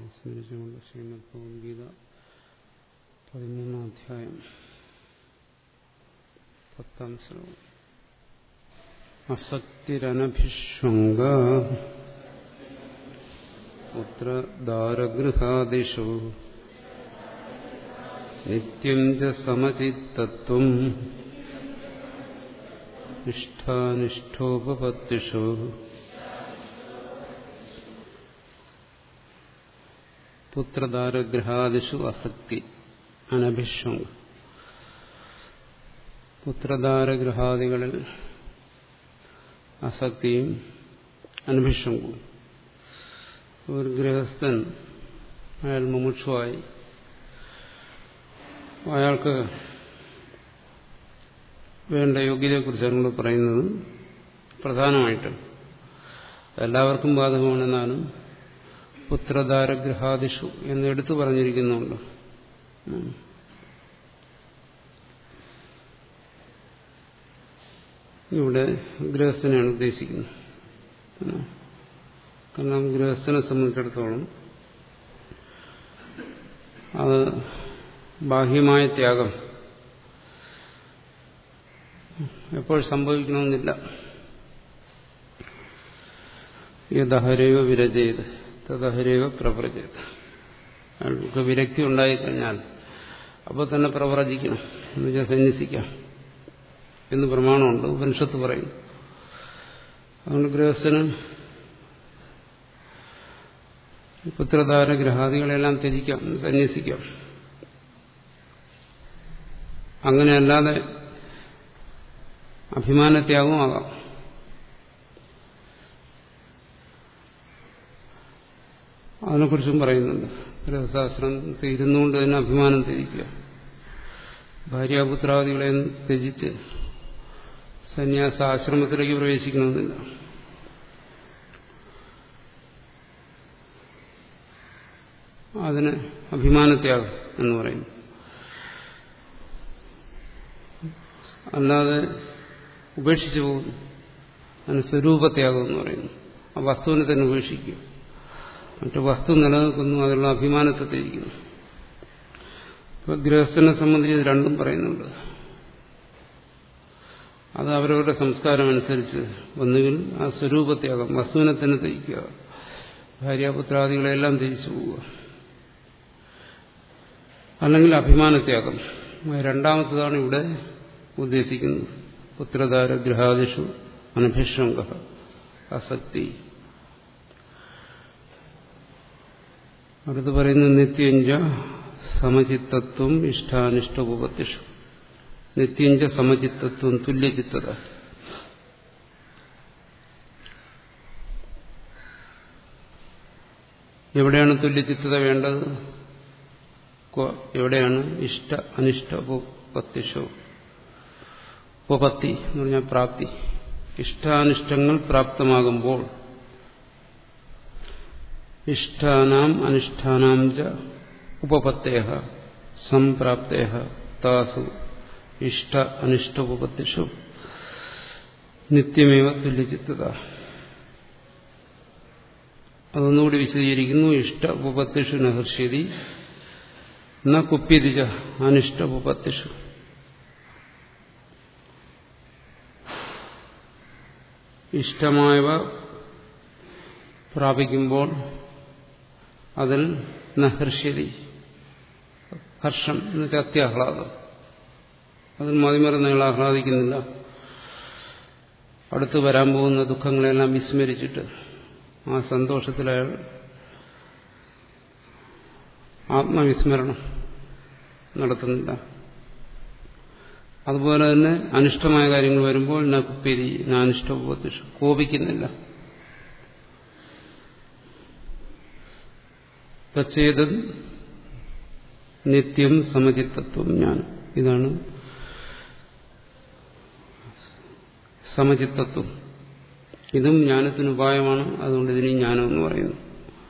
സ്മരിച്ചുകൊണ്ട് ശ്രീമദ് ഭഗവത്ഗീത പതിമൂന്നാം അധ്യായം പത്താം ശ്ലോകം അസക്തിരനഭിഷ്വംഗ പുത്രദാരഗൃഹാദിഷു നിത്യം ച സമചിത്തത്വം നിഷ്ഠാനിഷ്ഠോപപത്തിഷു പുത്രദാരഗ്രഹാദിഷു അസക്തി അനഭിഷ്വംഗ പുത്രദാരഗ്രഹാദികളിൽ അസക്തിയും അനഭിഷ്വങ്കവും ഒരു ഗൃഹസ്ഥൻ അയാൾ മുമുക്ഷുവായി അയാൾക്ക് വേണ്ട യോഗ്യതയെക്കുറിച്ചാണ് നമ്മൾ പറയുന്നത് പ്രധാനമായിട്ടും എല്ലാവർക്കും ബാധകമാണെന്നാലും പുത്രദാരഗ്രഹാദിഷു എന്ന് എടുത്തു പറഞ്ഞിരിക്കുന്നുണ്ട് ഇവിടെ ഗൃഹസ്ഥനെയാണ് ഉദ്ദേശിക്കുന്നത് കാരണം ഗൃഹസ്ഥനെ സംബന്ധിച്ചിടത്തോളം അത് ബാഹ്യമായ ത്യാഗം എപ്പോൾ സംഭവിക്കണമെന്നില്ല യദഹരേവ വിരജയത് തദഹരേവ പ്രവ്രജയത് അയാൾക്ക് വിരക്തി ഉണ്ടായിക്കഴിഞ്ഞാൽ അപ്പോൾ തന്നെ പ്രവ്രജിക്കണം എന്ന് വെച്ചാൽ സന്യസിക്കാം എന്ന് പ്രമാണമുണ്ട് ഉപനിഷത്ത് പറയും അതുകൊണ്ട് ഗൃഹസ്ഥന് പുത്രധാര ഗ്രഹാദികളെല്ലാം ത്യജിക്കാം സന്യസിക്കാം അങ്ങനെയല്ലാതെ അഭിമാനത്യാഗവും ആകാം അതിനെക്കുറിച്ചും പറയുന്നുണ്ട് ഗൃഹശാസ്ത്രം ഇരുന്നുകൊണ്ട് തന്നെ അഭിമാനം ത്യജിക്കുക ഭാര്യാപുത്രാദികളെ ത്യജിച്ച് സന്യാസ ആശ്രമത്തിലേക്ക് പ്രവേശിക്കണമെന്നില്ല അതിന് അഭിമാനത്യാഗം എന്ന് പറയുന്നു അല്ലാതെ ഉപേക്ഷിച്ചു പോകുന്നു അതിന് സ്വരൂപത്യാഗം എന്ന് പറയുന്നു ആ വസ്തുവിനെ തന്നെ ഉപേക്ഷിക്കുക മറ്റു വസ്തു നിലനിൽക്കുന്നു അതിലുള്ള അഭിമാനത്തെ ത്യജിക്കുന്നു ഇപ്പൊ ഗൃഹസ്ഥനെ സംബന്ധിച്ച് രണ്ടും പറയുന്നുണ്ട് അത് അവരവരുടെ സംസ്കാരം അനുസരിച്ച് ഒന്നുകിൽ ആ സ്വരൂപത്യാഗം വസ്തുവിനെ തന്നെ ത്യജിക്കുക ഭാര്യാപുത്രാദികളെല്ലാം ത്യജിച്ചു പോവുക അല്ലെങ്കിൽ അഭിമാനത്യാഗം രണ്ടാമത്തതാണ് ഇവിടെ ഉദ്ദേശിക്കുന്നത് പുത്രധാര ഗൃഹാദിഷു അനഭിഷംഗ അസക്തി അടുത്ത് പറയുന്ന നിത്യഞ്ച സമചിത്തത്വം ഇഷ്ടാനിഷ്ടോപത്തിഷു നിത്യഞ്ച സമചിത്തത്വം തുല്യചിത്തത എവിടെയാണ് തുല്യചിത്തത വേണ്ടത് എവിടെയാണ് ഇഷ്ട അനിഷ്ട ഉപപത്തിഷോ ഉപപത്തി എന്ന് പറഞ്ഞാൽ പ്രാപ്തി ഇഷ്ടാനിഷ്ടങ്ങൾ പ്രാപ്തമാകുമ്പോൾ ഇഷ്ടാനാം അനുഷ്ഠാനാം ച ഉപപത്തേഹ സംപ്രാപ്തേഹ താസു ഇഷ്ട അനിഷ്ട ഉപപത്തിഷു നിത്യമേവ തുല്യചിത്തത അതൊന്നുകൂടി വിശദീകരിക്കുന്നു ഇഷ്ട ഉപപത്തിഷു നഹർഷ്യതി ന കുപ്യതിജ അനിഷ്ട ഉപപത്തിഷു ഇഷ്ടമായവ പ്രാപിക്കുമ്പോൾ അതിൽ നഹർഷ്യതി ഹർഷം എന്ന് വെച്ചാൽ അത്യാഹ്ലാദം അതിൽ മതിമറന്ന് അയാൾ ആഹ്ലാദിക്കുന്നില്ല അടുത്ത് വരാൻ പോകുന്ന ദുഃഖങ്ങളെല്ലാം വിസ്മരിച്ചിട്ട് ആ സന്തോഷത്തിൽ അയാൾ ആത്മവിസ്മരണം നടത്തുന്നില്ല അതുപോലെ തന്നെ അനിഷ്ടമായ കാര്യങ്ങൾ വരുമ്പോൾ ന കുപ്പേരി നാനിഷ്ടോപത്തിഷു കോപിക്കുന്നില്ല തച്ചേത് നിത്യം സമചിത്തത്വം ഞാൻ ഇതാണ് സമചിത്തത്വം ഇതും ജ്ഞാനത്തിന് ഉപായമാണ് അതുകൊണ്ട് ഇതിന് ജ്ഞാനം എന്ന് പറയുന്നു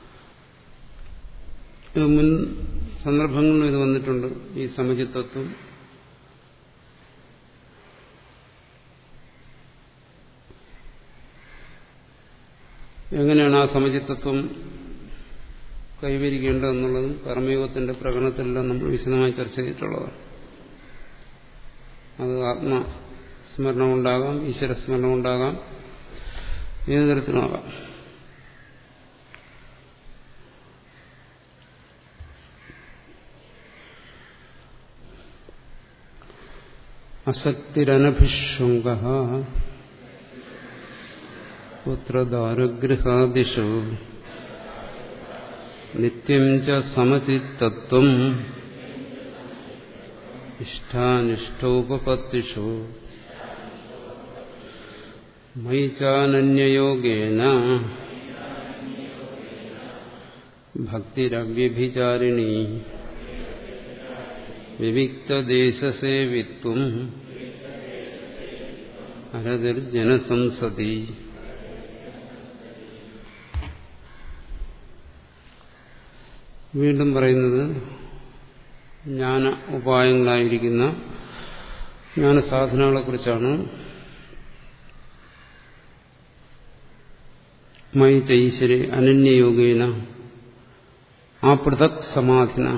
ഇത് മുൻ സന്ദർഭങ്ങളിലും ഇത് വന്നിട്ടുണ്ട് ഈ സമചിത്തത്വം എങ്ങനെയാണ് ആ സമചിത്തത്വം കൈവരിക്കേണ്ടതെന്നുള്ളതും കർമ്മയോഗത്തിന്റെ പ്രകടനത്തിലെല്ലാം നമ്മൾ വിശദമായി ചർച്ച ചെയ്തിട്ടുള്ളതാണ് അത് ആത്മസ്മരണം ഉണ്ടാകാം ഈശ്വരസ്മരണം ഉണ്ടാകാം ഏത് തരത്തിലുമാകാം അസക്തിരനഭിഷുങ്ക പുത്രദാരുഗൃഹാദിഷു നിത്യം ച സമചിത്തത്വം ഇഷ്ടാനിഷ്ടോപപത്തിഷു മയി ചാനന്യയോഗേന ഭക്തിരവ്യഭിചാരിണി വിവിക്തദേശസേവിത്വം അരതിർജനസംസതി വീണ്ടും പറയുന്നത് ജ്ഞാന ഉപായങ്ങളായിരിക്കുന്ന ജ്ഞാനസാധനങ്ങളെക്കുറിച്ചാണ് മൈ ചൈശ്വരി അനന്യയോഗേന ആ പൃഥക് സമാധിന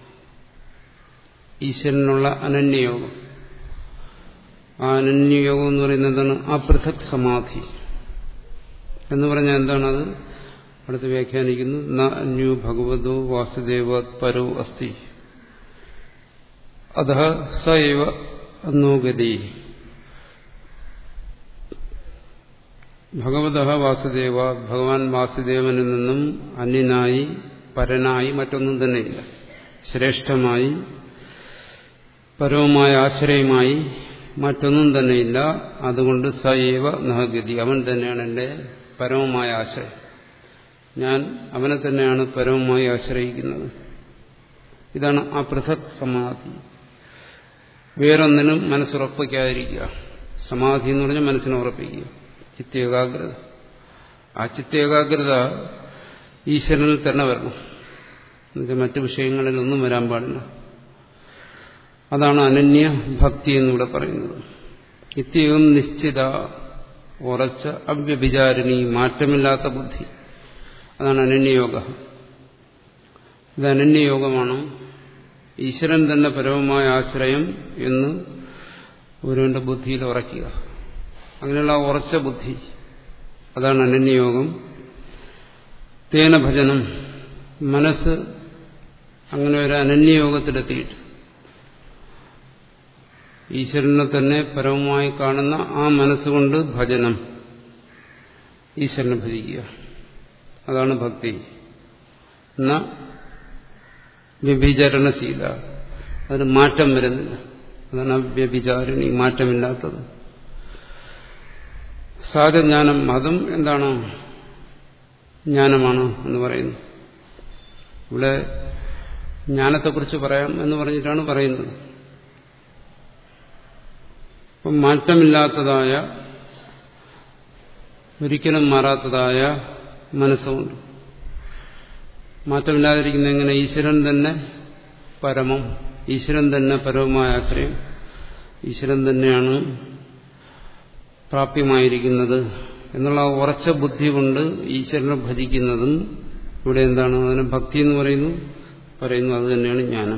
ഈശ്വരനുള്ള അനന്യയോഗം ആ അനന്യയോഗം എന്ന് പറയുന്നത് എന്താണ് ആ പൃഥക് സമാധി എന്ന് പറഞ്ഞാൽ എന്താണത് അടുത്ത് വ്യാഖ്യാനിക്കുന്നു ന അന്യു ഭഗവതോ വാസുദേവ പരോ അസ്തി അധ സൈവ അന്നോഗതി ഭഗവത വാസുദേവ ഭഗവാൻ വാസുദേവനിൽ നിന്നും അന്യനായി പരനായി മറ്റൊന്നും തന്നെയില്ല ശ്രേഷ്ഠമായി പരവുമായ ആശ്രയമായി മറ്റൊന്നും തന്നെയില്ല അതുകൊണ്ട് സൈവ നഹഗതി അവൻ തന്നെയാണ് എൻ്റെ പരമമായ ആശ്രയം ഞാൻ അവനെ തന്നെയാണ് പരമമായി ആശ്രയിക്കുന്നത് ഇതാണ് ആ പൃഥക് സമാധി വേറൊന്നിനും മനസ്സുറപ്പിക്കാതിരിക്കുക സമാധി എന്ന് പറഞ്ഞാൽ മനസ്സിനെ ഉറപ്പിക്കുക ചിത്തേകാഗ്രത ആ ചിത്തേകാഗ്രത ഈശ്വരനിൽ തന്നെ വരണം എന്നുവെച്ചാൽ മറ്റു വിഷയങ്ങളിലൊന്നും വരാൻ പാടില്ല അതാണ് അനന്യ ഭക്തി എന്നിവിടെ പറയുന്നത് നിത്യവും നിശ്ചിത ഉറച്ച അവ്യഭിചാരിണി മാറ്റമില്ലാത്ത ബുദ്ധി അതാണ് അനന്യയോഗ ഇത് അനന്യയോഗമാണ് ഈശ്വരൻ തന്നെ പരമമായ ആശ്രയം എന്ന് ഒരുവന്റെ ബുദ്ധിയിൽ ഉറയ്ക്കുക അങ്ങനെയുള്ള ഉറച്ച ബുദ്ധി അതാണ് അനന്യയോഗം തേന ഭജനം മനസ്സ് അങ്ങനെ ഒരു അനന്യയോഗത്തിലെത്തിയിട്ട് ഈശ്വരനെ തന്നെ പരമമായി കാണുന്ന ആ മനസ്സുകൊണ്ട് ഭജനം ഈശ്വരനെ ഭജിക്കുക അതാണ് ഭക്തി എന്ന വ്യഭിചരണശീല അതിന് മാറ്റം വരുന്നില്ല അതാണ് വ്യഭിചാരിണി മാറ്റമില്ലാത്തത് സാധജ്ഞാനം അതും എന്താണ് ജ്ഞാനമാണ് എന്ന് പറയുന്നു ഇവിടെ ജ്ഞാനത്തെക്കുറിച്ച് പറയാം എന്ന് പറഞ്ഞിട്ടാണ് പറയുന്നത് അപ്പം മാറ്റമില്ലാത്തതായ ഒരിക്കലും മാറാത്തതായ മനസ്സുകൊണ്ട് മാറ്റമില്ലാതിരിക്കുന്ന എങ്ങനെ ഈശ്വരൻ തന്നെ പരമം ഈശ്വരൻ തന്നെ പരമമായ ആശ്രയം ഈശ്വരൻ തന്നെയാണ് പ്രാപ്യമായിരിക്കുന്നത് എന്നുള്ള ഉറച്ച ബുദ്ധി കൊണ്ട് ഈശ്വരനെ ഭജിക്കുന്നതും ഇവിടെ എന്താണ് അതിന് ഭക്തി എന്ന് പറയുന്നു പറയുന്നു അത് തന്നെയാണ് ജ്ഞാനം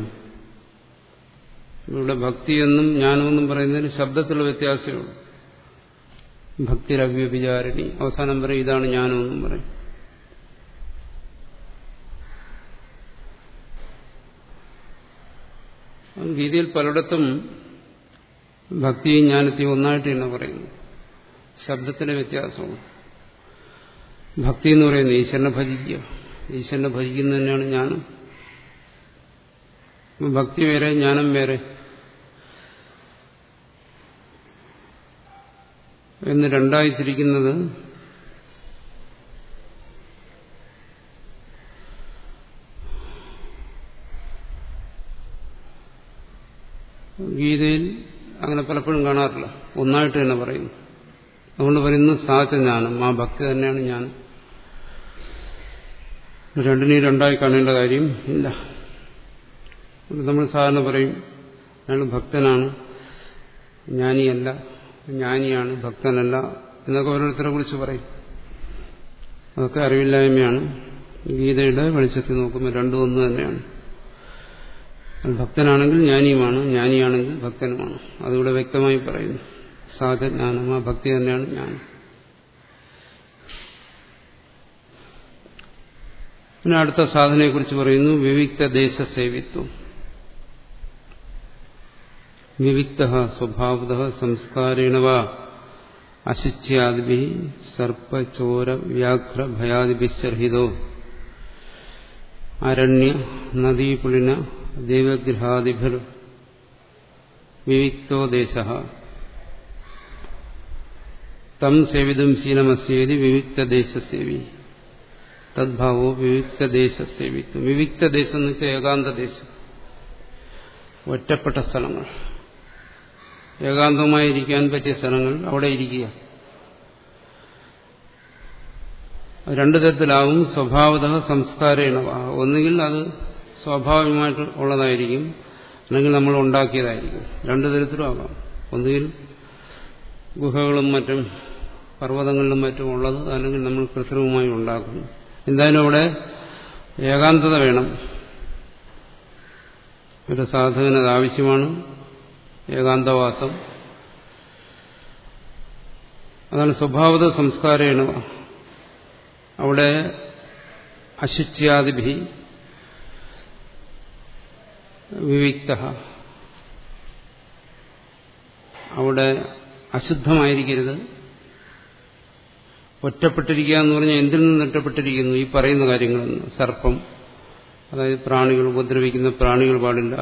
ഇവിടെ ഭക്തിയെന്നും ജ്ഞാനമെന്നും പറയുന്നതിന് ശബ്ദത്തിലുള്ള വ്യത്യാസമേ ഉള്ളൂ ഭക്തിരവ്യഭിചാരിണി അവസാനം പറയും ഇതാണ് ജ്ഞാനമെന്നും പറയും ഗീതയിൽ പലയിടത്തും ഭക്തിയും ജ്ഞാനത്തെയും ഒന്നായിട്ട് തന്നെ പറയുന്നു ശബ്ദത്തിലെ വ്യത്യാസമാണ് ഭക്തി എന്ന് പറയുന്നത് ഈശ്വരനെ ഭജിക്കുക ഈശ്വരനെ ഭജിക്കുന്നത് തന്നെയാണ് ജ്ഞാനം ഭക്തി വേറെ ജ്ഞാനം വേറെ എന്ന് രണ്ടായി തിരിക്കുന്നത് ഗീതയിൽ അങ്ങനെ പലപ്പോഴും കാണാറില്ല ഒന്നായിട്ട് തന്നെ പറയുന്നു അതുകൊണ്ട് പറയുന്നു സാചജ്ഞാനം ആ ഭക്തി തന്നെയാണ് ജ്ഞാനം രണ്ടിനെയും രണ്ടായി കാണേണ്ട കാര്യം ഇല്ല നമ്മൾ സാധാരണ പറയും അയാൾ ഭക്തനാണ് ജ്ഞാനിയല്ല ജ്ഞാനിയാണ് ഭക്തനല്ല എന്നൊക്കെ ഓരോരുത്തരെ കുറിച്ച് പറയും അതൊക്കെ അറിവില്ലായ്മയാണ് ഗീതയുടെ വെളിച്ചത്തിൽ നോക്കുമ്പോൾ രണ്ടും ഒന്ന് തന്നെയാണ് ഭക്തനാണെങ്കിൽ ജ്ഞാനിയുമാണ് ജ്ഞാനിയാണെങ്കിൽ ഭക്തനുമാണ് അതിവിടെ വ്യക്തമായി പറയുന്നു സാധജ്ഞാനം ആ ഭക്തി തന്നെയാണ് ജ്ഞാനം പിന്നെ അടുത്ത സാധനയെക്കുറിച്ച് പറയുന്നു വിവിക്ത ദേശസേവിത്വം വിവിക്ത സ്വഭാവത സംസ്കാരേണവ അശുച്യാദിഭി സർപ്പചോര വ്യാഘ്ര ഭയാദിഭിശ്ചർഹിതോ അരണ്യ നദീപുളിന ദേവഗ്രഹാദിഭിർ വിവിക്തോ ദേശ തം സേവിതും ശീലമസ്യേതി വിവിക്തദേശസേവി തദ്ഭാവോ വിവിക്തദേശസേവിത്വം വിവിക്തദേശം എന്ന് വെച്ചാൽ ഏകാന്തദേശം ഒറ്റപ്പെട്ട സ്ഥലങ്ങൾ ഏകാന്തമായി ഇരിക്കാൻ പറ്റിയ സ്ഥലങ്ങൾ അവിടെ ഇരിക്കുക രണ്ടു തരത്തിലാവും സ്വഭാവത സംസ്കാരേണ ഒന്നുകിൽ അത് സ്വാഭാവികമായിട്ട് ഉള്ളതായിരിക്കും അല്ലെങ്കിൽ നമ്മൾ ഉണ്ടാക്കിയതായിരിക്കും രണ്ടു തരത്തിലും ആകാം ഒന്നുകിൽ ഗുഹകളും മറ്റും പർവ്വതങ്ങളിലും മറ്റും ഉള്ളത് അല്ലെങ്കിൽ നമ്മൾ കൃത്രിമമായി ഉണ്ടാക്കുന്നു എന്തായാലും അവിടെ ഏകാന്തത വേണം ഒരു സാധകന് അത് ആവശ്യമാണ് ഏകാന്തവാസം അതാണ് സ്വഭാവത സംസ്കാരേണ അവിടെ അശുച്യാദിഭി വിവിക്ത അവിടെ അശുദ്ധമായിരിക്കരുത് ഒറ്റപ്പെട്ടിരിക്കുക എന്ന് പറഞ്ഞാൽ എന്തിൽ നിന്ന് ഒറ്റപ്പെട്ടിരിക്കുന്നു ഈ പറയുന്ന കാര്യങ്ങളിൽ നിന്ന് സർപ്പം അതായത് പ്രാണികൾ ഉപദ്രവിക്കുന്ന പ്രാണികൾ പാടില്ല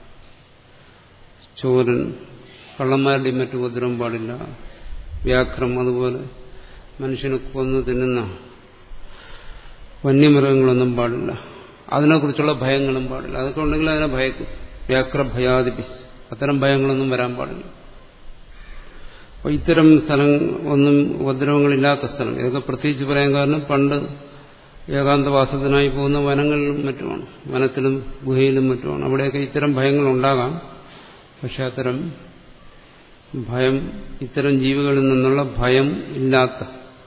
ചോരൻ കള്ളന്മാരുടെയും മറ്റു ഉപദ്രവം പാടില്ല വ്യാഘ്രം അതുപോലെ മനുഷ്യനെ കൊന്നു തിന്നുന്ന വന്യമൃഗങ്ങളൊന്നും പാടില്ല അതിനെക്കുറിച്ചുള്ള ഭയങ്ങളും പാടില്ല അതൊക്കെ ഉണ്ടെങ്കിൽ അതിനെ ഭയക്കും വ്യാഘ്രഭയാദിപിച്ച് അത്തരം ഭയങ്ങളൊന്നും വരാൻ പാടില്ല അപ്പോൾ ഇത്തരം സ്ഥലം ഒന്നും ഉപദ്രവങ്ങളില്ലാത്ത സ്ഥലം ഇതൊക്കെ പ്രത്യേകിച്ച് പറയാൻ കാരണം പണ്ട് ഏകാന്തവാസത്തിനായി പോകുന്ന വനങ്ങളിലും മറ്റുമാണ് വനത്തിലും ഗുഹയിലും മറ്റുമാണ് അവിടെയൊക്കെ ഇത്തരം ഭയങ്ങൾ ഉണ്ടാകാം പക്ഷെ അത്തരം ഭയം ഇത്തരം ജീവികളിൽ നിന്നുള്ള ഭയം ഇല്ലാത്ത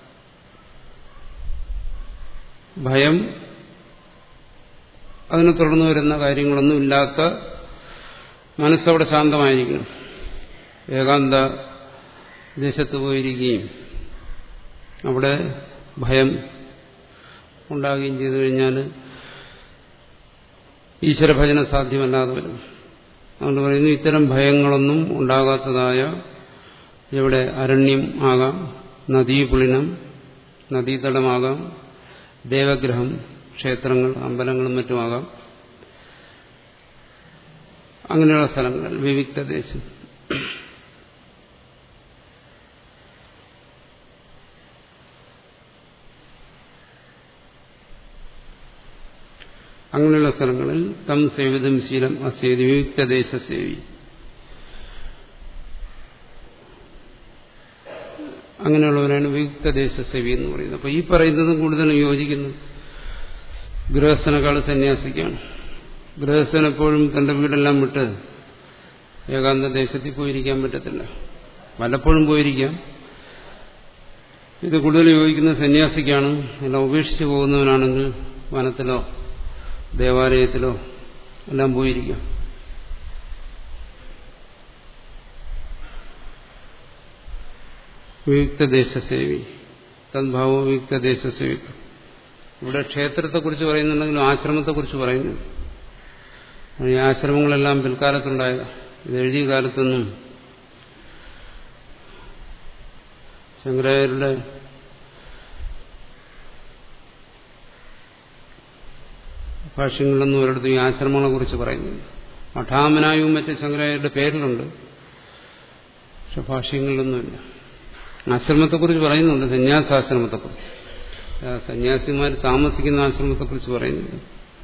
ഭയം അതിനെ തുടർന്ന് വരുന്ന കാര്യങ്ങളൊന്നും ഇല്ലാത്ത മനസ്സവിടെ ശാന്തമായിരിക്കണം ഏകാന്ത ദേശത്ത് പോയിരിക്കുകയും അവിടെ ഭയം ഉണ്ടാകുകയും ചെയ്തു കഴിഞ്ഞാൽ ഈശ്വരഭജന സാധ്യമല്ലാതെ വരും അതുകൊണ്ട് പറയുന്നു ഇത്തരം ഭയങ്ങളൊന്നും ഉണ്ടാകാത്തതായ ഇവിടെ അരണ്യം ആകാം നദീപുളിനം നദീതടമാകാം ദേവഗ്രഹം ക്ഷേത്രങ്ങൾ അമ്പലങ്ങളും മറ്റുമാകാം അങ്ങനെയുള്ള സ്ഥലങ്ങൾ വിവിക്ത ദേശം അങ്ങനെയുള്ള സ്ഥലങ്ങളിൽ തം സേവിതം ശീലം അസേതി വിവിക്തദേശ സേവി അങ്ങനെയുള്ളവരാണ് വിയുക്തദേശ സേവി എന്ന് പറയുന്നത് അപ്പോൾ ഈ പറയുന്നതും കൂടുതലും യോജിക്കുന്നു ഗൃഹസ്ഥനേക്കാൾ സന്യാസിക്കാണ് ഗൃഹസ്ഥൻ എപ്പോഴും തന്റെ വീടെല്ലാം വിട്ട് ഏകാന്ത ദേശത്തിൽ പോയിരിക്കാൻ പറ്റത്തില്ല വല്ലപ്പോഴും പോയിരിക്കാം ഇത് കൂടുതൽ യോജിക്കുന്ന സന്യാസിക്കാണ് എല്ലാം ഉപേക്ഷിച്ച് പോകുന്നവനാണെങ്കിൽ വനത്തിലോ ദേവാലയത്തിലോ എല്ലാം പോയിരിക്കാം വിയുക്തദേശസേവി തദ്ഭാവോ വിയുക്തദേശസേവി ഇവിടെ ക്ഷേത്രത്തെക്കുറിച്ച് പറയുന്നുണ്ടെങ്കിലും ആശ്രമത്തെക്കുറിച്ച് പറയുന്നു ഈ ആശ്രമങ്ങളെല്ലാം പിൽക്കാലത്തുണ്ടായത് ഇത് എഴുതിയ കാലത്തൊന്നും ശങ്കരാചാര്യരുടെ ഭാഷ്യങ്ങളിലൊന്നും ഒരിടത്തും ഈ ആശ്രമങ്ങളെ കുറിച്ച് പറയുന്നുണ്ട് മഠാമനായും മറ്റ് ശങ്കരാചാര്യരുടെ പേരിലുണ്ട് പക്ഷെ ഭാഷ്യങ്ങളിലൊന്നുമില്ല ആശ്രമത്തെക്കുറിച്ച് പറയുന്നുണ്ട് സന്യാസാശ്രമത്തെക്കുറിച്ച് സന്യാസിമാർ താമസിക്കുന്ന ആശ്രമത്തെക്കുറിച്ച് പറയുന്നുണ്ട്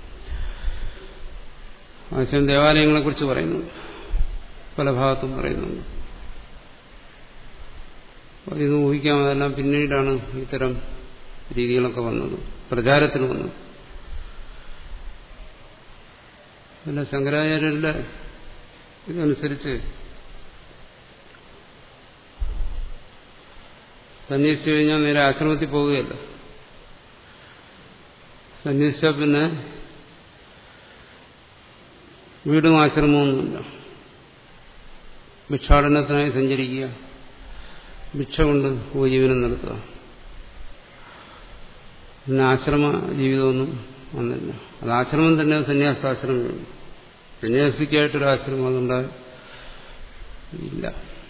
ആശ്രമ ദേവാലയങ്ങളെക്കുറിച്ച് പറയുന്നുണ്ട് പല ഭാഗത്തും പറയുന്നുണ്ട് ഇത് ഊഹിക്കാം അതെല്ലാം പിന്നീടാണ് ഇത്തരം രീതികളൊക്കെ വന്നത് പ്രചാരത്തിന് വന്നത് പിന്നെ ശങ്കരാചാര്യരുടെ ഇതനുസരിച്ച് സന്യസിച്ചു കഴിഞ്ഞാൽ നേരെ ആശ്രമത്തിൽ പോവുകയല്ല സന്യസിച്ച പിന്നെ വീടും ആശ്രമമൊന്നുമില്ല ഭിക്ഷാടനത്തിനായി സഞ്ചരിക്കുക ഭിക്ഷ കൊണ്ട് ഉപജീവനം നടത്തുക പിന്നെ ആശ്രമ ജീവിതമൊന്നും വന്നില്ല അത് ആശ്രമം തന്നെ സന്യാസാശ്രമമാണ് സന്യാസിക്കായിട്ടൊരു ആശ്രമം അതുണ്ടായി ഇല്ല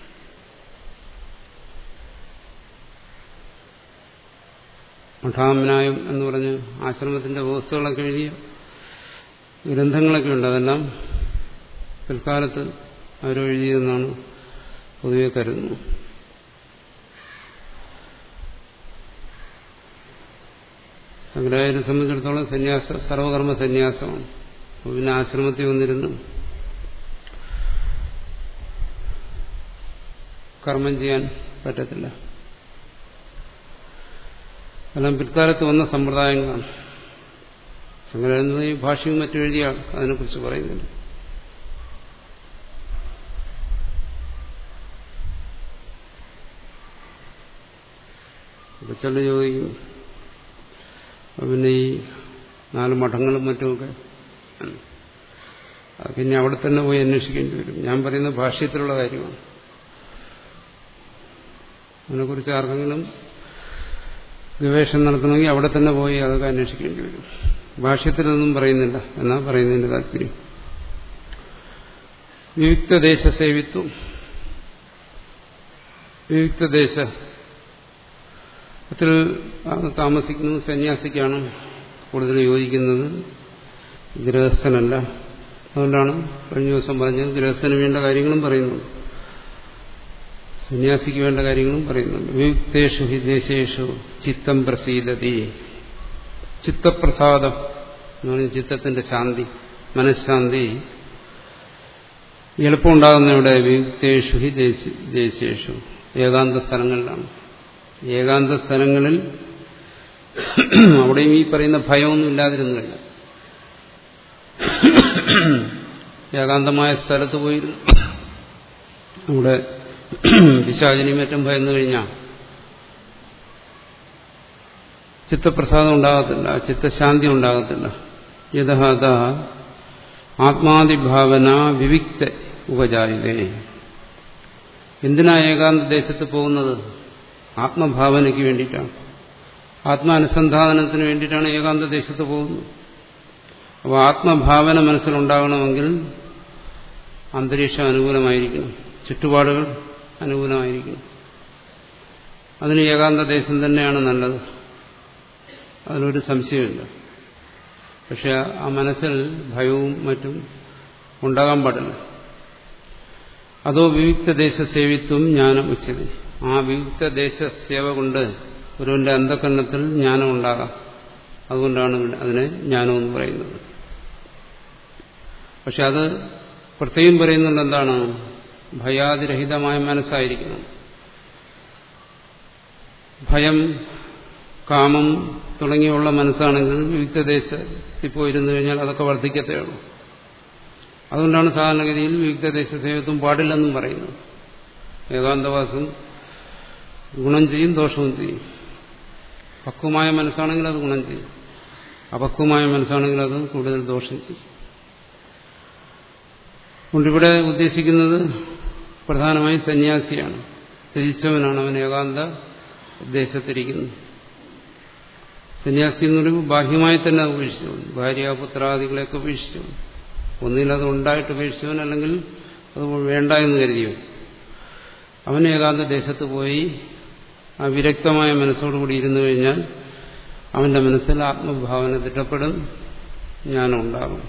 മഠാമനായം എന്ന് പറഞ്ഞ് ആശ്രമത്തിന്റെ വ്യവസ്ഥകളൊക്കെ എഴുതിയ ഗ്രന്ഥങ്ങളൊക്കെ ഉണ്ട് അതെല്ലാം പിൽക്കാലത്ത് അവരെഴുതിയതെന്നാണ് പൊതുവെ കരുതുന്നത് ശങ്കരാചാര്യെ സംബന്ധിച്ചിടത്തോളം സന്യാസ സർവകർമ്മ സന്യാസമാണ് അപ്പോൾ പിന്നെ ആശ്രമത്തിൽ വന്നിരുന്നു കർമ്മം ചെയ്യാൻ പറ്റത്തില്ല എല്ലാം പിൽക്കാലത്ത് വന്ന സമ്പ്രദായങ്ങളാണ് ശങ്കരാചാര്യ ഈ ഭാഷയും മറ്റും എഴുതിയ അതിനെക്കുറിച്ച് പറയുന്നുണ്ട് ഇപ്പൊ ചില ചോദിക്കും പിന്നെ ഈ നാല് മഠങ്ങളും മറ്റുമൊക്കെ പിന്നെ അവിടെ തന്നെ പോയി അന്വേഷിക്കേണ്ടി വരും ഞാൻ പറയുന്ന ഭാഷ്യത്തിലുള്ള കാര്യമാണ് അതിനെക്കുറിച്ച് ആർക്കെങ്കിലും ഗവേഷണം നടത്തണമെങ്കിൽ അവിടെ തന്നെ പോയി അതൊക്കെ അന്വേഷിക്കേണ്ടി വരും ഭാഷ്യത്തിലൊന്നും പറയുന്നില്ല എന്നാ പറയുന്നതിന്റെ താല്പര്യം വിയുക്തദേശ സേവിത്വം വിയുക്തദേശത്തിൽ താമസിക്കുന്നത് സന്യാസിക്കാണ് കൂടുതൽ യോജിക്കുന്നത് ഗൃഹസ്ഥനല്ല അതുകൊണ്ടാണ് കഴിഞ്ഞ ദിവസം പറഞ്ഞത് ഗൃഹസ്ഥന് വേണ്ട കാര്യങ്ങളും പറയുന്നുണ്ട് സന്യാസിക്ക് വേണ്ട കാര്യങ്ങളും പറയുന്നുണ്ട് വിയുക്തേഷു ഹി ദേശേഷു ചിത്തം പ്രസീദതി ചിത്തപ്രസാദം എന്ന് പറഞ്ഞ ചിത്തത്തിന്റെ ശാന്തി മനഃശാന്തി എളുപ്പമുണ്ടാകുന്ന ഇവിടെ വിയുക്തേഷു ഹി ദേശേഷു ഏകാന്ത സ്ഥലങ്ങളിലാണ് ഏകാന്ത സ്ഥലങ്ങളിൽ അവിടെയും ഈ പറയുന്ന ഭയമൊന്നും ഇല്ലാതിരുന്നില്ല ഏകാന്തമായ സ്ഥലത്ത് പോയിരുന്നു അവിടെ പിശാചിനി മറ്റും ഭയന്നു കഴിഞ്ഞാൽ ചിത്തപ്രസാദം ഉണ്ടാകത്തില്ല ചിത്തശാന്തി ഉണ്ടാകത്തില്ല യഥാത ആത്മാതിഭാവന വിവിക്ത ഉപജായതേ എന്തിനാ ഏകാന്ത ദേശത്ത് പോകുന്നത് ആത്മഭാവനയ്ക്ക് വേണ്ടിയിട്ടാണ് ആത്മാനുസന്ധാനത്തിന് വേണ്ടിയിട്ടാണ് ഏകാന്ത ദേശത്ത് പോകുന്നത് അപ്പോൾ ആത്മഭാവന മനസ്സിലുണ്ടാകണമെങ്കിൽ അന്തരീക്ഷം അനുകൂലമായിരിക്കണം ചുറ്റുപാടുകൾ അനുകൂലമായിരിക്കണം അതിന് ഏകാന്ത ദേശം തന്നെയാണ് നല്ലത് അതിനൊരു സംശയമില്ല പക്ഷെ ആ മനസ്സിൽ ഭയവും മറ്റും ഉണ്ടാകാൻ പാടില്ല അതോ വിവിക്ത ദേശ സേവിത്വം ജ്ഞാനം ഉച്ചത് ആ വിവിക്ത ദേശ സേവ കൊണ്ട് ഒരുവന്റെ അന്ധകരണത്തിൽ ജ്ഞാനം ഉണ്ടാകാം അതുകൊണ്ടാണ് അതിനെ ജ്ഞാനം എന്ന് പറയുന്നത് പക്ഷെ അത് പ്രത്യേകം പറയുന്നുണ്ട് എന്താണ് ഭയാതിരഹിതമായ മനസ്സായിരിക്കണം ഭയം കാമം തുടങ്ങിയുള്ള മനസ്സാണെങ്കിൽ വിവിക്തദേശത്തിൽ പോയിരുന്നു കഴിഞ്ഞാൽ അതൊക്കെ വർദ്ധിക്കത്തേ ഉള്ളൂ അതുകൊണ്ടാണ് സാധാരണഗതിയിൽ വിവിക്തദേശ സേവത്വം പാടില്ലെന്നും പറയുന്നത് ഏകാന്തവാസം ഗുണം ചെയ്യും ദോഷവും ചെയ്യും പക്വമായ മനസ്സാണെങ്കിൽ അത് ഗുണം ചെയ്യും അപക്വമായ മനസ്സാണെങ്കിൽ അത് കൂടുതൽ ദോഷം ചെയ്യും അതുകൊണ്ടിവിടെ ഉദ്ദേശിക്കുന്നത് പ്രധാനമായും സന്യാസിയാണ് ത്യജിച്ചവനാണ് അവൻ ഏകാന്ത ദേശത്തിരിക്കുന്നത് സന്യാസി എന്ന് പറയുമ്പോൾ ബാഹ്യമായി തന്നെ അത് ഉപേക്ഷിച്ചവൻ ഭാര്യ പുത്രാദികളെയൊക്കെ ഉപേക്ഷിച്ചവൻ ഒന്നിൽ അത് ഉണ്ടായിട്ട് ഉപേക്ഷിച്ചവൻ അല്ലെങ്കിൽ അത് വേണ്ട എന്ന് കരുതിയോ അവൻ ഏകാന്ത ദേശത്ത് പോയി ആ വിരക്തമായ മനസ്സോടുകൂടി ഇരുന്നു കഴിഞ്ഞാൽ അവന്റെ മനസ്സിൽ ആത്മഭാവന തിട്ടപ്പെടും ജ്ഞാനം ഉണ്ടാകും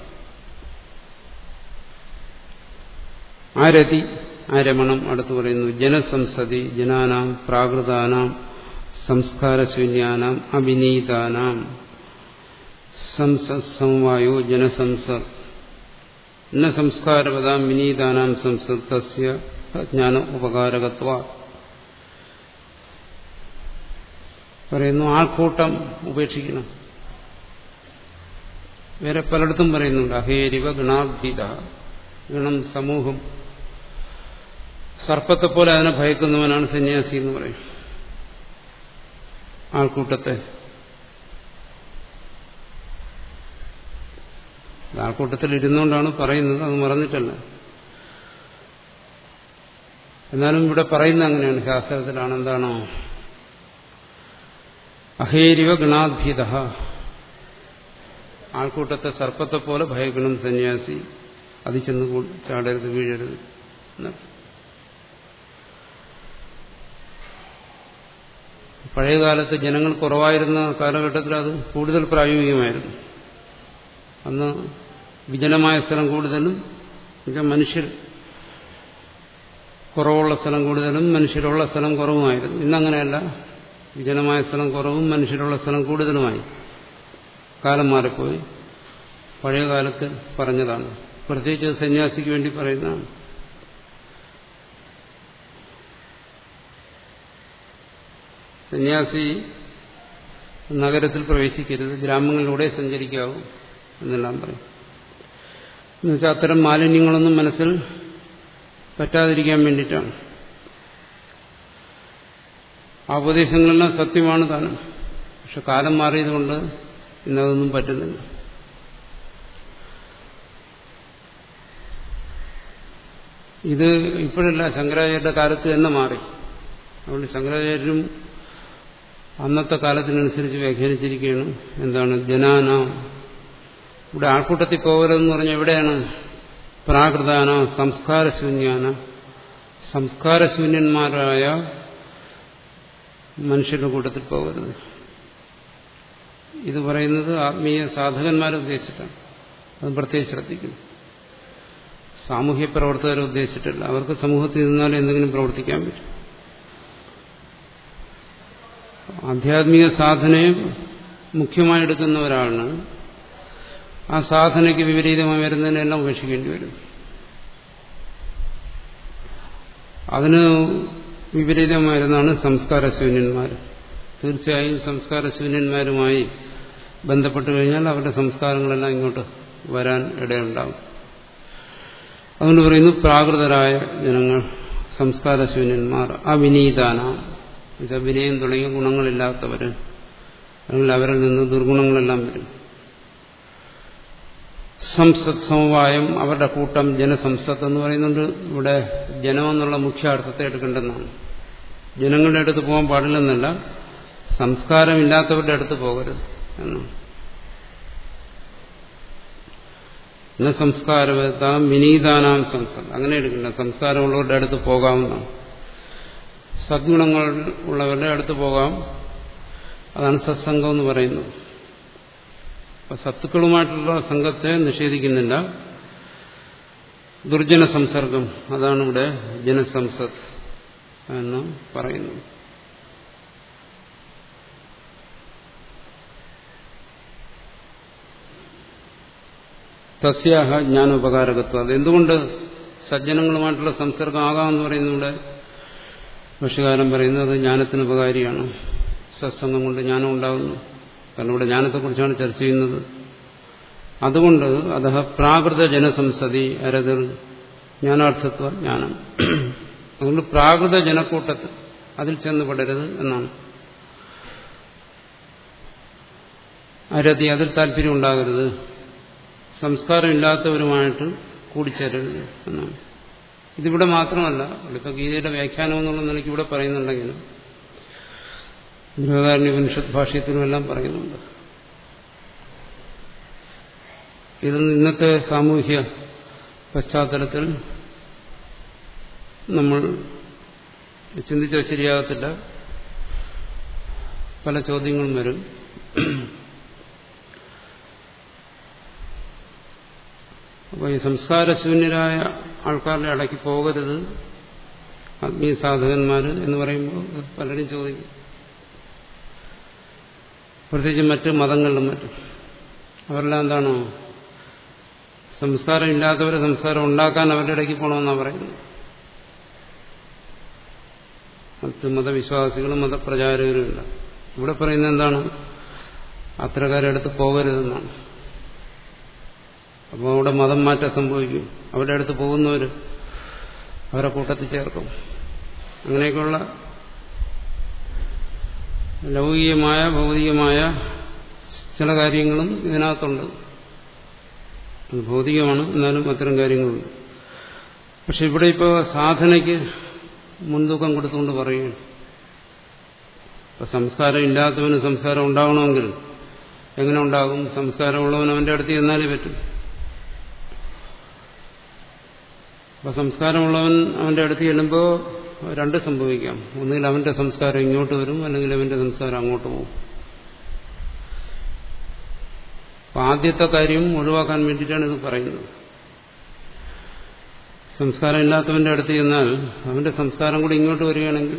ആ രതി ആ രമണം അടുത്ത് പറയുന്നു ജനസംസതി ജനാനാം പ്രാകൃതാനാം സംസ്കാരശൂന്യാനാം അവിനീതാനാം സംസംവായോ ജനസംസ ന സംസ്കാരവതാം വിനീതാനാം സംസത്തസ്യ ജ്ഞാന ഉപകാരകത്വ പറയുന്നു ആൾക്കൂട്ടം ഉപേക്ഷിക്കണം വേറെ പലയിടത്തും പറയുന്നുണ്ട് അഹേരിവ ഗണാഭീത ഗണം സമൂഹം സർപ്പത്തെ പോലെ അതിനെ ഭയക്കുന്നവനാണ് സന്യാസി എന്ന് പറയും ആൾക്കൂട്ടത്തെ ആൾക്കൂട്ടത്തിൽ ഇരുന്നുകൊണ്ടാണ് പറയുന്നത് അത് മറന്നിട്ടല്ല എന്നാലും ഇവിടെ പറയുന്നത് അങ്ങനെയാണ് ശാസ്ത്രത്തിലാണ് എന്താണോ അഹേരിവ ഗണാഭീത ആൾക്കൂട്ടത്തെ സർപ്പത്തെ പോലെ ഭയക്കണം സന്യാസി അത് ചെന്ന് ചാടരുത് വീഴരുത് പഴയകാലത്ത് ജനങ്ങൾ കുറവായിരുന്ന കാലഘട്ടത്തിൽ അത് കൂടുതൽ പ്രായോഗികമായിരുന്നു അന്ന് വിജനമായ സ്ഥലം കൂടുതലും മനുഷ്യർ കുറവുള്ള സ്ഥലം കൂടുതലും മനുഷ്യരുള്ള സ്ഥലം കുറവുമായിരുന്നു ഇന്നങ്ങനെയല്ല വിജനമായ സ്ഥലം കുറവും മനുഷ്യരുള്ള സ്ഥലം കൂടുതലുമായി കാലം മാറിപ്പോയി പഴയ കാലത്ത് പറഞ്ഞതാണ് പ്രത്യേകിച്ച് സന്യാസിക്ക് വേണ്ടി പറയുന്നതാണ് സന്യാസി നഗരത്തിൽ പ്രവേശിക്കരുത് ഗ്രാമങ്ങളിലൂടെ സഞ്ചരിക്കാവൂ എന്നെല്ലാം പറയും എന്നുവെച്ചാൽ അത്തരം മാലിന്യങ്ങളൊന്നും മനസ്സിൽ പറ്റാതിരിക്കാൻ വേണ്ടിയിട്ടാണ് ആ ഉപദേശങ്ങളെല്ലാം സത്യമാണ് താനും പക്ഷെ കാലം മാറിയതുകൊണ്ട് ഇന്നതൊന്നും പറ്റുന്നില്ല ഇത് ഇപ്പോഴല്ല ശങ്കരാചാര്യരുടെ കാലത്ത് തന്നെ മാറി അതുകൊണ്ട് ശങ്കരാചാര്യരും അന്നത്തെ കാലത്തിനനുസരിച്ച് വ്യാഖ്യാനിച്ചിരിക്കുകയാണ് എന്താണ് ജനാന ഇവിടെ ആൾക്കൂട്ടത്തിൽ പോകരുതെന്ന് പറഞ്ഞാൽ എവിടെയാണ് പ്രാകൃതാന സംസ്കാരശൂന്യാന സംസ്കാരശൂന്യന്മാരായ മനുഷ്യരുടെ കൂട്ടത്തിൽ പോകരുത് ഇത് പറയുന്നത് ആത്മീയ സാധകന്മാരെ ഉദ്ദേശിച്ചിട്ടാണ് അത് പ്രത്യേകം ശ്രദ്ധിക്കുന്നു സാമൂഹ്യ പ്രവർത്തകരെ ഉദ്ദേശിച്ചിട്ടില്ല അവർക്ക് സമൂഹത്തിൽ നിന്നാൽ എന്തെങ്കിലും പ്രവർത്തിക്കാൻ പറ്റും ആധ്യാത്മിക സാധനയെ മുഖ്യമായി എടുക്കുന്ന ഒരാളിന് ആ സാധനയ്ക്ക് വിപരീതമായി വരുന്നതിനെല്ലാം ഉപേക്ഷിക്കേണ്ടി വരും അതിന് വിപരീതമായിരുന്നാണ് സംസ്കാരശൂന്യന്മാർ തീർച്ചയായും സംസ്കാരശൂന്യന്മാരുമായി ബന്ധപ്പെട്ട് കഴിഞ്ഞാൽ അവരുടെ സംസ്കാരങ്ങളെല്ലാം ഇങ്ങോട്ട് വരാൻ ഇടയുണ്ടാകും അതുകൊണ്ട് പറയുന്നു പ്രാകൃതരായ ജനങ്ങൾ സംസ്കാരശൂന്യന്മാർ അവിനീതാന എന്നുവെച്ചാൽ വിനയം തുടങ്ങിയ ഗുണങ്ങളില്ലാത്തവർ അല്ലെങ്കിൽ അവരിൽ നിന്ന് ദുർഗുണങ്ങളെല്ലാം വരും സംസത് സമവായം അവരുടെ കൂട്ടം ജനസംസത്ത് എന്ന് പറയുന്നുണ്ട് ഇവിടെ ജനമെന്നുള്ള മുഖ്യ അർത്ഥത്തെ എടുക്കേണ്ടെന്നാണ് ജനങ്ങളുടെ അടുത്ത് പോകാൻ പാടില്ലെന്നല്ല സംസ്കാരമില്ലാത്തവരുടെ അടുത്ത് പോകരുത് എന്നാണ് എന്ന സംസ്കാരവത്ത വിനീതാനാം സംസദ് അങ്ങനെ എടുക്കണ്ട സംസ്കാരമുള്ളവരുടെ അടുത്ത് പോകാവുന്നതാണ് സദ്ഗുണങ്ങൾ ഉള്ളവരുടെ അടുത്ത് പോകാം അതാണ് സത്സംഗം എന്ന് പറയുന്നത് അപ്പൊ സത്തുക്കളുമായിട്ടുള്ള സംഘത്തെ നിഷേധിക്കുന്നില്ല ദുർജന സംസർഗം അതാണ് ഇവിടെ ജനസംസദ് എന്ന് പറയുന്നത് തസ്യാഹ ജ്ഞാനോപകാരകത്വം അത് എന്തുകൊണ്ട് സജ്ജനങ്ങളുമായിട്ടുള്ള സംസർഗം ആകാമെന്ന് പറയുന്നതിവിടെ ഭക്ഷ്യകാലം പറയുന്നത് ജ്ഞാനത്തിന് ഉപകാരിയാണ് സത്സംഗം കൊണ്ട് ജ്ഞാനം ഉണ്ടാകുന്നു കാരണം ഇവിടെ ജ്ഞാനത്തെക്കുറിച്ചാണ് ചർച്ച ചെയ്യുന്നത് അതുകൊണ്ട് അത പ്രാകൃത ജനസംസതി അരതിർ ജ്ഞാനാർത്ഥത്വ ജ്ഞാനം അതുകൊണ്ട് പ്രാകൃത ജനക്കൂട്ടത്ത് അതിൽ ചെന്ന് പെടരുത് എന്നാണ് അരതി അതിൽ താല്പര്യം ഉണ്ടാകരുത് സംസ്കാരമില്ലാത്തവരുമായിട്ട് കൂടിച്ചേരരുത് എന്നാണ് ഇതിവിടെ മാത്രമല്ല ഇവിടുത്തെ ഗീതയുടെ വ്യാഖ്യാനം എന്നുള്ള നിലയ്ക്ക് ഇവിടെ പറയുന്നുണ്ടെങ്കിലും ബൃഹദാരണ്യ ഉപനിഷത്ത് ഭാഷ്യത്തിലും എല്ലാം പറയുന്നുണ്ട് ഇത് ഇന്നത്തെ സാമൂഹ്യ പശ്ചാത്തലത്തിൽ നമ്മൾ ചിന്തിച്ചാൽ ശരിയാകത്തില്ല പല ചോദ്യങ്ങളും വരും അപ്പോൾ ഈ സംസ്കാരശൂന്യരായ ആൾക്കാരുടെ ഇടയ്ക്ക് പോകരുത് ആത്മീയ സാധകന്മാർ എന്ന് പറയുമ്പോൾ പലരും ചോദിക്കും പ്രത്യേകിച്ച് മറ്റ് മതങ്ങളിലും മറ്റും അവരെല്ലാം എന്താണോ സംസ്കാരം ഇല്ലാത്തവരെ സംസ്കാരം ഉണ്ടാക്കാൻ അവരുടെ ഇടയ്ക്ക് പോകണമെന്നാണ് പറയുന്നത് മറ്റ് മതവിശ്വാസികളും മതപ്രചാരകരും ഇല്ല ഇവിടെ പറയുന്നത് എന്താണ് അത്തരക്കാരുടെ അടുത്ത് പോകരുതെന്നാണ് അപ്പോൾ അവിടെ മതം മാറ്റം സംഭവിക്കും അവരുടെ അടുത്ത് പോകുന്നവർ അവരെ കൂട്ടത്തിൽ ചേർക്കും അങ്ങനെയൊക്കെയുള്ള ലൗകികമായ ഭൗതികമായ ചില കാര്യങ്ങളും ഇതിനകത്തുണ്ട് അത് ഭൗതികമാണ് എന്നാലും അത്തരം കാര്യങ്ങളുണ്ട് പക്ഷെ ഇവിടെ ഇപ്പോൾ സാധനയ്ക്ക് മുൻതൂക്കം കൊടുത്തുകൊണ്ട് പറയുകയാണ് ഇപ്പൊ സംസ്കാരം ഇല്ലാത്തവന് സംസ്കാരം ഉണ്ടാകണമെങ്കിൽ എങ്ങനെ ഉണ്ടാകും സംസ്കാരമുള്ളവൻ അവന്റെ അടുത്ത് ചെന്നാലേ പറ്റും അപ്പൊ സംസ്കാരമുള്ളവൻ അവന്റെ അടുത്ത് ചെല്ലുമ്പോൾ രണ്ട് സംഭവിക്കാം ഒന്നുകിൽ അവന്റെ സംസ്കാരം ഇങ്ങോട്ട് വരും അല്ലെങ്കിൽ അവന്റെ സംസ്കാരം അങ്ങോട്ട് പോകും അപ്പൊ ആദ്യത്തെ കാര്യം ഒഴിവാക്കാൻ വേണ്ടിയിട്ടാണ് ഇത് പറയുന്നത് സംസ്കാരം ഇല്ലാത്തവന്റെ അടുത്ത് ചെന്നാൽ അവന്റെ സംസ്കാരം കൂടി ഇങ്ങോട്ട് വരികയാണെങ്കിൽ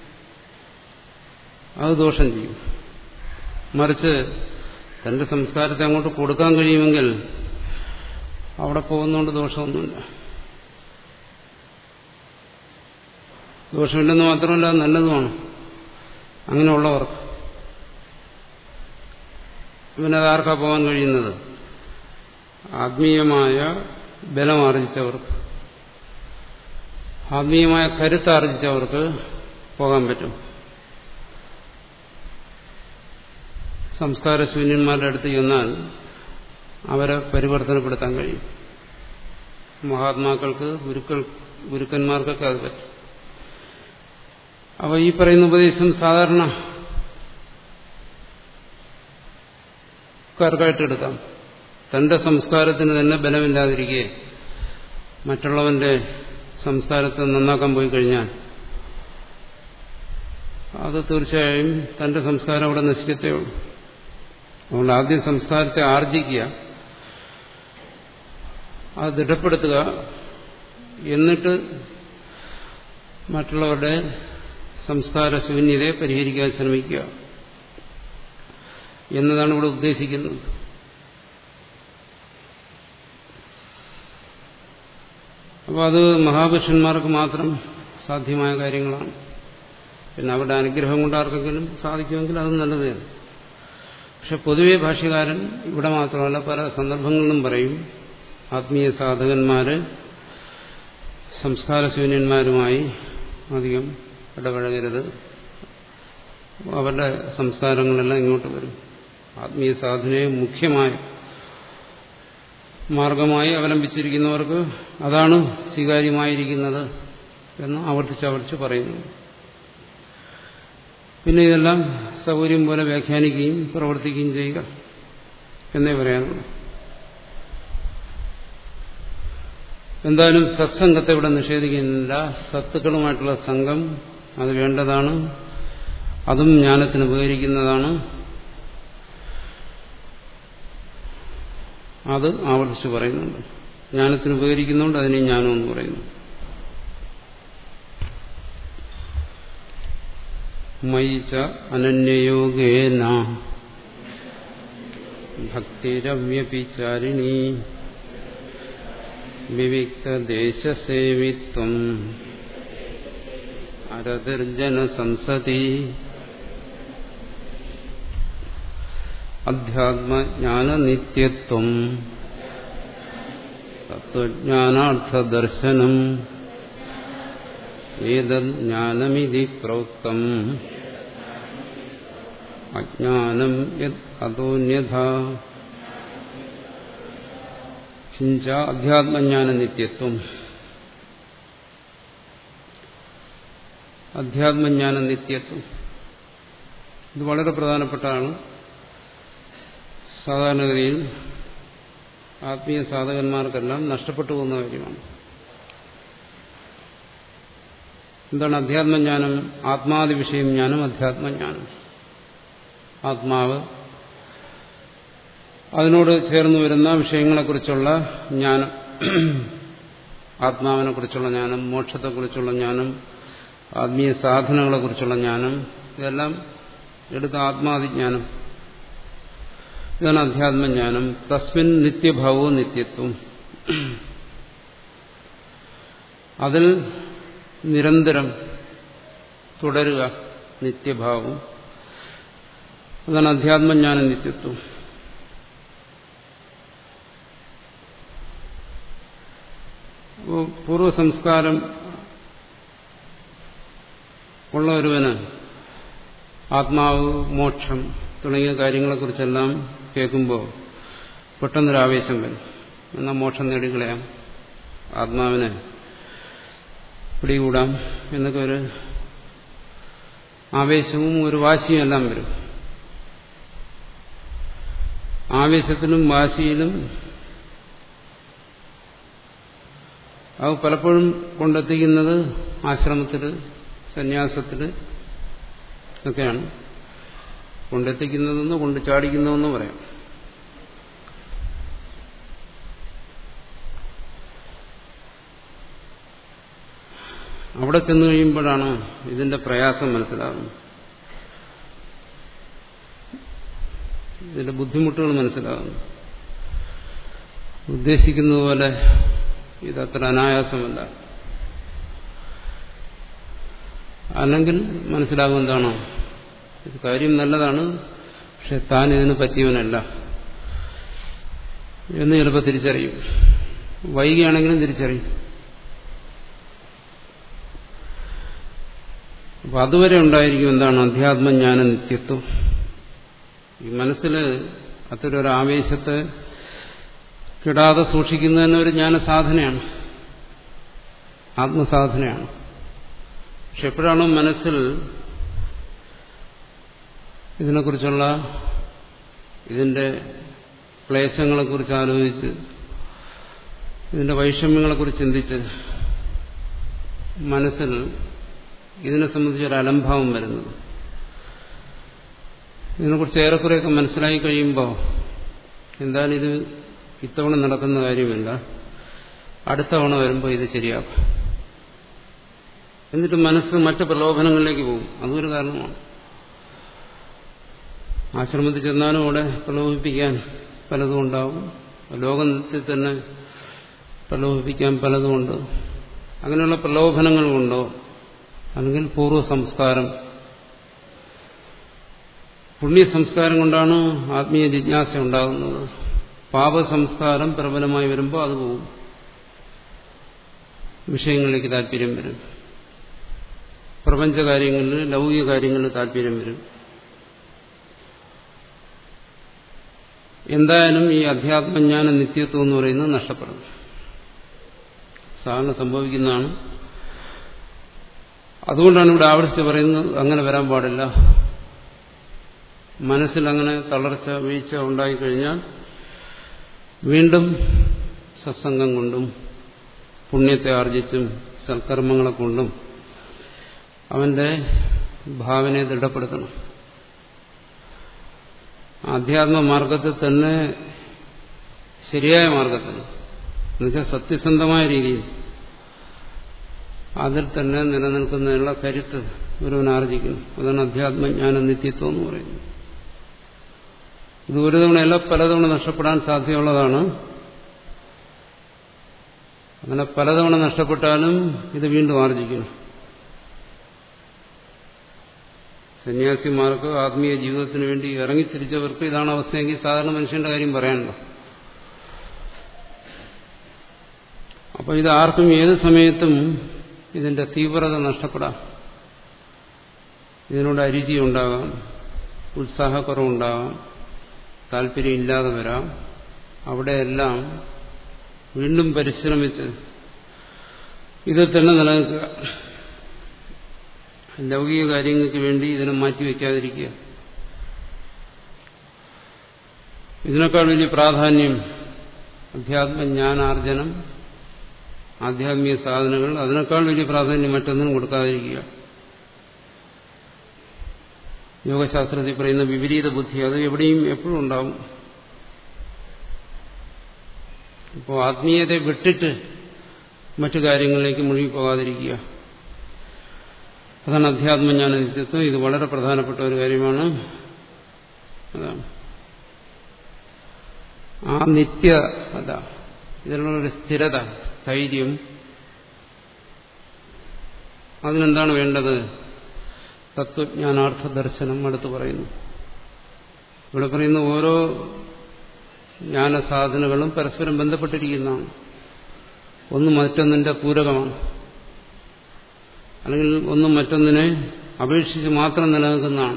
അത് ദോഷം ചെയ്യും മറിച്ച് തന്റെ സംസ്കാരത്തെ അങ്ങോട്ട് കൊടുക്കാൻ കഴിയുമെങ്കിൽ അവിടെ പോകുന്നതുകൊണ്ട് ദോഷമൊന്നുമില്ല ദോഷമില്ലെന്ന് മാത്രമല്ല നല്ലതുമാണ് അങ്ങനെയുള്ളവർക്ക് ഇവനത് ആർക്കാ പോകാൻ കഴിയുന്നത് ആത്മീയമായ ബലമാർജിച്ചവർക്ക് ആത്മീയമായ കരുത്താർജിച്ചവർക്ക് പോകാൻ പറ്റും സംസ്കാരശൂന്യന്മാരുടെ അടുത്ത് ചെന്നാൽ അവരെ പരിവർത്തനപ്പെടുത്താൻ കഴിയും മഹാത്മാക്കൾക്ക് ഗുരുക്കൾ ഗുരുക്കന്മാർക്കൊക്കെ അത് പറ്റും അപ്പോൾ ഈ പറയുന്ന ഉപദേശം സാധാരണ ക്കാർക്കായിട്ട് എടുക്കാം തന്റെ സംസ്കാരത്തിന് തന്നെ ബലമില്ലാതിരിക്കെ മറ്റുള്ളവന്റെ സംസ്കാരത്തെ നന്നാക്കാൻ പോയി കഴിഞ്ഞാൽ അത് തീർച്ചയായും തന്റെ സംസ്കാരം അവിടെ നശിക്കത്തേ ഉള്ളൂ അതുകൊണ്ട് ആദ്യം സംസ്കാരത്തെ ആർജിക്കുക അത് ദൃഢപ്പെടുത്തുക എന്നിട്ട് മറ്റുള്ളവരുടെ സംസ്കാര ശൂന്യതയെ പരിഹരിക്കാൻ ശ്രമിക്കുക എന്നതാണ് ഇവിടെ ഉദ്ദേശിക്കുന്നത് അപ്പോൾ അത് മഹാപുരുഷന്മാർക്ക് മാത്രം സാധ്യമായ കാര്യങ്ങളാണ് പിന്നെ അവരുടെ അനുഗ്രഹം കൊണ്ട് ആർക്കെങ്കിലും സാധിക്കുമെങ്കിൽ അത് നല്ലത് തന്നെ പക്ഷെ പൊതുവെ ഭാഷ്യകാരൻ ഇവിടെ മാത്രമല്ല പല സന്ദർഭങ്ങളിലും പറയും ആത്മീയ സാധകന്മാര് സംസ്കാരശൂന്യന്മാരുമായി അധികം ഇടപഴകരുത് അവരുടെ സംസ്കാരങ്ങളെല്ലാം ഇങ്ങോട്ട് വരും ആത്മീയ സാധനയെ മുഖ്യമായ മാർഗമായി അവലംബിച്ചിരിക്കുന്നവർക്ക് അതാണ് സ്വീകാര്യമായിരിക്കുന്നത് എന്ന് ആവർത്തിച്ച് ആവർത്തിച്ച് പറയുന്നു പിന്നെ ഇതെല്ലാം സൗകര്യം പോലെ വ്യാഖ്യാനിക്കുകയും പ്രവർത്തിക്കുകയും ചെയ്യുക എന്നേ പറയാനുള്ളൂ എന്തായാലും സത്സംഗത്തെ ഇവിടെ നിഷേധിക്കുന്നില്ല സത്തുക്കളുമായിട്ടുള്ള സംഘം അത് വേണ്ടതാണ് അതും ജ്ഞാനത്തിന് ഉപകരിക്കുന്നതാണ് അത് ആവർത്തിച്ച് പറയുന്നുണ്ട് ജ്ഞാനത്തിന് ഉപകരിക്കുന്നുണ്ട് അതിനെ ജ്ഞാനം എന്ന് പറയുന്നു മയിച്ച അനന്യയോഗേന ഭക്തിരവ്യപിചാരിണി വിവിക്തദേശസേവിത്വം അരതിർജന സംസതി അധ്യാത്മജ്ഞാനനിത്യത്വം തത്വജ്ഞാനാർത്ഥദർശനം ഏതജ്ഞാനമിതി പ്രോക്തം അജ്ഞാനം യത് അതോന്യഥ കിഞ്ച അധ്യാത്മജ്ഞാനനിത്യത്വം അധ്യാത്മജ്ഞാനനിത്യത്വം ഇത് വളരെ പ്രധാനപ്പെട്ടതാണ് സാധാരണഗതിയിൽ ആത്മീയ സാധകന്മാർക്കെല്ലാം നഷ്ടപ്പെട്ടു പോകുന്ന കാര്യമാണ് എന്താണ് അധ്യാത്മജ്ഞാനം ആത്മാദി വിഷയം ജ്ഞാനം അധ്യാത്മജ്ഞാനം ആത്മാവ് അതിനോട് ചേർന്ന് വരുന്ന വിഷയങ്ങളെക്കുറിച്ചുള്ള ജ്ഞാനം ആത്മാവിനെക്കുറിച്ചുള്ള ജ്ഞാനം മോക്ഷത്തെക്കുറിച്ചുള്ള ജ്ഞാനം ആത്മീയ സാധനങ്ങളെക്കുറിച്ചുള്ള ജ്ഞാനം ഇതെല്ലാം എടുത്ത ആത്മാതിജ്ഞാനം ഇതാണ് അധ്യാത്മജ്ഞാനം തസ്മിൻ നിത്യഭാവവും നിത്യത്വം അതിൽ നിരന്തരം തുടരുക നിത്യഭാവം അതാണ് അധ്യാത്മജ്ഞാന നിത്യത്വം പൂർവ്വസംസ്കാരം ഉള്ള ഒരുവന് ആത്മാവ് മോക്ഷം തുടങ്ങിയ കാര്യങ്ങളെക്കുറിച്ചെല്ലാം കേൾക്കുമ്പോൾ പെട്ടെന്നൊരാവേശം വരും എന്നാൽ മോക്ഷം നേടിക്കളയാം ആത്മാവിനെ പിടികൂടാം എന്നൊക്കെ ഒരു ആവേശവും ഒരു വാശിയും എല്ലാം വരും ആവേശത്തിലും വാശിയിലും അത് പലപ്പോഴും കൊണ്ടെത്തിക്കുന്നത് ആശ്രമത്തിൽ സന്യാസത്തിൽ ഒക്കെയാണ് കൊണ്ടെത്തിക്കുന്നതെന്ന് കൊണ്ട് ചാടിക്കുന്നതെന്ന് പറയാം അവിടെ ചെന്നു കഴിയുമ്പോഴാണ് ഇതിന്റെ പ്രയാസം മനസ്സിലാകുന്നത് ഇതിന്റെ ബുദ്ധിമുട്ടുകൾ മനസ്സിലാകുന്നു ഉദ്ദേശിക്കുന്നത് പോലെ ഇതത്ര അനായാസമല്ല അല്ലെങ്കിൽ മനസ്സിലാകും എന്താണോ ഇത് കാര്യം നല്ലതാണ് പക്ഷെ താൻ ഇതിന് പറ്റിയവനല്ല എന്ന് ചിലപ്പോൾ തിരിച്ചറിയും വൈകിയാണെങ്കിലും തിരിച്ചറിയും അപ്പൊ അതുവരെ ഉണ്ടായിരിക്കും എന്താണ് അധ്യാത്മജ്ഞാന നിത്യത്വം ഈ മനസ്സിൽ അത്തരൊരു ആവേശത്തെ കിടാതെ സൂക്ഷിക്കുന്നതിന് ഒരു ജ്ഞാന സാധനയാണ് ആത്മസാധനയാണ് പക്ഷെ എപ്പോഴാണോ മനസ്സിൽ ഇതിനെക്കുറിച്ചുള്ള ഇതിന്റെ ക്ലേശങ്ങളെക്കുറിച്ച് ആലോചിച്ച് ഇതിന്റെ വൈഷമ്യങ്ങളെക്കുറിച്ച് ചിന്തിച്ച് മനസ്സിൽ ഇതിനെ സംബന്ധിച്ചൊരു അലംഭാവം വരുന്നത് ഇതിനെക്കുറിച്ച് ഏറെക്കുറെയൊക്കെ മനസ്സിലായി കഴിയുമ്പോൾ എന്തായാലും ഇത് ഇത്തവണ നടക്കുന്ന കാര്യമില്ല അടുത്ത തവണ വരുമ്പോൾ ഇത് ശരിയാക്കും എന്നിട്ട് മനസ്സ് മറ്റ് പ്രലോഭനങ്ങളിലേക്ക് പോകും അതൊരു കാരണമാണ് ആശ്രമത്തിൽ ചെന്നാലും അവിടെ പ്രലോഭിപ്പിക്കാൻ പലതും ഉണ്ടാവും ലോകത്തിൽ തന്നെ പ്രലോഭിപ്പിക്കാൻ പലതുമുണ്ട് അങ്ങനെയുള്ള പ്രലോഭനങ്ങൾ കൊണ്ടോ അല്ലെങ്കിൽ പൂർവ്വ സംസ്കാരം പുണ്യ സംസ്കാരം കൊണ്ടാണ് ആത്മീയ ജിജ്ഞാസ ഉണ്ടാകുന്നത് പാപസംസ്കാരം പ്രബലമായി വരുമ്പോൾ അത് പോകും വിഷയങ്ങളിലേക്ക് താല്പര്യം വരും പ്രപഞ്ച കാര്യങ്ങളിൽ ലൗകിക കാര്യങ്ങളിൽ താല്പര്യം വരും എന്തായാലും ഈ അധ്യാത്മജ്ഞാന നിത്യത്വം എന്ന് പറയുന്നത് നഷ്ടപ്പെടും സാധാരണ സംഭവിക്കുന്നതാണ് അതുകൊണ്ടാണ് ഇവിടെ ആവർത്തിച്ച് പറയുന്നത് അങ്ങനെ വരാൻ പാടില്ല മനസ്സിൽ അങ്ങനെ തളർച്ച വീഴ്ച ഉണ്ടായിക്കഴിഞ്ഞാൽ വീണ്ടും സത്സംഗം കൊണ്ടും പുണ്യത്തെ ആർജിച്ചും സൽക്കർമ്മങ്ങളെ കൊണ്ടും അവന്റെ ഭാവനയെ ദൃഢപ്പെടുത്തണം ആധ്യാത്മ മാർഗത്തിൽ തന്നെ ശരിയായ മാർഗത്തിൽ എന്നുവെച്ചാൽ സത്യസന്ധമായ രീതിയിൽ അതിൽ തന്നെ നിലനിൽക്കുന്നതിനുള്ള കരുത്ത് ഒരുവൻ ആർജിക്കുന്നു അതാണ് അധ്യാത്മജ്ഞാന നിത്യത്വം എന്ന് പറയുന്നത് ഇത് ഒരു തവണയല്ല പലതവണ നഷ്ടപ്പെടാൻ സാധ്യതയുള്ളതാണ് അങ്ങനെ പലതവണ നഷ്ടപ്പെട്ടാലും ഇത് വീണ്ടും ആർജിക്കണം സന്യാസിമാർക്ക് ആത്മീയ ജീവിതത്തിന് വേണ്ടി ഇറങ്ങിത്തിരിച്ചവർക്ക് ഇതാണ് അവസ്ഥയെങ്കിൽ സാധാരണ മനുഷ്യന്റെ കാര്യം പറയാനുണ്ടോ അപ്പൊ ഇത് ആർക്കും ഏത് സമയത്തും ഇതിന്റെ തീവ്രത നഷ്ടപ്പെടാം ഇതിനോട് അരുചി ഉണ്ടാകാം ഉത്സാഹക്കുറവുണ്ടാകാം താല്പര്യം ഇല്ലാതെ വരാം അവിടെയെല്ലാം വീണ്ടും പരിശ്രമിച്ച് ഇതിൽ തന്നെ നിലനിൽക്കുക ലൗകിക കാര്യങ്ങൾക്ക് വേണ്ടി ഇതിനെ മാറ്റിവെക്കാതിരിക്കുക ഇതിനേക്കാൾ വലിയ പ്രാധാന്യം അധ്യാത്മജ്ഞാനാർജനം ആധ്യാത്മിക സാധനങ്ങൾ അതിനേക്കാൾ വലിയ പ്രാധാന്യം മറ്റൊന്നിനും കൊടുക്കാതിരിക്കുക യോഗശാസ്ത്രത്തിൽ പറയുന്ന വിപരീത ബുദ്ധി അത് എവിടെയും എപ്പോഴും ഉണ്ടാവും ഇപ്പോൾ ആത്മീയതയെ വിട്ടിട്ട് മറ്റു കാര്യങ്ങളിലേക്ക് മുഴുകിപ്പോകാതിരിക്കുക അതാണ് അധ്യാത്മജ്ഞാന നിത്യത്വം ഇത് വളരെ പ്രധാനപ്പെട്ട ഒരു കാര്യമാണ് അതാണ് ആ നിത്യ അത ഇതിനുള്ളൊരു സ്ഥിരത സ്ഥൈര്യം അതിനെന്താണ് വേണ്ടത് തത്വജ്ഞാനാർത്ഥ ദർശനം അടുത്ത് പറയുന്നു ഇവിടെ പറയുന്ന ഓരോ ജ്ഞാനസാധനങ്ങളും പരസ്പരം ബന്ധപ്പെട്ടിരിക്കുന്നതാണ് ഒന്ന് മറ്റൊന്നിന്റെ പൂരകമാണ് അല്ലെങ്കിൽ ഒന്നും മറ്റൊന്നിനെ അപേക്ഷിച്ച് മാത്രം നിലനിൽക്കുന്നതാണ്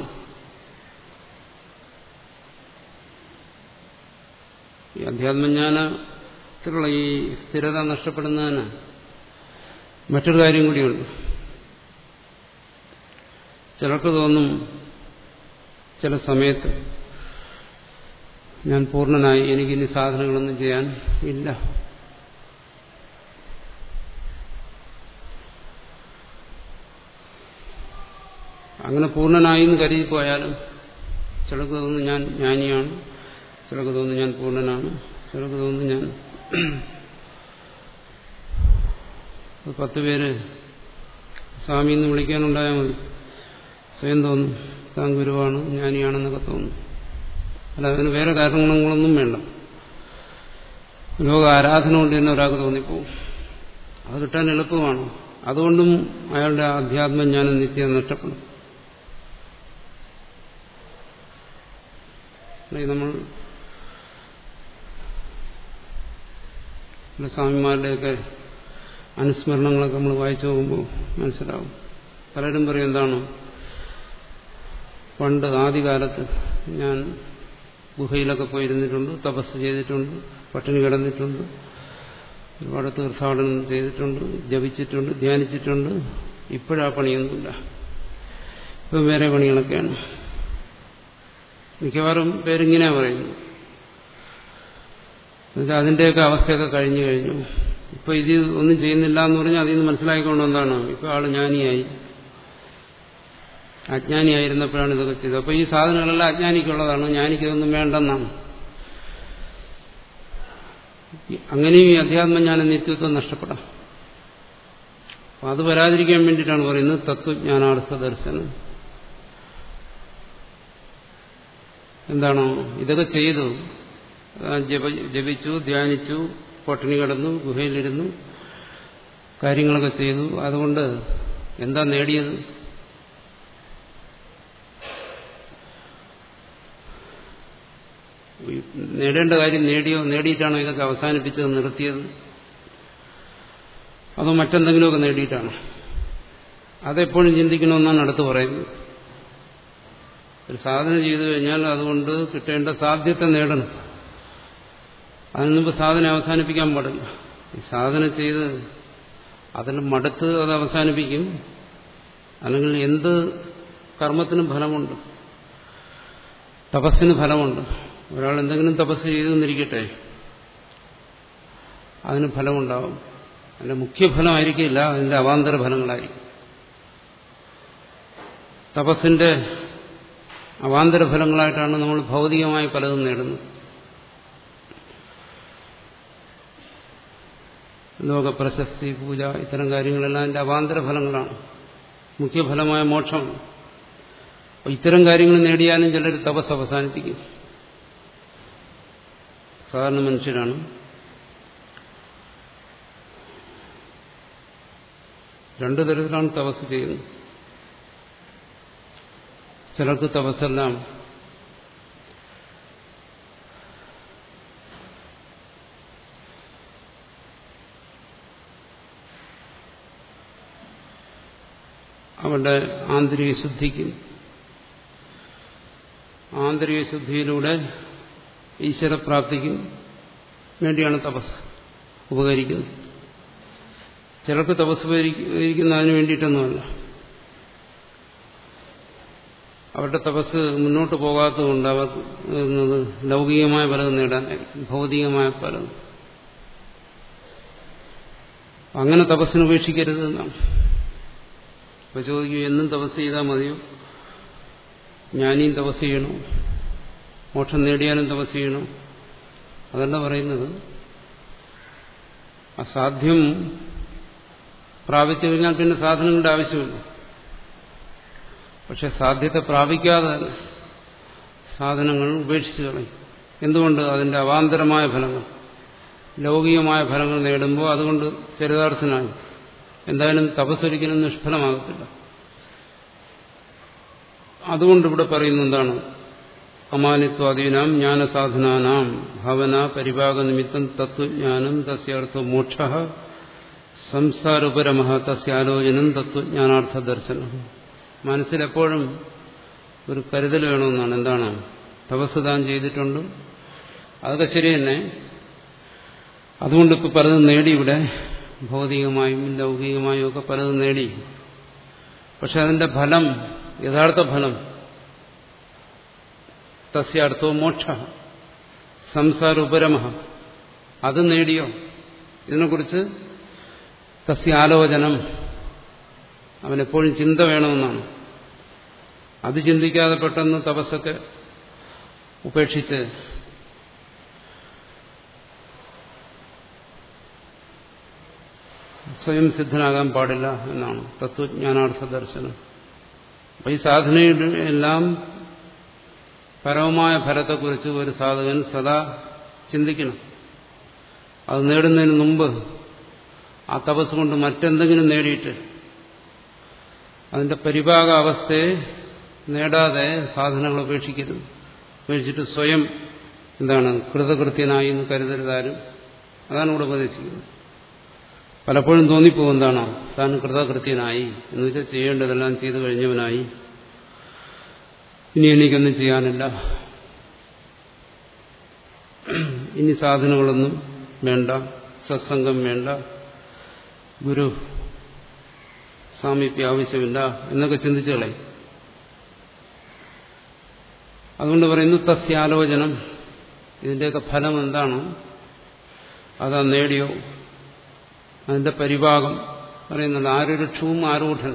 ഈ അധ്യാത്മജ്ഞാന മനസ്സിലുള്ള ഈ സ്ഥിരത നഷ്ടപ്പെടുന്നതിന് മറ്റൊരു കാര്യം കൂടിയുണ്ട് ചിലർക്ക് തോന്നും ചില സമയത്ത് ഞാൻ പൂർണ്ണനായി എനിക്കിനി സാധനങ്ങളൊന്നും ചെയ്യാൻ ഇല്ല അങ്ങനെ പൂർണ്ണനായി എന്ന് കരുതി പോയാലും ചിലർക്ക് തോന്നുന്നു ഞാൻ ജ്ഞാനിയാണ് ചിലർക്ക് തോന്നുന്നു ഞാൻ പൂർണ്ണനാണ് ചിലർക്ക് തോന്നുന്നു ഞാൻ പത്ത് പേര് സ്വാമി എന്ന് വിളിക്കാനുണ്ടായാൽ മതി സ്വയം തോന്നും താൻ ഗുരുവാണ് ജ്ഞാനിയാണെന്നൊക്കെ തോന്നും അല്ല അതിന് വേറെ കാരണങ്ങളൊന്നും വേണ്ട ലോക ആരാധന കൊണ്ട് തന്നെ ഒരാൾക്ക് തോന്നിപ്പോവും അത് കിട്ടാൻ എളുപ്പമാണ് അതുകൊണ്ടും അയാളുടെ അധ്യാത്മം ഞാൻ നിത്യം നഷ്ടപ്പെടും നമ്മൾ സ്വാമിമാരുടെയൊക്കെ അനുസ്മരണങ്ങളൊക്കെ നമ്മൾ വായിച്ചു പോകുമ്പോൾ മനസ്സിലാവും പലരും പറയും എന്താണ് പണ്ട് ആദ്യകാലത്ത് ഞാൻ ഗുഹയിലൊക്കെ പോയിരുന്നിട്ടുണ്ട് തപസ് ചെയ്തിട്ടുണ്ട് പട്ടിണി കിടന്നിട്ടുണ്ട് ഒരുപാട് തീർത്ഥാടനം ചെയ്തിട്ടുണ്ട് ജപിച്ചിട്ടുണ്ട് ധ്യാനിച്ചിട്ടുണ്ട് ഇപ്പോഴാ പണിയൊന്നുമില്ല ഇപ്പം വേറെ പണികളൊക്കെയാണ് മിക്കവാറും പേരിങ്ങനെ പറയുന്നു എന്നുവെച്ചാൽ അതിൻ്റെയൊക്കെ അവസ്ഥയൊക്കെ കഴിഞ്ഞു കഴിഞ്ഞു ഇപ്പൊ ഇത് ഒന്നും ചെയ്യുന്നില്ല എന്ന് പറഞ്ഞാൽ അതിൽ നിന്ന് മനസ്സിലാക്കിക്കൊണ്ട് എന്താണ് ഇപ്പൊ ആള് ജ്ഞാനിയായി അജ്ഞാനിയായിരുന്നപ്പോഴാണ് ഇതൊക്കെ ചെയ്തത് അപ്പൊ ഈ സാധനങ്ങളെല്ലാം അജ്ഞാനിക്കുള്ളതാണ് ജ്ഞാനിക്കൊന്നും വേണ്ടെന്നാണ് അങ്ങനെയും ഈ അധ്യാത്മ ജ്ഞാന നിത്യത്വം നഷ്ടപ്പെടാം അപ്പൊ അത് വരാതിരിക്കാൻ വേണ്ടിയിട്ടാണ് പറയുന്നത് തത്വജ്ഞാനാർത്ഥ ദർശനം എന്താണോ ഇതൊക്കെ ചെയ്തു ജപിച്ചു ധ്യാനിച്ചു പട്ടിണി കിടന്നു ഗുഹയിലിരുന്നു കാര്യങ്ങളൊക്കെ ചെയ്തു അതുകൊണ്ട് എന്താ നേടിയത് നേടേണ്ട കാര്യം നേടിയോ നേടിയിട്ടാണോ ഇതൊക്കെ അവസാനിപ്പിച്ചത് നിർത്തിയത് അതോ മറ്റെന്തെങ്കിലുമൊക്കെ നേടിയിട്ടാണോ അതെപ്പോഴും ചിന്തിക്കണമെന്നാണ് അടുത്ത് പറയുന്നത് ഒരു സാധന ചെയ്തു കഴിഞ്ഞാൽ അതുകൊണ്ട് കിട്ടേണ്ട സാധ്യത നേടണം അതിന് മുമ്പ് സാധന അവസാനിപ്പിക്കാൻ പാടില്ല ഈ സാധന ചെയ്ത് അതിൽ മടുത്ത് അത് അവസാനിപ്പിക്കും അല്ലെങ്കിൽ എന്ത് കർമ്മത്തിനും ഫലമുണ്ട് തപസ്സിന് ഫലമുണ്ട് ഒരാൾ എന്തെങ്കിലും തപസ് ചെയ്തു എന്നിരിക്കട്ടെ അതിന് ഫലമുണ്ടാവും അതിന്റെ മുഖ്യഫലമായിരിക്കില്ല അതിന്റെ അവാന്തര ഫലങ്ങളായിരിക്കും തപസ്സിന്റെ അവാന്തര ഫലങ്ങളായിട്ടാണ് നമ്മൾ ഭൗതികമായി പലതും നേടുന്നത് ലോക പ്രശസ്തി പൂജ ഇത്തരം കാര്യങ്ങളെല്ലാം അതിന്റെ അവാന്തര ഫലങ്ങളാണ് മുഖ്യഫലമായ മോക്ഷമാണ് ഇത്തരം കാര്യങ്ങൾ നേടിയാലും ചിലർ തപസ് അവസാനിപ്പിക്കും സാധാരണ മനുഷ്യരാണ് രണ്ടു തരത്തിലാണ് തപസ് ചെയ്യുന്നത് ചിലർക്ക് തപസ്സെല്ലാം അവരുടെ ആന്തരിക ശുദ്ധിക്കും ആന്തരിക ശുദ്ധിയിലൂടെ ഈശ്വരപ്രാപ്തിക്കും വേണ്ടിയാണ് തപസ് ഉപകരിക്കുന്നത് ചിലർക്ക് തപസ് ഉപകരിക്കുന്നതിന് വേണ്ടിയിട്ടൊന്നുമല്ല അവരുടെ തപസ് മുന്നോട്ട് പോകാത്തതുകൊണ്ട് അവർ ലൗകികമായ പലതും നേടാനായിരിക്കും ഭൗതികമായ പലതും അങ്ങനെ തപസ്സിന് ഉപേക്ഷിക്കരുത് എന്നാണ് ഇപ്പൊ ചോദിക്കും എന്നും തപസ് ചെയ്താൽ മതിയോ ജ്ഞാനിയും തപസ് ചെയ്യണോ മോക്ഷം നേടിയാലും തപസ് ചെയ്യണോ അതല്ല പറയുന്നത് അസാധ്യം പ്രാപിച്ചു കഴിഞ്ഞാൽ പിന്നെ സാധനങ്ങളുടെ ആവശ്യമില്ല പക്ഷെ സാധ്യത പ്രാപിക്കാതെ സാധനങ്ങൾ ഉപേക്ഷിച്ചു കളയും എന്തുകൊണ്ട് അതിന്റെ അവാന്തരമായ ഫലങ്ങൾ ലൗകികമായ ഫലങ്ങൾ നേടുമ്പോൾ അതുകൊണ്ട് ചരിതാർത്ഥനായി എന്തായാലും തപസ്സൊരിക്കലും നിഷ്ഫലമാകത്തില്ല അതുകൊണ്ട് ഇവിടെ പറയുന്ന എന്താണ് അമാനിത്വാദീനാം ജ്ഞാനസാധനാനാം ഭാവന പരിഭാഗ നിമിത്തം തത്വജ്ഞാനം തസ്യർത്ഥ മോക്ഷ സംസാരോപരമ തസ്യാലോചനം തത്വജ്ഞാനാർത്ഥ ദർശനം മനസ്സിലെപ്പോഴും ഒരു കരുതൽ വേണമെന്നാണ് എന്താണ് തപസ് താൻ ചെയ്തിട്ടുണ്ട് അതൊക്കെ ശരി തന്നെ അതുകൊണ്ട് ഇപ്പൊ പലതും നേടി ഇവിടെ ഭൗതികമായും ലൗകികമായും ഒക്കെ പലതും നേടി പക്ഷെ അതിന്റെ ഫലം യഥാർത്ഥ ഫലം തസ്യാർത്ഥോ മോക്ഷ സംസാര ഉപരമ അത് നേടിയോ ഇതിനെക്കുറിച്ച് തസ്യ ആലോചനം അവനെപ്പോഴും ചിന്ത വേണമെന്നാണ് അത് ചിന്തിക്കാതെ പെട്ടെന്ന് തപസ്സൊക്കെ ഉപേക്ഷിച്ച് സ്വയം സിദ്ധനാകാൻ പാടില്ല എന്നാണ് തത്വജ്ഞാനാർത്ഥ ദർശനം അപ്പൊ ഈ സാധനയുടെ എല്ലാം പരമമായ ഫലത്തെക്കുറിച്ച് ഒരു സാധകൻ സദാ ചിന്തിക്കണം അത് നേടുന്നതിന് മുമ്പ് ആ തപസ് കൊണ്ട് മറ്റെന്തെങ്കിലും നേടിയിട്ട് അതിന്റെ പരിഭാഗ അവസ്ഥയെ നേടാതെ സാധനങ്ങൾ ഉപേക്ഷിക്കരുത് ഉപേക്ഷിച്ചിട്ട് സ്വയം എന്താണ് കൃതകൃത്യനായി എന്ന് കരുതരുതാരും അതാണ് ഇവിടെ ഉപദേശിക്കുന്നത് പലപ്പോഴും തോന്നിപ്പോകും എന്താണ് താൻ കൃതകൃത്യനായി എന്ന് വെച്ചാൽ ചെയ്യേണ്ടതെല്ലാം ചെയ്തു കഴിഞ്ഞവനായി ഇനി എനിക്കൊന്നും ചെയ്യാനില്ല ഇനി സാധനങ്ങളൊന്നും വേണ്ട സത്സംഗം വേണ്ട ഗുരു സാമീപ്യ ആവശ്യമില്ല എന്നൊക്കെ ചിന്തിച്ചു കളയും അതുകൊണ്ട് പറയുന്നു തസ്യാലോചനം ഇതിന്റെയൊക്കെ ഫലം എന്താണ് അതാ നേടിയോ അതിന്റെ പരിഭാഗം പറയുന്നുണ്ട് ആരുരുക്ഷവും ആരൂഢൻ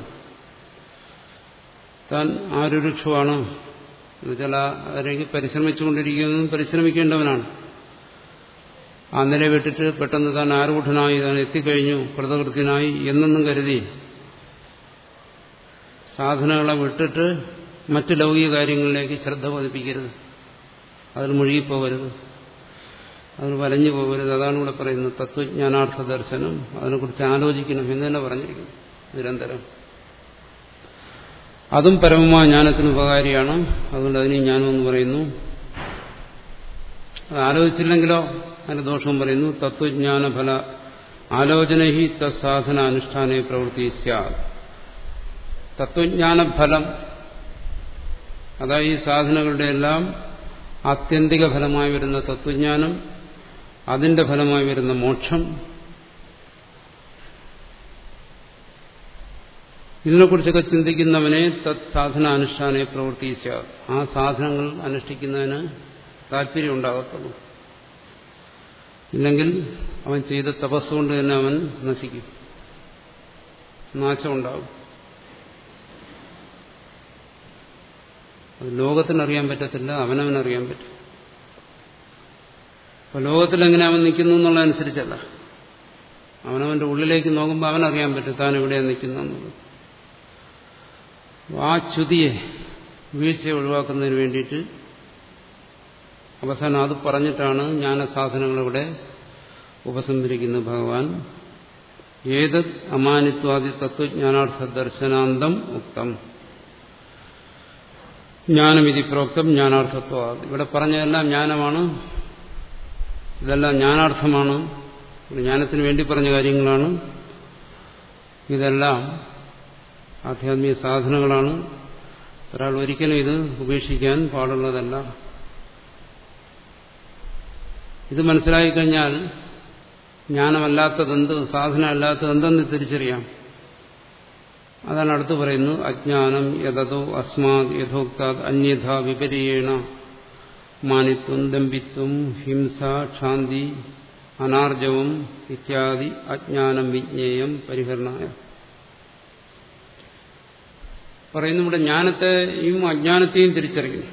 താൻ ആരുരുക്ഷമാണ് എന്നുവെച്ചാൽ അതിലേക്ക് പരിശ്രമിച്ചുകൊണ്ടിരിക്കുന്നതും പരിശ്രമിക്കേണ്ടവനാണ് ആ നില വിട്ടിട്ട് പെട്ടെന്ന് താൻ ആരൂഢനായി താൻ എത്തിക്കഴിഞ്ഞു കൃതകൃത്യനായി എന്നൊന്നും കരുതി സാധനങ്ങളെ വിട്ടിട്ട് മറ്റ് ലൗകിക കാര്യങ്ങളിലേക്ക് ശ്രദ്ധ പതിപ്പിക്കരുത് അതിൽ മുഴുകിപ്പോകരുത് അതിന് വലഞ്ഞു പോകരുത് അതാണ് ഇവിടെ പറയുന്നത് തത്വജ്ഞാനാർത്ഥ ദർശനം അതിനെക്കുറിച്ച് ആലോചിക്കണം എന്ന് തന്നെ പറഞ്ഞിരിക്കുന്നു നിരന്തരം അതും പരമമായ ജ്ഞാനത്തിന് ഉപകാരിയാണ് അതുകൊണ്ട് അതിന് ജ്ഞാനമെന്ന് പറയുന്നു അത് ആലോചിച്ചില്ലെങ്കിലോ അതിന്റെ ദോഷം പറയുന്നു തത്വജ്ഞാന ഫല ആലോചന ഹി തസാധന അനുഷ്ഠാന പ്രവൃത്തി തത്വജ്ഞാന ഫലം അതായത് ഈ സാധനങ്ങളുടെ എല്ലാം ആത്യന്തിക ഫലമായി വരുന്ന തത്വജ്ഞാനം അതിന്റെ ഫലമായി വരുന്ന മോക്ഷം ഇതിനെക്കുറിച്ചൊക്കെ ചിന്തിക്കുന്നവനെ തത് സാധന അനുഷ്ഠാനെ പ്രവർത്തിച്ച ആ സാധനങ്ങൾ അനുഷ്ഠിക്കുന്നതിന് താല്പര്യം ഉണ്ടാകത്തുള്ളൂ ഇല്ലെങ്കിൽ അവൻ ചെയ്ത തപസ്സുകൊണ്ട് തന്നെ അവൻ നശിക്കും നാശമുണ്ടാകും അത് ലോകത്തിനറിയാൻ പറ്റത്തില്ല അവനവനറിയാൻ പറ്റും അപ്പൊ ലോകത്തിൽ എങ്ങനെ അവൻ നിൽക്കുന്നു എന്നുള്ളതനുസരിച്ചല്ല അവനവന്റെ ഉള്ളിലേക്ക് നോക്കുമ്പോൾ അവനറിയാൻ പറ്റും താൻ എവിടെയാണ് നിൽക്കുന്നതെന്നുള്ളത് ആ ച്യുതിയെ വീഴ്ചയെ ഒഴിവാക്കുന്നതിന് വേണ്ടിയിട്ട് അവസാനം അത് പറഞ്ഞിട്ടാണ് ജ്ഞാനസാധനങ്ങളിവിടെ ഉപസംഹരിക്കുന്നത് ഭഗവാൻ ഏത് അമാനിത്വാദി തത്വജ്ഞാനാർത്ഥ ദർശനാന്തം ഉക്തം ജ്ഞാനമിതി പ്രോക്തം ജ്ഞാനാർത്ഥത്വം ഇവിടെ പറഞ്ഞതെല്ലാം ജ്ഞാനമാണ് ഇതെല്ലാം ജ്ഞാനാർത്ഥമാണ് ജ്ഞാനത്തിന് വേണ്ടി പറഞ്ഞ കാര്യങ്ങളാണ് ഇതെല്ലാം ആധ്യാത്മിക സാധനങ്ങളാണ് ഒരാൾ ഒരിക്കലും ഇത് ഉപേക്ഷിക്കാൻ പാടുള്ളതല്ല ഇത് മനസ്സിലായി കഴിഞ്ഞാൽ ജ്ഞാനമല്ലാത്തതെന്ത് സാധനമല്ലാത്തതെന്തെന്ന് തിരിച്ചറിയാം അതാണ് അടുത്ത് പറയുന്നത് അജ്ഞാനം യഥോ അസ്മാത് യഥോക്താത് അന്യഥ വിപരീണ മാനിത്വം ദമ്പിത്വം ഹിംസ ക്ഷാന്തി അനാർജവം ഇത്യാദി അജ്ഞാനം വിജ്ഞേയം പരിഹരണായ പറയുന്നു ഇവിടെ ജ്ഞാനത്തെയും അജ്ഞാനത്തെയും തിരിച്ചറിയുന്നു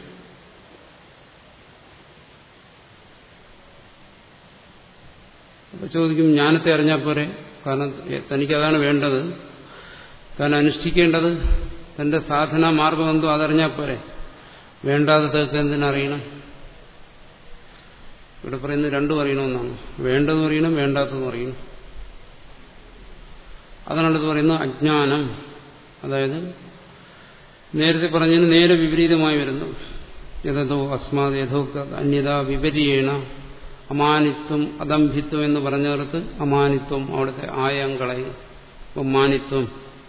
അപ്പൊ ചോദിക്കും ജ്ഞാനത്തെ അറിഞ്ഞാൽ പോരെ കാരണം തനിക്കതാണ് വേണ്ടത് താൻ അനുഷ്ഠിക്കേണ്ടത് തന്റെ സാധന മാർഗമെന്തോ അതറിഞ്ഞാൽ പോരെ വേണ്ടാത്തതൊക്കെ എന്തിനറിയണം ഇവിടെ പറയുന്നത് രണ്ടും അറിയണമെന്നാണ് വേണ്ടതും അറിയണം വേണ്ടാത്തതും അറിയണം അതാണ് പറയുന്നത് അജ്ഞാനം അതായത് നേരത്തെ പറഞ്ഞതിന് നേരെ വിപരീതമായി വരുന്നു യഥോ അസ്മാത് യഥോക്ത അന്യത വിപരീണ അമാനിത്വം അദംഭിത്വം എന്ന് പറഞ്ഞവർക്ക് അമാനിത്വം അവിടുത്തെ ആയം കളയുക അപ്പം മാനിത്വം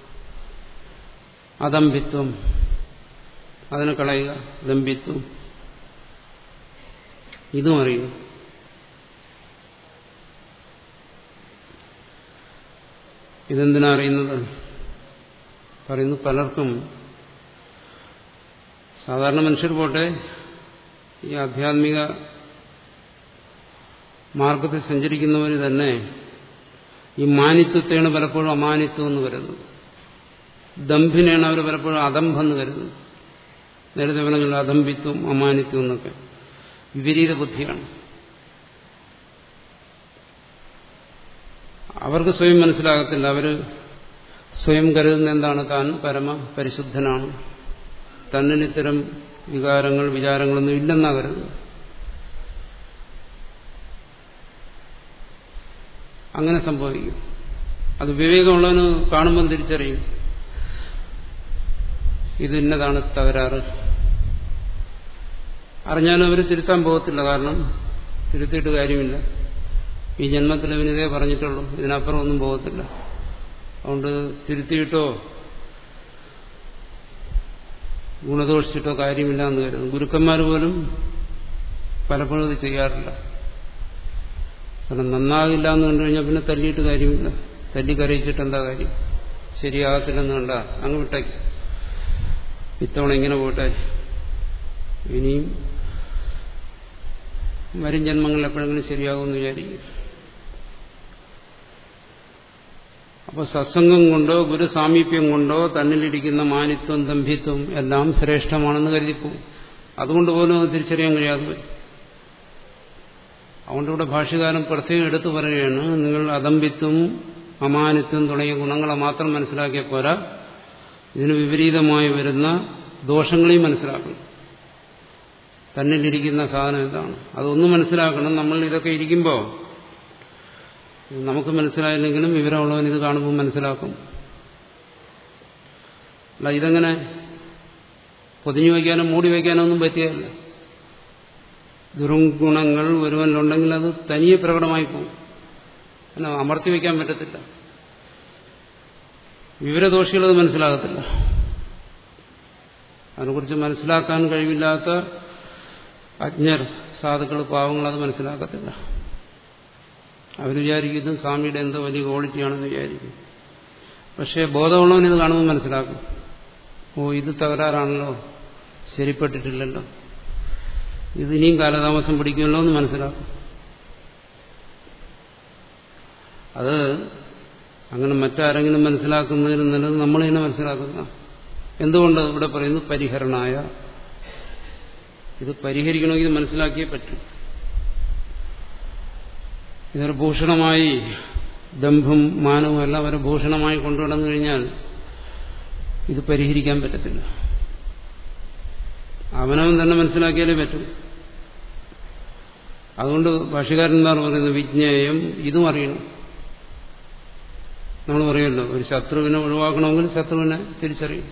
അദംഭിത്വം അതിനെ കളയുക ദമ്പിത്വം ഇതും അറിയുന്നു ഇതെന്തിനാ അറിയുന്നത് പറയുന്നു പലർക്കും സാധാരണ മനുഷ്യർ പോട്ടെ ഈ ആധ്യാത്മിക മാർഗത്തിൽ സഞ്ചരിക്കുന്നവർ തന്നെ ഈ മാനിത്വത്തെയാണ് പലപ്പോഴും അമാനിത്വം എന്ന് കരുതുന്നത് ദംഭിനെയാണ് അവർ പലപ്പോഴും അദംഭം എന്ന് കരുതുന്നത് നേരത്തെ പറഞ്ഞുള്ള അദംഭിത്വം അമാനിത്വം എന്നൊക്കെ വിപരീത ബുദ്ധിയാണ് അവർക്ക് സ്വയം മനസ്സിലാകത്തില്ല അവർ സ്വയം കരുതുന്ന എന്താണ് താൻ പരമ പരിശുദ്ധനാണ് തന്നിന് ഇത്തരം വികാരങ്ങൾ വിചാരങ്ങളൊന്നും ഇല്ലെന്നാ കരുതുന്നത് അങ്ങനെ സംഭവിക്കും അത് വിവേകമുള്ളവന് കാണുമ്പം തിരിച്ചറിയും ഇത് ഇന്നതാണ് തകരാറ് അറിഞ്ഞാലും അവർ തിരുത്താൻ പോകത്തില്ല കാരണം തിരുത്തിയിട്ട് കാര്യമില്ല ഈ ജന്മത്തിൽ അവനിതേ പറഞ്ഞിട്ടുള്ളൂ ഇതിനപ്പുറം ഒന്നും പോകത്തില്ല അതുകൊണ്ട് തിരുത്തിയിട്ടോ ഗുണദോഷിച്ചിട്ടോ കാര്യമില്ല എന്ന് കരുതുന്നു ഗുരുക്കന്മാർ പോലും പലപ്പോഴും ഇത് ചെയ്യാറില്ല കാരണം നന്നാകില്ല എന്ന് കണ്ടു കഴിഞ്ഞാൽ പിന്നെ തല്ലിയിട്ട് കാര്യമില്ല തല്ലി കരയിച്ചിട്ട് എന്താ കാര്യം ശരിയാകത്തില്ലെന്ന് കണ്ട അങ്ങ് വിട്ടേക്ക് ഇത്തവണ ഇങ്ങനെ പോട്ടെ ഇനിയും വരും ജന്മങ്ങളിൽ എപ്പോഴെങ്കിലും ശരിയാകുമെന്ന് വിചാരിക്കും അപ്പോൾ സത്സംഗം കൊണ്ടോ ഗുരുസാമീപ്യം കൊണ്ടോ തന്നിലിരിക്കുന്ന മാനിത്വം ദംഭിത്വം എല്ലാം ശ്രേഷ്ഠമാണെന്ന് കരുതിപ്പോവും അതുകൊണ്ട് പോലും അത് തിരിച്ചറിയാൻ കഴിയാതെ വരും അതുകൊണ്ട് ഇവിടെ ഭാഷ്യകാലം പ്രത്യേകം എടുത്തു പറയുകയാണ് നിങ്ങൾ അദംബിത്വം അമാനിത്വം തുടങ്ങിയ ഗുണങ്ങളെ മാത്രം മനസ്സിലാക്കിയ പോരാ ഇതിന് വിപരീതമായി വരുന്ന ദോഷങ്ങളെയും മനസ്സിലാക്കണം തന്നിലിരിക്കുന്ന സാധനം എന്താണ് അതൊന്നും മനസ്സിലാക്കണം നമ്മൾ ഇതൊക്കെ ഇരിക്കുമ്പോൾ നമുക്ക് മനസ്സിലായില്ലെങ്കിലും വിവരമുള്ളവൻ ഇത് കാണുമ്പോൾ മനസ്സിലാക്കും അല്ല ഇതെങ്ങനെ പൊതിഞ്ഞു വയ്ക്കാനോ മൂടി വയ്ക്കാനോ ഒന്നും പറ്റിയല്ല ദുർഗുണങ്ങൾ ഒരുവനിലുണ്ടെങ്കിൽ അത് തനിയെ പ്രകടമായി പോകും അല്ല അമർത്തി വയ്ക്കാൻ പറ്റത്തില്ല വിവരദോഷികളത് മനസ്സിലാകത്തില്ല അതിനെക്കുറിച്ച് മനസ്സിലാക്കാൻ കഴിവില്ലാത്ത അജ്ഞർ സാധുക്കൾ പാവങ്ങൾ അത് മനസ്സിലാക്കത്തില്ല അവർ വിചാരിക്കും സ്വാമിയുടെ എന്തോ വലിയ ക്വാളിറ്റിയാണെന്ന് വിചാരിക്കും പക്ഷേ ബോധമുള്ളവൻ ഇത് കാണുമ്പോൾ മനസ്സിലാക്കും ഓ ഇത് തകരാറാണല്ലോ ശരിപ്പെട്ടിട്ടില്ലല്ലോ ഇത് ഇനിയും കാലതാമസം പിടിക്കുമല്ലോ എന്ന് മനസ്സിലാക്കും അത് അങ്ങനെ മറ്റാരെങ്കിലും മനസ്സിലാക്കുന്നതിന് നല്ലത് നമ്മൾ തന്നെ മനസ്സിലാക്കുന്ന എന്തുകൊണ്ട് ഇവിടെ പറയുന്നു പരിഹരണായ ഇത് പരിഹരിക്കണമെങ്കിൽ ഇത് മനസ്സിലാക്കിയേ പറ്റൂ ഇതൊരു ഭൂഷണമായി ദമ്പും മാനവും എല്ലാം ഒരു ഭൂഷണമായി കൊണ്ടുവന്നു കഴിഞ്ഞാൽ ഇത് പരിഹരിക്കാൻ പറ്റത്തില്ല അവനവൻ തന്നെ മനസ്സിലാക്കിയാലേ പറ്റൂ അതുകൊണ്ട് ഭാഷകാരൻ എന്താണ് പറയുന്നത് വിജ്ഞേയം ഇതും അറിയണം നമ്മൾ പറയുമല്ലോ ഒരു ശത്രുവിനെ ഒഴിവാക്കണമെങ്കിൽ ശത്രുവിനെ തിരിച്ചറിയും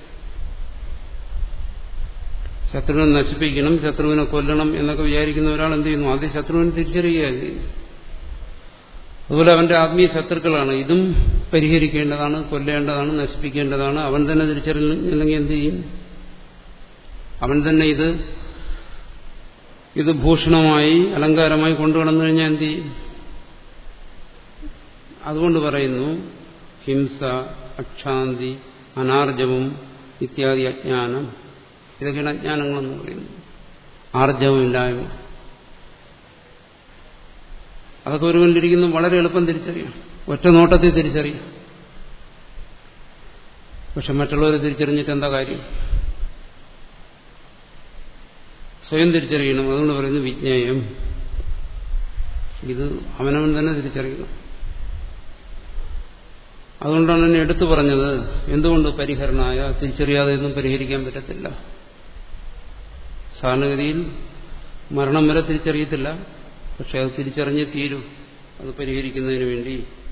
ശത്രുവിനെ നശിപ്പിക്കണം ശത്രുവിനെ കൊല്ലണം എന്നൊക്കെ വിചാരിക്കുന്ന ഒരാൾ എന്ത് ചെയ്യുന്നു ആദ്യം ശത്രുവിനെ തിരിച്ചറിയുകയാണ് ചെയ്യുന്നത് അതുപോലെ അവന്റെ ആത്മീയ ശത്രുക്കളാണ് ഇതും പരിഹരിക്കേണ്ടതാണ് കൊല്ലേണ്ടതാണ് നശിപ്പിക്കേണ്ടതാണ് അവൻ തന്നെ തിരിച്ചറിയില്ലെങ്കിൽ എന്ത് ചെയ്യും അവൻ തന്നെ ഇത് ഇത് ഭൂഷണമായി അലങ്കാരമായി കൊണ്ടുവന്നു കഴിഞ്ഞാൽ എന്ത് ചെയ്യും അതുകൊണ്ട് പറയുന്നു ഹിംസ അക്ഷാന്തി അനാർജവം ഇത്യാദി അജ്ഞാനം ഇതൊക്കെയാണ് അജ്ഞാനങ്ങളെന്ന് പറയുന്നത് ആർജവമില്ലായ്മ അതൊക്കെ ഒരുവനിലിരിക്കുന്ന വളരെ എളുപ്പം തിരിച്ചറിയാം ഒറ്റ നോട്ടത്തിൽ തിരിച്ചറിയാം പക്ഷെ മറ്റുള്ളവരെ തിരിച്ചറിഞ്ഞിട്ട് എന്താ കാര്യം സ്വയം തിരിച്ചറിയണം അതുകൊണ്ട് പറയുന്നത് വിജ്ഞേയം ഇത് അവനവൻ തന്നെ തിരിച്ചറിയണം അതുകൊണ്ടാണ് എന്നെ എടുത്തു പറഞ്ഞത് എന്തുകൊണ്ട് പരിഹരണമായ തിരിച്ചറിയാതെ ഒന്നും പരിഹരിക്കാൻ പറ്റത്തില്ല സാധാരണഗതിയിൽ മരണം വരെ തിരിച്ചറിയത്തില്ല പക്ഷെ അത് തിരിച്ചറിഞ്ഞേ തീരൂ അത് പരിഹരിക്കുന്നതിന് വേണ്ടി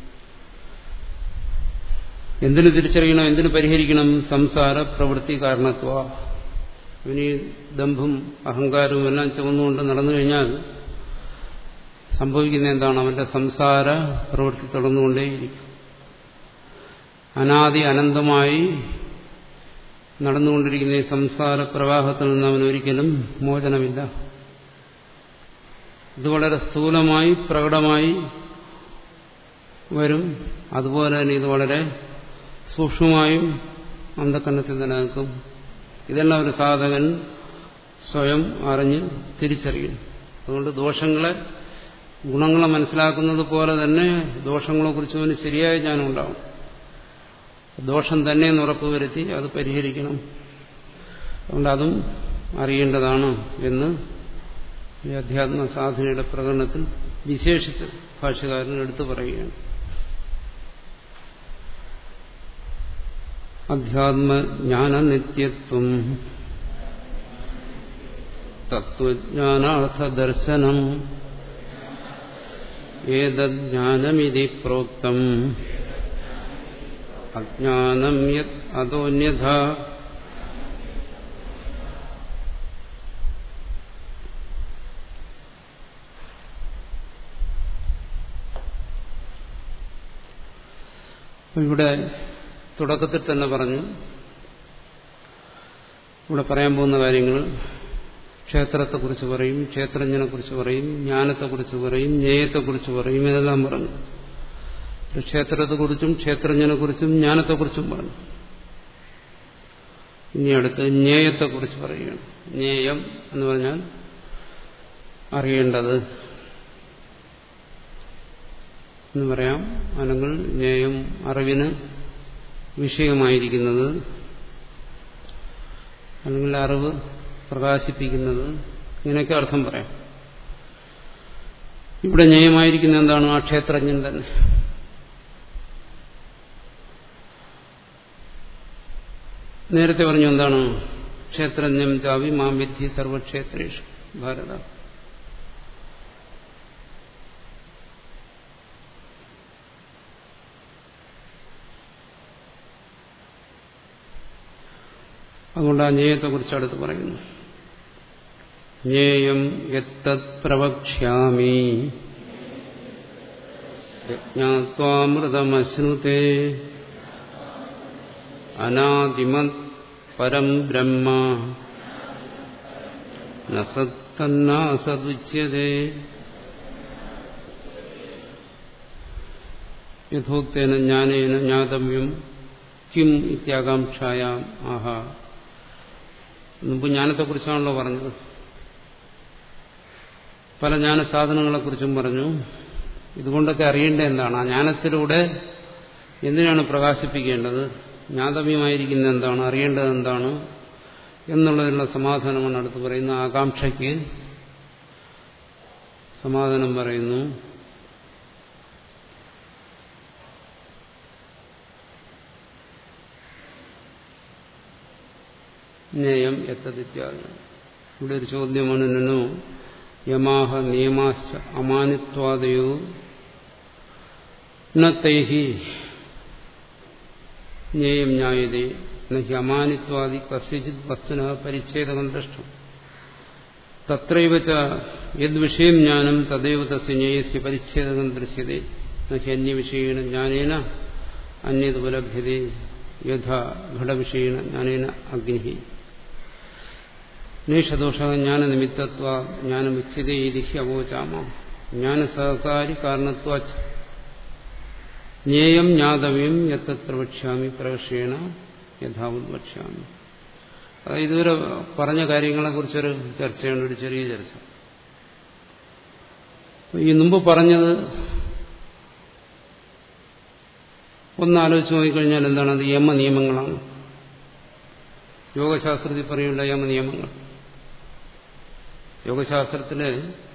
എന്തിനു തിരിച്ചറിയണം എന്തിനു പരിഹരിക്കണം സംസാര പ്രവൃത്തി കാരണത്വ ഇനി ദമ്പും അഹങ്കാരവും എല്ലാം ചുമന്നുകൊണ്ട് നടന്നു കഴിഞ്ഞാൽ സംഭവിക്കുന്ന എന്താണ് അവന്റെ സംസാര പ്രവൃത്തി തുടർന്നുകൊണ്ടേയിരിക്കും അനാദി അനന്തമായി നടന്നുകൊണ്ടിരിക്കുന്ന ഈ സംസാര പ്രവാഹത്തിൽ നിന്ന് അവൻ ഒരിക്കലും മോചനമില്ല ഇത് വളരെ സ്ഥൂലമായി പ്രകടമായി വരും അതുപോലെ തന്നെ ഇത് വളരെ സൂക്ഷ്മമായും അന്ധക്കണ്ണത്തിൽ നിലനിൽക്കും ഇതെല്ലാം ഒരു സാധകൻ സ്വയം അറിഞ്ഞ് തിരിച്ചറിയണം അതുകൊണ്ട് ദോഷങ്ങളെ ഗുണങ്ങളെ മനസ്സിലാക്കുന്നത് പോലെ തന്നെ ദോഷങ്ങളെക്കുറിച്ച് അവന് ശരിയായ ജ്ഞാനം ഉണ്ടാവും ദോഷം തന്നെ എന്ന് ഉറപ്പുവരുത്തി അത് പരിഹരിക്കണം അതുകൊണ്ട് അതും അറിയേണ്ടതാണ് എന്ന് ഈ അധ്യാത്മ സാധനയുടെ പ്രകടനത്തിൽ വിശേഷിച്ച് ഭാഷകാരൻ എടുത്തു പറയുകയാണ് അധ്യാത്മജ്ഞാന നിത്യത്വം തത്വജ്ഞാനാർത്ഥദർശനം ഏതജ്ഞാനമിതി പ്രോക്തം അജ്ഞാനം യത് അതോന്യഥ ഇവിടെ തുടക്കത്തിൽ തന്നെ പറഞ്ഞു ഇവിടെ പറയാൻ പോകുന്ന കാര്യങ്ങൾ ക്ഷേത്രത്തെക്കുറിച്ച് പറയും ക്ഷേത്രജ്ഞനെക്കുറിച്ച് പറയും ജ്ഞാനത്തെക്കുറിച്ച് പറയും ജ്ഞേയത്തെക്കുറിച്ച് പറയും ഇതെല്ലാം പറഞ്ഞു ക്ഷേത്രത്തെക്കുറിച്ചും ക്ഷേത്രജ്ഞനെക്കുറിച്ചും ജ്ഞാനത്തെക്കുറിച്ചും പറഞ്ഞു ഇനി അടുത്ത് ജ്ഞേയത്തെക്കുറിച്ച് പറയുകയാണ് ജ്ഞേയം എന്ന് പറഞ്ഞാൽ അറിയേണ്ടത് എന്ന് പറയാം അല്ലെങ്കിൽ ജ്ഞേയം അറിവിന് വിഷയമായിരിക്കുന്നത് അല്ലെങ്കിൽ അറിവ് പ്രകാശിപ്പിക്കുന്നത് ഇങ്ങനെയൊക്കെ അർത്ഥം പറയാം ഇവിടെ ന്യായമായിരിക്കുന്ന എന്താണ് ആ ക്ഷേത്രജ്ഞൻ തന്നെ നേരത്തെ പറഞ്ഞു എന്താണ് ക്ഷേത്രജ്ഞം ചാവി മാം വിദ്ധി സർവക്ഷേത്രേഷു ഭാരത അതുകൊണ്ട് ആ ജ്ഞേയത്തെക്കുറിച്ച് അടുത്ത് പറയുന്നു ജ്ഞേയം യത്തത് പ്രവക്ഷ്യാമി യജ്ഞാത്വാമൃതമശ്നുതേ അനാദിമത് പരം ബ്രഹ്മ നസത്തന്നാസദുച്യതേ യഥോക്തേന ജ്ഞാനേന ജ്ഞാതവ്യം കിം ഇത്യാകാംക്ഷായാം ആഹ മുമ്പ് ജ്ഞാനത്തെക്കുറിച്ചാണല്ലോ പറഞ്ഞത് പല ജ്ഞാന സാധനങ്ങളെക്കുറിച്ചും പറഞ്ഞു ഇതുകൊണ്ടൊക്കെ അറിയേണ്ട എന്താണ് ആ ജ്ഞാനത്തിലൂടെ എന്തിനാണ് പ്രകാശിപ്പിക്കേണ്ടത് ജ്ഞാതവ്യമായിരിക്കുന്ന എന്താണ് അറിയേണ്ടത് എന്താണ് എന്നുള്ളതിനുള്ള സമാധാനമാണ് അടുത്ത് പറയുന്ന ആകാംക്ഷയ്ക്ക് സമാധാനം പറയുന്നു ജ്ഞേയം എത്തതിത്യാദി ഇവിടെ ഒരു ചോദ്യമാണ് നനു യമാഹ നിയമാശ്ച അമാനിത്വാദയോ നൈഹി ജ്ഞേയം ജ്ഞായതേ നഹി അമാനിത്വാദി കസ്യചിത് വസ്തുന പരിച്ഛേദകം ദൃഷ്ടം തത്രൈവ യദ്വിഷയം ജ്ഞാനം തദൈവ തസ്യ ജ്ഞേയസ്യ പരിച്ഛേദകം ദൃശ്യതേ നഹി അന്യവിഷയേണ ജ്ഞാനേന അന്യതുപലഭ്യതേ യഥാ ഘടവിഷയേണ ജ്ഞാനേന അഗ്നി നേഷദോഷ ജ്ഞാനനിമിത്തത്വ ജ്ഞാനമുച്യതേ ഇതി അവോചാമ ജ്ഞാനസഹകാരി കാരണത്വ ജ്ഞേയം ജ്ഞാതവ്യം യത്തത്ര വക്ഷ്യാമി പ്രവക്ഷേണ യഥാവത് വക്ഷ്യാമി അതായത് ഇതുവരെ പറഞ്ഞ കാര്യങ്ങളെക്കുറിച്ചൊരു ചർച്ചയാണ് ഒരു ചെറിയ ചർച്ച ഈ മുമ്പ് പറഞ്ഞത് ഒന്നാലോചിച്ച് നോക്കിക്കഴിഞ്ഞാൽ എന്താണ് അത് യമ നിയമങ്ങളാണ് യോഗശാസ്ത്രത്തിൽ പറയുന്ന യമ നിയമങ്ങൾ യോഗശാസ്ത്രത്തിലെ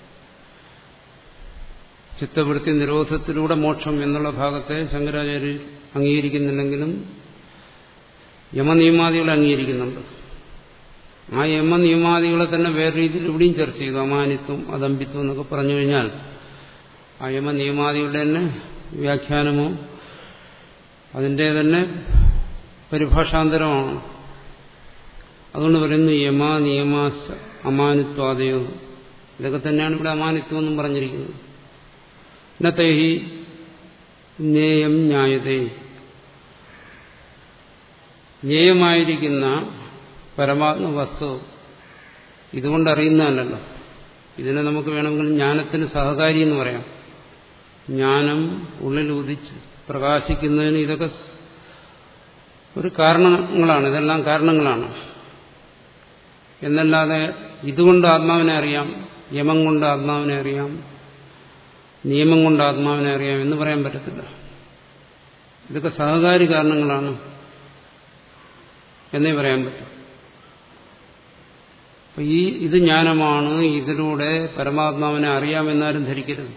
ചിത്തവൃത്തി നിരോധത്തിലൂടെ മോക്ഷം എന്നുള്ള ഭാഗത്തെ ശങ്കരാചാര്യ അംഗീകരിക്കുന്നില്ലെങ്കിലും യമനിയമാദികളെ അംഗീകരിക്കുന്നുണ്ട് ആ യമനിയമാദികളെ തന്നെ വേറെ രീതിയിൽ ഇവിടെയും ചർച്ച ചെയ്തു അമാനിത്വം അതമ്പിത്വം എന്നൊക്കെ പറഞ്ഞു കഴിഞ്ഞാൽ ആ യമനിയമാദികളുടെ തന്നെ വ്യാഖ്യാനമോ അതിൻ്റെ തന്നെ പരിഭാഷാന്തരമാണ് അതുകൊണ്ട് പറയുന്നു യമ നിയമ അമാനിത്വാദയോ ഇതൊക്കെ തന്നെയാണ് ഇവിടെ അമാനിത്വം എന്നും പറഞ്ഞിരിക്കുന്നത് ഇന്നത്തേഹി ജ്ഞേയം ന്യായതേ ജ്ഞേയമായിരിക്കുന്ന പരമാത്മ വസ്തു ഇതുകൊണ്ട് അറിയുന്നതല്ലല്ലോ ഇതിനെ നമുക്ക് വേണമെങ്കിൽ ജ്ഞാനത്തിന് സഹകാരി എന്ന് പറയാം ജ്ഞാനം ഉള്ളിൽ ഉദിച്ച് പ്രകാശിക്കുന്നതിന് ഇതൊക്കെ ഒരു കാരണങ്ങളാണ് ഇതെല്ലാം കാരണങ്ങളാണ് എന്നല്ലാതെ ഇതുകൊണ്ട് ആത്മാവിനെ അറിയാം യമം കൊണ്ട് ആത്മാവിനെ അറിയാം നിയമം കൊണ്ട് ആത്മാവിനെ അറിയാം എന്ന് പറയാൻ പറ്റത്തില്ല ഇതൊക്കെ സഹകാരി കാരണങ്ങളാണ് എന്നേ പറയാൻ പറ്റും അപ്പൊ ഈ ഇത് ജ്ഞാനമാണ് ഇതിലൂടെ പരമാത്മാവിനെ അറിയാമെന്നാരും ധരിക്കരുത്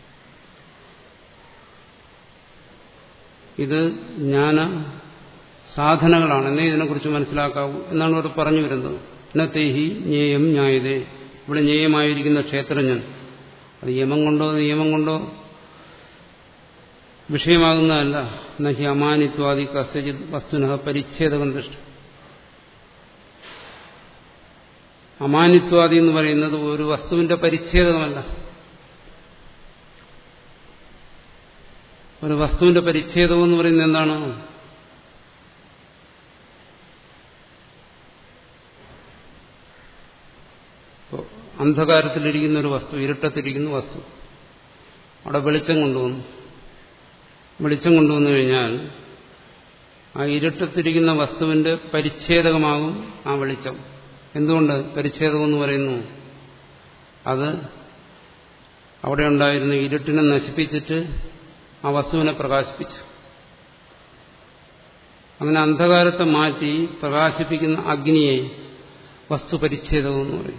ഇത് ജ്ഞാന സാധനങ്ങളാണ് എന്നേ ഇതിനെക്കുറിച്ച് മനസ്സിലാക്കാവൂ എന്നാണ് ഇവിടെ പറഞ്ഞു വരുന്നത് ഇന്നത്തേഹി ജ്ഞേയം ന്യായതേ ഇവിടെ ജ്ഞേയമായിരിക്കുന്ന ക്ഷേത്രജ്ഞൻ അത് യമം കൊണ്ടോ നിയമം കൊണ്ടോ വിഷയമാകുന്നതല്ല നഹി അമാനിത്വാദി കസ്യജിത് വസ്തുന പരിച്ഛേദകം ദൃഷ്ട അമാനിത്വാദി എന്ന് പറയുന്നത് ഒരു വസ്തുവിന്റെ പരിച്ഛേദമല്ല ഒരു വസ്തുവിന്റെ പരിച്ഛേദം എന്ന് പറയുന്നത് എന്താണ് അന്ധകാരത്തിലിരിക്കുന്ന ഒരു വസ്തു ഇരുട്ടത്തിരിക്കുന്ന വസ്തു അവിടെ വെളിച്ചം കൊണ്ടുവന്നു വെളിച്ചം കൊണ്ടുവന്നു കഴിഞ്ഞാൽ ആ ഇരുട്ടത്തിരിക്കുന്ന വസ്തുവിന്റെ പരിച്ഛേദകമാകും ആ വെളിച്ചം എന്തുകൊണ്ട് പരിച്ഛേദമെന്ന് പറയുന്നു അത് അവിടെ ഉണ്ടായിരുന്ന ഇരുട്ടിനെ നശിപ്പിച്ചിട്ട് ആ വസ്തുവിനെ പ്രകാശിപ്പിച്ചു അങ്ങനെ അന്ധകാരത്തെ മാറ്റി പ്രകാശിപ്പിക്കുന്ന അഗ്നിയെ വസ്തുപരിച്ഛേദം എന്ന് പറയും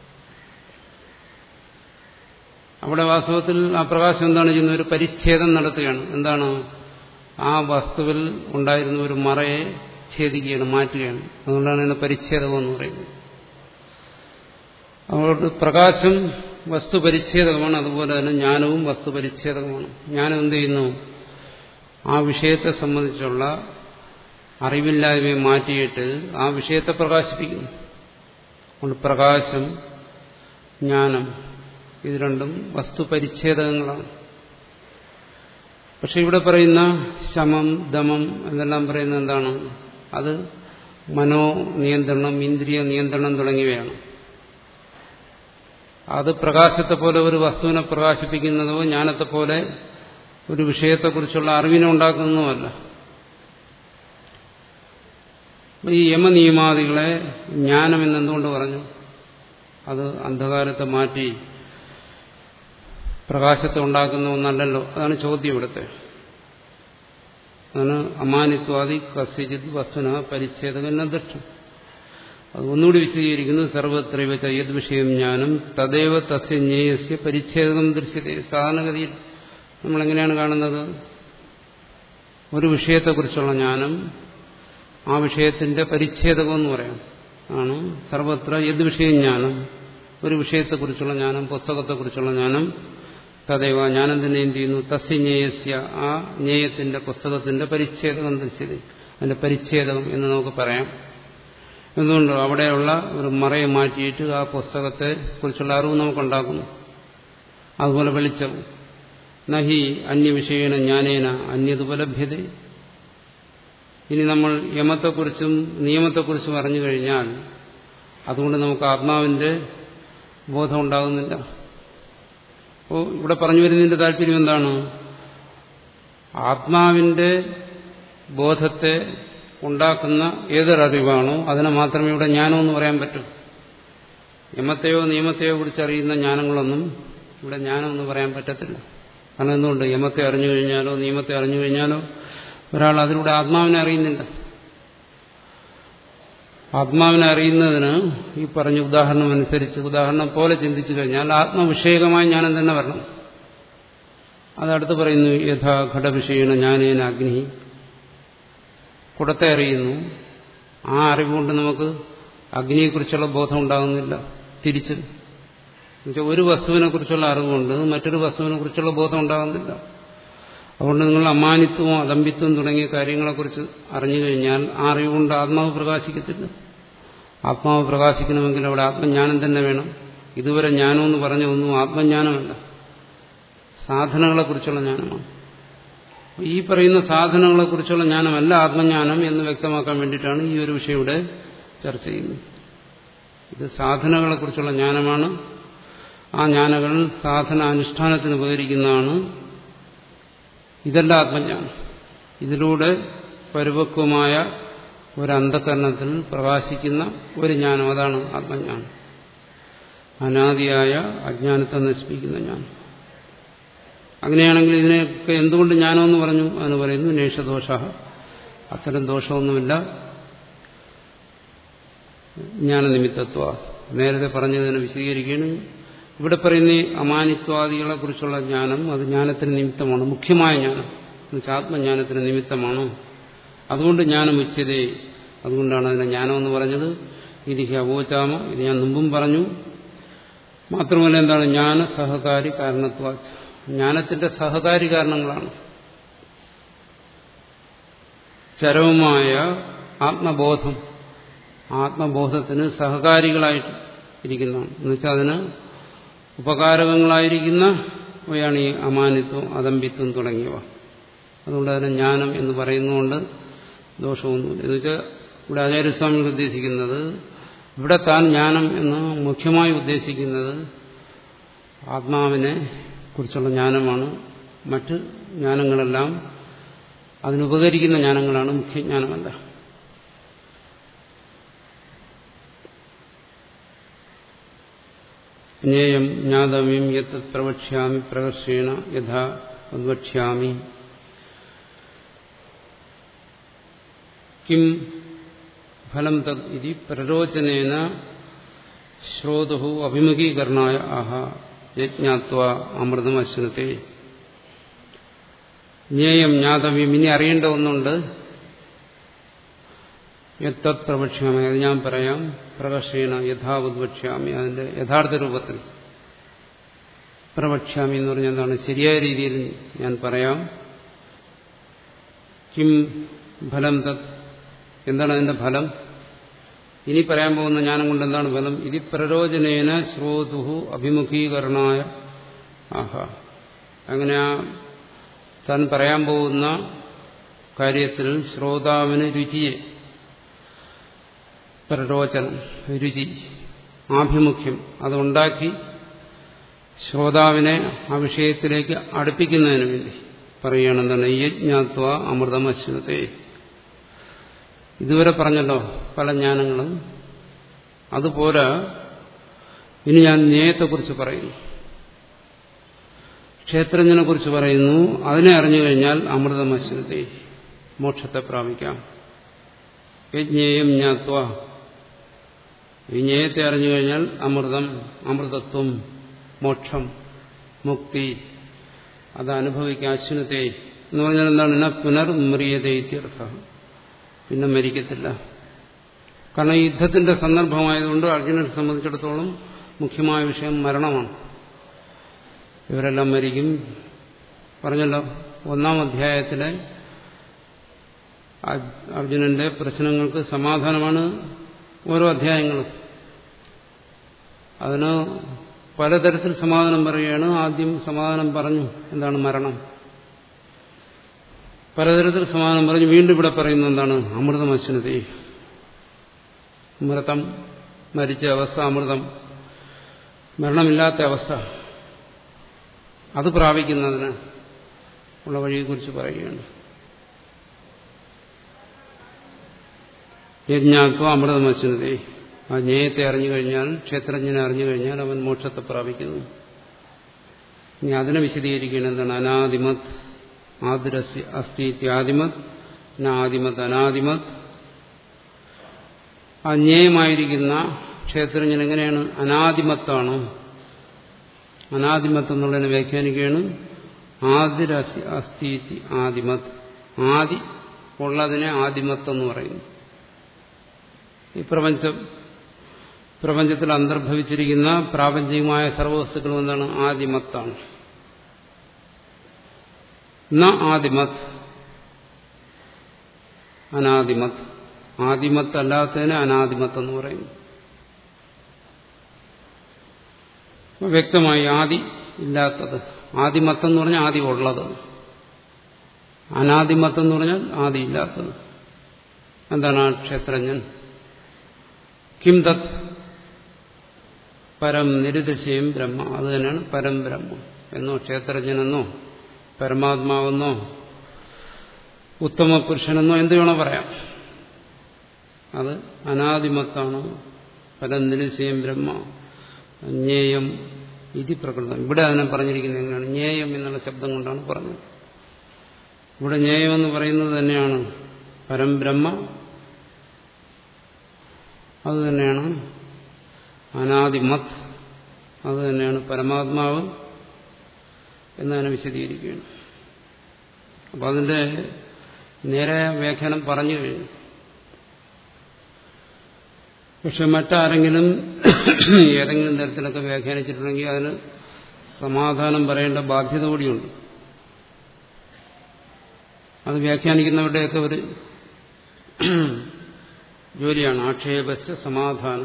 അവിടെ വാസ്തവത്തിൽ ആ പ്രകാശം എന്താണ് ചെയ്യുന്നത് ഒരു പരിച്ഛേദം നടത്തുകയാണ് എന്താണ് ആ വസ്തുവിൽ ഉണ്ടായിരുന്ന ഒരു മറയെ ഛേദിക്കുകയാണ് മാറ്റുകയാണ് അതുകൊണ്ടാണ് ഇതിനെ പരിച്ഛേദം എന്ന് പറയുന്നത് അതുകൊണ്ട് പ്രകാശം വസ്തു പരിച്ഛേദകമാണ് അതുപോലെ തന്നെ ജ്ഞാനവും വസ്തു പരിച്ഛേദകമാണ് ജ്ഞാനം എന്ത് ചെയ്യുന്നു ആ വിഷയത്തെ സംബന്ധിച്ചുള്ള അറിവില്ലായ്മയെ മാറ്റിയിട്ട് ആ വിഷയത്തെ പ്രകാശിപ്പിക്കുന്നു അതുകൊണ്ട് പ്രകാശം ജ്ഞാനം ഇത് രണ്ടും വസ്തുപരിച്ഛേദകങ്ങളാണ് പക്ഷെ ഇവിടെ പറയുന്ന ശമം ദമം എന്നെല്ലാം പറയുന്നത് എന്താണ് അത് മനോ നിയന്ത്രണം ഇന്ദ്രിയ നിയന്ത്രണം തുടങ്ങിയവയാണ് അത് പ്രകാശത്തെ പോലെ ഒരു വസ്തുവിനെ പ്രകാശിപ്പിക്കുന്നതോ ജ്ഞാനത്തെ പോലെ ഒരു വിഷയത്തെക്കുറിച്ചുള്ള അറിവിനെ ഉണ്ടാക്കുന്നതുമല്ല ഈ യമനിയമാദികളെ ജ്ഞാനം എന്നെന്തുകൊണ്ട് പറഞ്ഞു അത് അന്ധകാരത്തെ മാറ്റി പ്രകാശത്തെ ഉണ്ടാക്കുന്ന ഒന്നല്ലല്ലോ അതാണ് ചോദ്യം ഇവിടുത്തെ അതാണ് അമാനിത്വാദി കസ്യജിത് വസ്തുന പരിച്ഛേദമെന്ന ദൃഷ്ടം അത് ഒന്നുകൂടി വിശദീകരിക്കുന്നു സർവത്രൈവ യത് വിഷയം ജ്ഞാനം തദൈവ തസ്യ ജ്ഞേയസ്യ പരിച്ഛേദം ദൃശ്യത സാധാരണഗതിയിൽ നമ്മളെങ്ങനെയാണ് കാണുന്നത് ഒരു വിഷയത്തെക്കുറിച്ചുള്ള ജ്ഞാനം ആ വിഷയത്തിന്റെ പരിച്ഛേദകം എന്ന് പറയാം ആണ് സർവത്ര യത് വിഷയം ജ്ഞാനം ഒരു വിഷയത്തെക്കുറിച്ചുള്ള ജ്ഞാനം പുസ്തകത്തെക്കുറിച്ചുള്ള ജ്ഞാനം തദൈവ ജ്ഞാനം തന്നെ എന്ത് ചെയ്യുന്നു തസ്യ ജ്ഞേയസ്യ ആ ജ്ഞേയത്തിന്റെ പുസ്തകത്തിന്റെ പരിച്ഛേദകം ദൃശ്യത അതിന്റെ പരിച്ഛേദകം എന്ന് നമുക്ക് പറയാം എന്തുകൊണ്ട് അവിടെയുള്ള ഒരു മറയെ മാറ്റിയിട്ട് ആ പുസ്തകത്തെ കുറിച്ചുള്ള അറിവ് നമുക്കുണ്ടാക്കുന്നു അതുപോലെ വെളിച്ചവും നഹി അന്യവിഷയേണ ജ്ഞാനേന അന്യതുപലഭ്യത ഇനി നമ്മൾ യമത്തെക്കുറിച്ചും നിയമത്തെക്കുറിച്ചും അറിഞ്ഞു കഴിഞ്ഞാൽ അതുകൊണ്ട് നമുക്ക് ആത്മാവിന്റെ ബോധം ഉണ്ടാകുന്നില്ല അപ്പോൾ ഇവിടെ പറഞ്ഞു വരുന്നതിന്റെ താല്പര്യം എന്താണ് ആത്മാവിന്റെ ബോധത്തെ ഉണ്ടാക്കുന്ന ഏതൊരറിവാണോ അതിനെ മാത്രമേ ഇവിടെ ജ്ഞാനമെന്ന് പറയാൻ പറ്റൂ യമത്തെയോ നിയമത്തെയോ കുറിച്ച് അറിയുന്ന ജ്ഞാനങ്ങളൊന്നും ഇവിടെ ജ്ഞാനമെന്ന് പറയാൻ പറ്റത്തില്ല കാരണം എന്തുകൊണ്ട് യമത്തെ അറിഞ്ഞു കഴിഞ്ഞാലോ നിയമത്തെ അറിഞ്ഞു കഴിഞ്ഞാലോ ഒരാൾ അതിലൂടെ ആത്മാവിനെ അറിയുന്നില്ല ആത്മാവിനെ അറിയുന്നതിന് ഈ പറഞ്ഞ ഉദാഹരണം അനുസരിച്ച് ഉദാഹരണം പോലെ ചിന്തിച്ചു കഴിഞ്ഞാൽ ആത്മവിഷയകമായ ജ്ഞാനം തന്നെ വരണം അതടുത്ത് പറയുന്നു യഥാ ഘടവിഷയണ ജ്ഞാനേന അഗ്നി കുടത്തെ അറിയുന്നു ആ അറിവുകൊണ്ട് നമുക്ക് അഗ്നിയെക്കുറിച്ചുള്ള ബോധം ഉണ്ടാകുന്നില്ല തിരിച്ച് എന്നുവെച്ചാൽ ഒരു വസ്തുവിനെ കുറിച്ചുള്ള അറിവുകൊണ്ട് മറ്റൊരു വസ്തുവിനെ കുറിച്ചുള്ള ബോധം ഉണ്ടാകുന്നില്ല അതുകൊണ്ട് നിങ്ങൾ അമാനിത്വവും അദമ്പിത്വവും തുടങ്ങിയ കാര്യങ്ങളെക്കുറിച്ച് അറിഞ്ഞു കഴിഞ്ഞാൽ ആ അറിവുകൊണ്ട് ആത്മാവ് പ്രകാശിക്കത്തില്ല ആത്മാവ് പ്രകാശിക്കണമെങ്കിൽ അവിടെ ആത്മജ്ഞാനം തന്നെ വേണം ഇതുവരെ ജ്ഞാനമെന്ന് പറഞ്ഞ ഒന്നും ആത്മജ്ഞാനമല്ല സാധനങ്ങളെക്കുറിച്ചുള്ള ജ്ഞാനമാണ് ഈ പറയുന്ന സാധനങ്ങളെക്കുറിച്ചുള്ള ജ്ഞാനമല്ല ആത്മജ്ഞാനം എന്ന് വ്യക്തമാക്കാൻ വേണ്ടിയിട്ടാണ് ഈ ഒരു വിഷയം ഇവിടെ ചർച്ച ചെയ്യുന്നത് ഇത് സാധനങ്ങളെക്കുറിച്ചുള്ള ജ്ഞാനമാണ് ആ ജ്ഞാനങ്ങൾ സാധന അനുഷ്ഠാനത്തിന് ഉപകരിക്കുന്നതാണ് ഇതല്ല ആത്മജ്ഞാനം ഇതിലൂടെ പരിപക്വമായ ഒരു അന്ധകരണത്തിൽ പ്രകാശിക്കുന്ന ഒരു ജ്ഞാനം അതാണ് ആത്മജ്ഞാനം അനാദിയായ അജ്ഞാനത്തെ നശിപ്പിക്കുന്ന ജ്ഞാനം അങ്ങനെയാണെങ്കിൽ ഇതിനെയൊക്കെ എന്തുകൊണ്ട് ജ്ഞാനമെന്ന് പറഞ്ഞു എന്ന് പറയുന്നു നേഷദോഷ അത്തരം ദോഷമൊന്നുമില്ല ജ്ഞാനനിമിത്തത്വ നേരത്തെ പറഞ്ഞതിനെ വിശദീകരിക്കുകയാണ് ഇവിടെ പറയുന്ന ഈ അമാനിത്വാദികളെ കുറിച്ചുള്ള ജ്ഞാനം അത് ജ്ഞാനത്തിന് നിമിത്തമാണ് മുഖ്യമായ ജ്ഞാനം എന്നുവെച്ചാൽ ആത്മജ്ഞാനത്തിന് നിമിത്തമാണ് അതുകൊണ്ട് ജ്ഞാനം ഉച്ചതേ അതുകൊണ്ടാണ് അതിനെ ജ്ഞാനം എന്ന് പറഞ്ഞത് ഇതിഹി അവോചാമ ഇത് ഞാൻ മുമ്പും പറഞ്ഞു മാത്രമല്ല എന്താണ് ജ്ഞാന സഹകാരി കാരണത്വ ജ്ഞാനത്തിന്റെ സഹകാരി കാരണങ്ങളാണ് ചരവുമായ ആത്മബോധം ആത്മബോധത്തിന് സഹകാരികളായിട്ട് ഇരിക്കുന്നതാണ് എന്നുവെച്ചാൽ അതിന് ഉപകാരകങ്ങളായിരിക്കുന്നവയാണ് ഈ അമാനിത്വം അതമ്പിത്വം തുടങ്ങിയവ അതുകൊണ്ട് അതിനെ ജ്ഞാനം എന്ന് പറയുന്നതുകൊണ്ട് ദോഷമൊന്നുമില്ല എന്നുവെച്ചാൽ ഇവിടെ ആചാര്യസ്വാമികൾ ഉദ്ദേശിക്കുന്നത് ഇവിടെ താൻ ജ്ഞാനം എന്ന് മുഖ്യമായി ഉദ്ദേശിക്കുന്നത് ആത്മാവിനെ കുറിച്ചുള്ള ജ്ഞാനമാണ് മറ്റ് ജ്ഞാനങ്ങളെല്ലാം അതിനുപകരിക്കുന്ന ജ്ഞാനങ്ങളാണ് മുഖ്യജ്ഞാനമല്ല ജ്ഞേയം ജ്ഞാതവ്യം യത് പ്രവക്ഷ്യാമി പ്രകർഷേണ യഥാ ഉദ്വക്ഷ്യാമി കിം ഫലം തത് ഇതി പ്രരോചനേന ശ്രോതു അഭിമുഖീകരണായ ആഹ യജ്ഞാത്വ അമൃതം അശ്വനത്തെ ജ്ഞേയം ജ്ഞാതവ്യം ഇനി അറിയേണ്ട ഒന്നുണ്ട് യത്തത് പ്രവക്ഷ്യാമി അത് ഞാൻ പറയാം പ്രകർഷേണ യഥാവത് വക്ഷ്യാമി അതിന്റെ യഥാർത്ഥ രൂപത്തിൽ പ്രവക്ഷ്യാമി എന്ന് പറഞ്ഞാൽ എന്താണ് ശരിയായ രീതിയിൽ ഞാൻ പറയാം കിം ഫലം തത് എന്താണ് അതിന്റെ ഫലം ഇനി പറയാൻ പോകുന്ന ജ്ഞാനം കൊണ്ട് എന്താണ് ഫലം ഇത് പ്രരോചനേന ശ്രോതുഹു അഭിമുഖീകരണായ ആഹ അങ്ങനെ ആ താൻ പറയാൻ പോകുന്ന കാര്യത്തിൽ ശ്രോതാവിന് രുചിയെ പ്രരോചനം രുചി ആഭിമുഖ്യം അതുണ്ടാക്കി ശ്രോതാവിനെ ആ വിഷയത്തിലേക്ക് അടുപ്പിക്കുന്നതിന് വേണ്ടി പറയുകയാണെന്താണ് യജ്ഞാത്വ അമൃതമശ്വത്തെ ഇതുവരെ പറഞ്ഞല്ലോ പല ജ്ഞാനങ്ങളും അതുപോലെ ഇനി ഞാൻ ജ്ഞേയത്തെക്കുറിച്ച് പറയുന്നു ക്ഷേത്രജ്ഞനെ കുറിച്ച് പറയുന്നു അതിനെ അറിഞ്ഞു കഴിഞ്ഞാൽ അമൃതമശ്വത്തെ മോക്ഷത്തെ പ്രാപിക്കാം യജ്ഞേയം ജ്ഞാത്വ ഈ ജ്ഞേയത്തെ അറിഞ്ഞു കഴിഞ്ഞാൽ അമൃതം അമൃതത്വം മോക്ഷം മുക്തി അത് അനുഭവിക്കാം അശ്വനത്തെ എന്ന് പറഞ്ഞാൽ എന്താണ് ന പുനർമ്രിയത ഇത്യർത്ഥ പിന്നെ മരിക്കത്തില്ല കാരണം ഈ യുദ്ധത്തിന്റെ സന്ദർഭമായതുകൊണ്ട് അർജുനനെ സംബന്ധിച്ചിടത്തോളം മുഖ്യമായ വിഷയം മരണമാണ് ഇവരെല്ലാം മരിക്കും പറഞ്ഞല്ലോ ഒന്നാം അധ്യായത്തിലെ അർജുനന്റെ പ്രശ്നങ്ങൾക്ക് സമാധാനമാണ് ഓരോ അധ്യായങ്ങളും അതിന് പലതരത്തിൽ സമാധാനം പറയുകയാണ് ആദ്യം സമാധാനം പറഞ്ഞു എന്താണ് മരണം പലതരത്തിൽ സമാധാനം പറഞ്ഞു വീണ്ടും ഇവിടെ പറയുന്നത് എന്താണ് അമൃതമശ്വനതി മൃതം മരിച്ച അവസ്ഥ അമൃതം മരണമില്ലാത്ത അവസ്ഥ അത് പ്രാപിക്കുന്നതിന് ഉള്ള വഴിയെക്കുറിച്ച് പറയുകയാണ് യജ്ഞാത്വ അമൃതമശ്വനതേ ആ ജ്ഞേയത്തെ അറിഞ്ഞു കഴിഞ്ഞാൽ ക്ഷേത്രജ്ഞനെ അറിഞ്ഞു കഴിഞ്ഞാൽ അവൻ മോക്ഷത്തെ പ്രാപിക്കുന്നു ഇനി അതിനെ വിശദീകരിക്കുകയാണ് എന്താണ് അനാദിമത് ആദിരസ്യ അസ്ഥി ഇത്യാദിമത് ആദിമത് അനാദിമത് ആ ജ്ഞേയമായിരിക്കുന്ന ക്ഷേത്രജ്ഞൻ എങ്ങനെയാണ് അനാദിമത്താണോ അനാദിമത്ത് എന്നുള്ളതിനെ വ്യാഖ്യാനിക്കുകയാണ് ആദിരസ്യ അസ്ഥി ആദിമത് ആദി ഉള്ളതിനെ ആദിമത്ത് എന്ന് പറയുന്നു ഈ പ്രപഞ്ചം പ്രപഞ്ചത്തിൽ അന്തർഭവിച്ചിരിക്കുന്ന പ്രാപഞ്ചികമായ സർവവസ്തുക്കളും എന്താണ് ആദിമത്താണ് ന ആദിമത് അനാദിമത് ആദിമത്ത് അല്ലാത്തതിന് അനാദിമത്ത് എന്ന് പറയുന്നു വ്യക്തമായി ആദി ഇല്ലാത്തത് ആദിമത്തെന്ന് പറഞ്ഞാൽ ആദി ഉള്ളത് അനാദിമത്തെന്ന് പറഞ്ഞാൽ ആദി ഇല്ലാത്തത് എന്താണ് ആ ക്ഷേത്രജ്ഞൻ കിം തത് പരം നിരുദശയും ബ്രഹ്മ അത് തന്നെയാണ് പരം ബ്രഹ്മം എന്നോ ക്ഷേത്രജ്ഞനെന്നോ പരമാത്മാവെന്നോ ഉത്തമ പുരുഷനെന്നോ എന്ത് വേണോ പറയാം അത് അനാദിമത്താണ് പരനിരശയം ബ്രഹ്മ ജ്ഞേയം ഇതി പ്രകൃതം ഇവിടെ അതിനെ പറഞ്ഞിരിക്കുന്നത് എങ്ങനെയാണ് ജ്ഞേയം എന്നുള്ള ശബ്ദം കൊണ്ടാണ് പറഞ്ഞത് ഇവിടെ ജ്ഞേയം എന്ന് പറയുന്നത് തന്നെയാണ് പരംബ്രഹ്മ അത് തന്നെയാണ് അനാദിമത് അത് തന്നെയാണ് പരമാത്മാവ് എന്നതിനെ വിശദീകരിക്കുകയാണ് അപ്പം അതിൻ്റെ നേരെ വ്യാഖ്യാനം പറഞ്ഞു കഴിഞ്ഞു പക്ഷെ മറ്റാരെങ്കിലും ഏതെങ്കിലും തരത്തിലൊക്കെ വ്യാഖ്യാനിച്ചിട്ടുണ്ടെങ്കിൽ അതിന് സമാധാനം പറയേണ്ട ബാധ്യത കൂടിയുണ്ട് അത് വ്യാഖ്യാനിക്കുന്നവരുടെയൊക്കെ ഒരു ജോലിയാണ് ആക്ഷേപസ്ഥ സമാധാനം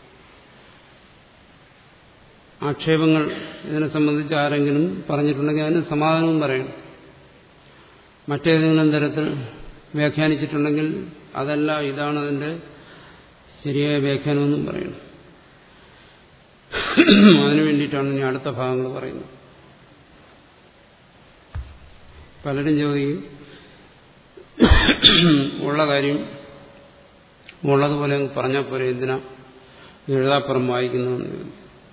ആക്ഷേപങ്ങൾ ഇതിനെ സംബന്ധിച്ച് ആരെങ്കിലും പറഞ്ഞിട്ടുണ്ടെങ്കിൽ അതിന് സമാധാനവും പറയണം മറ്റേതെങ്കിലും തരത്തിൽ വ്യാഖ്യാനിച്ചിട്ടുണ്ടെങ്കിൽ അതല്ല ഇതാണ് അതിന്റെ ശരിയായ വ്യാഖ്യാനമെന്നും പറയണം അതിനു വേണ്ടിയിട്ടാണ് ഇനി അടുത്ത ഭാഗങ്ങൾ പറയുന്നത് പലരും ചോദിക്കും ഉള്ള കാര്യം ഉള്ളതുപോലെ അങ്ങ് പറഞ്ഞാൽ പോരെ എന്തിനാ എഴുതാപ്പുറം വായിക്കുന്നതെന്ന്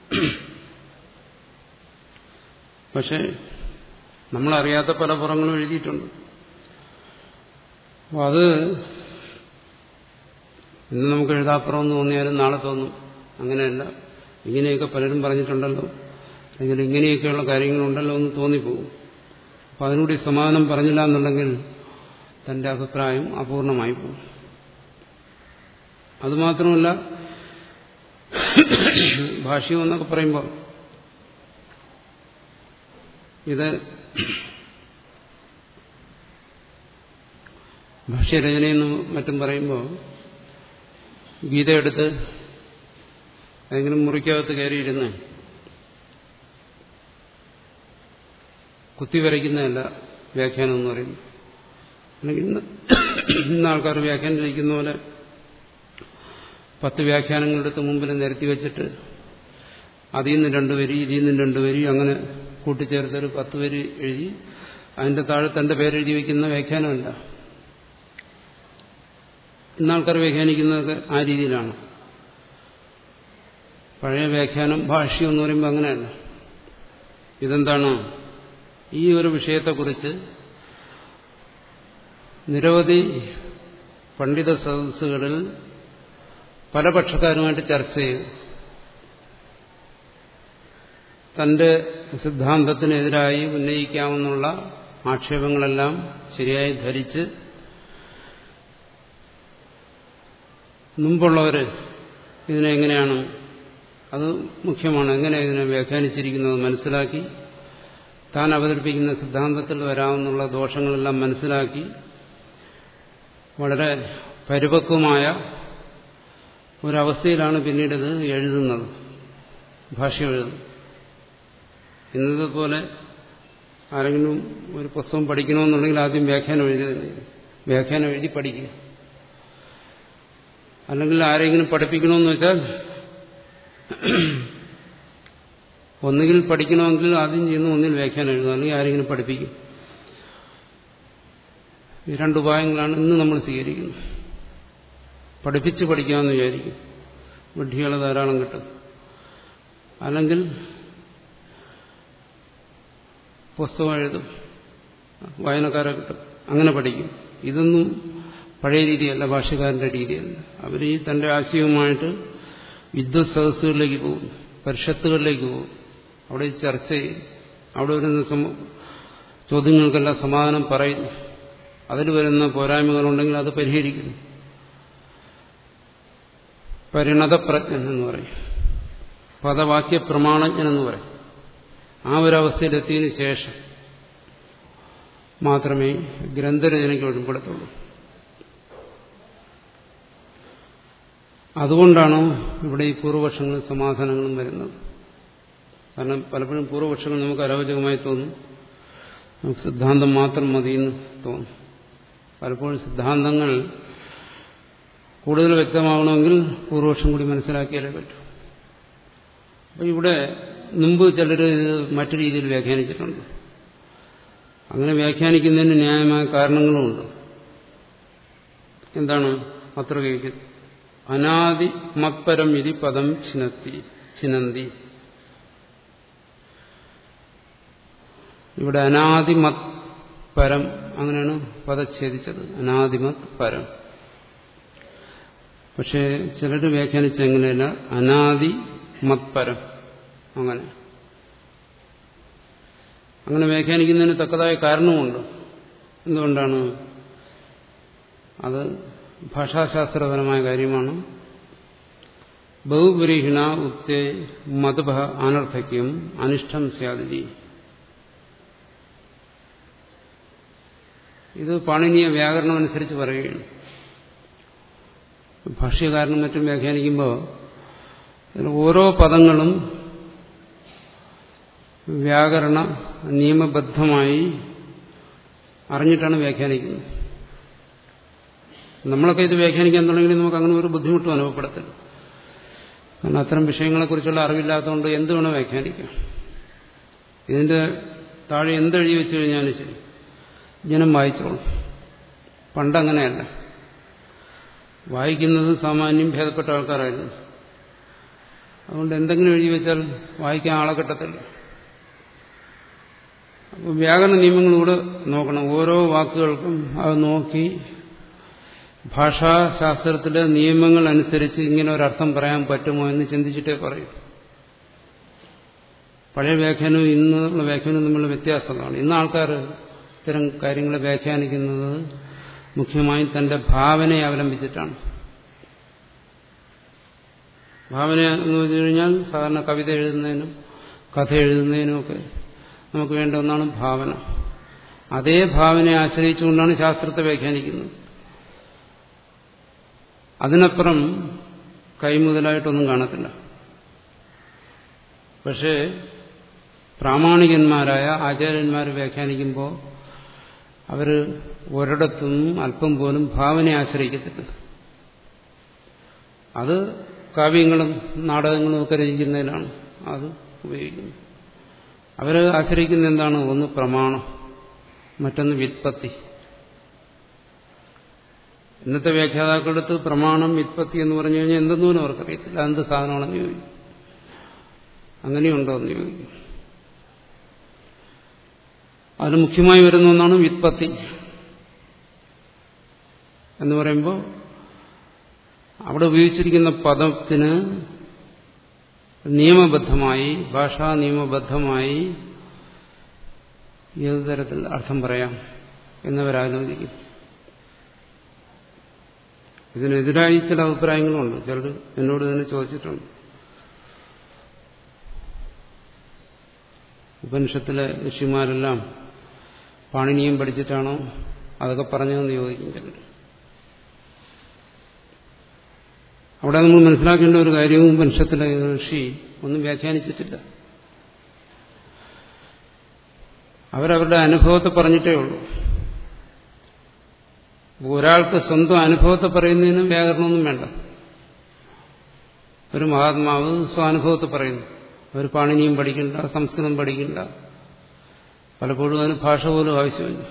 പക്ഷെ നമ്മളറിയാത്ത പല പുറങ്ങളും എഴുതിയിട്ടുണ്ട് അപ്പോൾ അത് ഇന്ന് നമുക്ക് എഴുതാപ്പുറം എന്ന് തോന്നിയാലും നാളെ തോന്നും അങ്ങനെയല്ല ഇങ്ങനെയൊക്കെ പലരും പറഞ്ഞിട്ടുണ്ടല്ലോ അല്ലെങ്കിൽ ഇങ്ങനെയൊക്കെയുള്ള കാര്യങ്ങളുണ്ടല്ലോ എന്ന് തോന്നിപ്പോകും അപ്പം അതിനൂടി സമാധാനം പറഞ്ഞില്ല എന്നുണ്ടെങ്കിൽ തന്റെ അഭിപ്രായം അപൂർണമായി പോകും അതുമാത്രമല്ല ഭാഷ്യം എന്നൊക്കെ പറയുമ്പോൾ ഇത് ഭാഷ്യരചനയെന്ന് മറ്റും പറയുമ്പോൾ ഗീത എടുത്ത് ഏതെങ്കിലും മുറിക്കകത്ത് കയറിയിരുന്ന് കുത്തിവരയ്ക്കുന്നതല്ല വ്യാഖ്യാനം എന്ന് പറയുന്നത് അല്ലെങ്കിൽ ഇന്ന് ഇന്ന് ആൾക്കാർ വ്യാഖ്യാനം ചെയ്യിക്കുന്ന പോലെ പത്ത് വ്യാഖ്യാനങ്ങളെടുത്ത് മുമ്പിൽ നിരത്തി വെച്ചിട്ട് അതിൽ നിന്ന് രണ്ടു വരി ഇതിൽ നിന്ന് രണ്ടു വരി അങ്ങനെ കൂട്ടിച്ചേർത്തൊരു പത്ത് വരി എഴുതി അതിന്റെ താഴെ തന്റെ പേരെഴുതി വയ്ക്കുന്ന വ്യാഖ്യാനമല്ല ഇന്നാൾക്കാർ വ്യാഖ്യാനിക്കുന്നതൊക്കെ ആ രീതിയിലാണ് പഴയ വ്യാഖ്യാനം ഭാഷ്യം എന്ന് പറയുമ്പോൾ അങ്ങനെയല്ല ഇതെന്താണ് ഈ ഒരു വിഷയത്തെക്കുറിച്ച് നിരവധി പണ്ഡിത സദസ്സുകളിൽ പല പക്ഷക്കാരുമായിട്ട് ചർച്ച ചെയ്തു തന്റെ സിദ്ധാന്തത്തിനെതിരായി ഉന്നയിക്കാമെന്നുള്ള ആക്ഷേപങ്ങളെല്ലാം ശരിയായി ധരിച്ച് മുമ്പുള്ളവർ ഇതിനെ എങ്ങനെയാണ് അത് മുഖ്യമാണ് എങ്ങനെ ഇതിനെ വ്യാഖ്യാനിച്ചിരിക്കുന്നത് മനസ്സിലാക്കി താൻ അവതരിപ്പിക്കുന്ന സിദ്ധാന്തത്തിൽ വരാമെന്നുള്ള ദോഷങ്ങളെല്ലാം മനസ്സിലാക്കി വളരെ പരിപക്വമായ ഒരവസ്ഥയിലാണ് പിന്നീട് ഇത് എഴുതുന്നത് ഭാഷ്യം എഴുതുന്നത് ഇന്നത്തെ പോലെ ആരെങ്കിലും ഒരു പുസ്തകം പഠിക്കണമെന്നുണ്ടെങ്കിൽ ആദ്യം വ്യാഖ്യാനം എഴുതി വ്യാഖ്യാനം എഴുതി പഠിക്കുക അല്ലെങ്കിൽ ആരെങ്കിലും പഠിപ്പിക്കണമെന്ന് വെച്ചാൽ ഒന്നുകിൽ പഠിക്കണമെങ്കിൽ ആദ്യം ചെയ്യുന്ന ഒന്നിൽ വ്യാഖ്യാനം എഴുതുക അല്ലെങ്കിൽ ആരെങ്കിലും പഠിപ്പിക്കും ഈ രണ്ട് ഉപായങ്ങളാണ് ഇന്ന് നമ്മൾ സ്വീകരിക്കുന്നത് പഠിപ്പിച്ച് പഠിക്കാമെന്ന് വിചാരിക്കും വിഡ്ഢികളെ ധാരാളം കിട്ടും അല്ലെങ്കിൽ പുസ്തകം എഴുതും വായനക്കാരെ കിട്ടും അങ്ങനെ പഠിക്കും ഇതൊന്നും പഴയ രീതിയല്ല ഭാഷകാരന്റെ രീതിയല്ല അവർ ഈ തന്റെ ആശയവുമായിട്ട് വിദ്വത് സദസ്സുകളിലേക്ക് പോകും പരിഷത്തുകളിലേക്ക് പോകും അവിടെ ചർച്ച ചെയ്യും അവിടെ വരുന്ന ചോദ്യങ്ങൾക്കെല്ലാം സമാധാനം പറയുന്നു അതിൽ വരുന്ന പോരായ്മകളുണ്ടെങ്കിൽ അത് പരിഹരിക്കുന്നു പരിണതപ്രജ്ഞൻ എന്ന് പറയും പദവാക്യ പ്രമാണജ്ഞൻ എന്ന് പറയും ആ ഒരവസ്ഥയിലെത്തിയതിനു ശേഷം മാത്രമേ ഗ്രന്ഥരചനയ്ക്ക് ഒഴിപ്പെടുത്തുള്ളൂ അതുകൊണ്ടാണ് ഇവിടെ ഈ പൂർവപക്ഷങ്ങളും സമാധാനങ്ങളും വരുന്നത് കാരണം പലപ്പോഴും പൂർവപക്ഷങ്ങൾ നമുക്ക് അരോചകമായി തോന്നും നമുക്ക് സിദ്ധാന്തം മാത്രം മതിയെന്ന് തോന്നും പലപ്പോഴും സിദ്ധാന്തങ്ങൾ കൂടുതൽ വ്യക്തമാവണമെങ്കിൽ പൂർവപക്ഷം കൂടി മനസ്സിലാക്കിയാലേ പറ്റൂ അപ്പോൾ ഇവിടെ മുമ്പ് ചിലർ ഇത് മറ്റു രീതിയിൽ വ്യാഖ്യാനിച്ചിട്ടുണ്ട് അങ്ങനെ വ്യാഖ്യാനിക്കുന്നതിന് ന്യായമായ കാരണങ്ങളുമുണ്ട് എന്താണ് അത്ര കേൾക്കുന്നത് അനാദി മത്പരം ഇതി പദം ചിനത്തി ചിനന്തി ഇവിടെ അനാദിമത് പരം അങ്ങനെയാണ് പദച്ഛേദിച്ചത് അനാദിമത് പരം പക്ഷേ ചിലർ വ്യാഖ്യാനിച്ച എങ്ങനെയല്ല അനാദി മത്പരം അങ്ങനെ അങ്ങനെ വ്യാഖ്യാനിക്കുന്നതിന് തക്കതായ കാരണമുണ്ട് എന്തുകൊണ്ടാണ് അത് ഭാഷാശാസ്ത്രപരമായ കാര്യമാണ് ബഹുപുരീഹിണ ഉക്തേ മതഭ അനർത്ഥക്യം അനിഷ്ടം സ്യാദിതി ഇത് പാണിനീയ വ്യാകരണം അനുസരിച്ച് പറയുകയാണ് ഭാഷ്യകാരനും മറ്റും വ്യാഖ്യാനിക്കുമ്പോൾ ഓരോ പദങ്ങളും വ്യാകരണ നിയമബദ്ധമായി അറിഞ്ഞിട്ടാണ് വ്യാഖ്യാനിക്കുന്നത് നമ്മളൊക്കെ ഇത് വ്യാഖ്യാനിക്കാൻ തുടങ്ങി നമുക്ക് അങ്ങനെ ഒരു ബുദ്ധിമുട്ടും അനുഭവപ്പെടത്തില്ല കാരണം അത്തരം വിഷയങ്ങളെക്കുറിച്ചുള്ള അറിവില്ലാത്തതുകൊണ്ട് എന്ത് വേണം വ്യാഖ്യാനിക്കാം ഇതിന്റെ താഴെ എന്തെഴുതി വെച്ചു കഴിഞ്ഞാലും ശരി ജനം വായിച്ചോളും പണ്ടങ്ങനെയല്ല വായിക്കുന്നത് സാമാന്യം ഭേദപ്പെട്ട ആൾക്കാരായിരുന്നു അതുകൊണ്ട് എന്തെങ്കിലും എഴുതി വെച്ചാൽ വായിക്കാൻ ആളെ കിട്ടത്തില്ല അപ്പോൾ വ്യാകരണ നിയമങ്ങളൂടെ നോക്കണം ഓരോ വാക്കുകൾക്കും അത് നോക്കി ഭാഷാശാസ്ത്രത്തിലെ നിയമങ്ങൾ അനുസരിച്ച് ഇങ്ങനെ ഒരർത്ഥം പറയാൻ പറ്റുമോ എന്ന് ചിന്തിച്ചിട്ടേ പറയും പഴയ വ്യാഖ്യാനവും ഇന്നുള്ള വ്യാഖ്യാനവും തമ്മിലുള്ള വ്യത്യാസമാണ് ഇന്ന് ആൾക്കാർ ഇത്തരം കാര്യങ്ങളെ വ്യാഖ്യാനിക്കുന്നത് മുഖ്യമായും തന്റെ ഭാവനയെ അവലംബിച്ചിട്ടാണ് ഭാവന എന്ന് വെച്ചു കഴിഞ്ഞാൽ സാധാരണ കവിത എഴുതുന്നതിനും കഥ എഴുതുന്നതിനുമൊക്കെ നമുക്ക് വേണ്ട ഒന്നാണ് ഭാവന അതേ ഭാവനയെ ആശ്രയിച്ചുകൊണ്ടാണ് ശാസ്ത്രത്തെ വ്യാഖ്യാനിക്കുന്നത് അതിനപ്പുറം കൈമുതലായിട്ടൊന്നും കാണത്തില്ല പക്ഷേ പ്രാമാണികന്മാരായ ആചാര്യന്മാർ വ്യാഖ്യാനിക്കുമ്പോൾ അവർ ഒരിടത്തും അല്പം പോലും ഭാവനയെ ആശ്രയിക്കത്തില്ല അത് കാവ്യങ്ങളും നാടകങ്ങളും ഒക്കെ രചിക്കുന്നതിലാണ് അത് ഉപയോഗിക്കുന്നത് അവർ ആശ്രയിക്കുന്ന എന്താണ് ഒന്ന് പ്രമാണം മറ്റൊന്ന് വ്യുത്പത്തി ഇന്നത്തെ വ്യാഖ്യാതാക്കളുടെ അടുത്ത് പ്രമാണം വ്യുത്പത്തി എന്ന് പറഞ്ഞു കഴിഞ്ഞാൽ എന്തെന്നോലും അവർക്കറിയത്തില്ല അതെന്ത് സാധനമാണെന്ന് ചോദിക്കും അങ്ങനെയുണ്ടോ എന്ന് ചോദിക്കും അതിന് മുഖ്യമായി വരുന്ന ഒന്നാണ് വ്യുത്പത്തി എന്ന് പറയുമ്പോൾ അവിടെ ഉപയോഗിച്ചിരിക്കുന്ന പദത്തിന് നിയമബദ്ധമായി ഭാഷാ നിയമബദ്ധമായി ഏതു തരത്തിൽ അർത്ഥം പറയാം എന്നവരാലോചിക്കും ഇതിനെതിരായി ചില അഭിപ്രായങ്ങളുണ്ട് ചിലർ എന്നോട് തന്നെ ചോദിച്ചിട്ടുണ്ട് ഉപനിഷത്തിലെ ഋഷിമാരെല്ലാം പാണിനിയും പഠിച്ചിട്ടാണോ അതൊക്കെ പറഞ്ഞതെന്ന് ചോദിക്കും ചിലർ അവിടെ നമ്മൾ മനസ്സിലാക്കേണ്ട ഒരു കാര്യവും ഉപനിഷത്തിലെ ഋഷി ഒന്നും വ്യാഖ്യാനിച്ചിട്ടില്ല അവരവരുടെ അനുഭവത്തെ പറഞ്ഞിട്ടേ ഉള്ളൂ ഒരാൾക്ക് സ്വന്തം അനുഭവത്തെ പറയുന്നതിന് വ്യാകരണമൊന്നും വേണ്ട ഒരു മഹാത്മാവ് സ്വാനുഭവത്തെ പറയുന്നു അവർ പാണിനിയും പഠിക്കണ്ട സംസ്കൃതം പഠിക്കണ്ട പലപ്പോഴും അതിന് ഭാഷ പോലും ആവശ്യമില്ല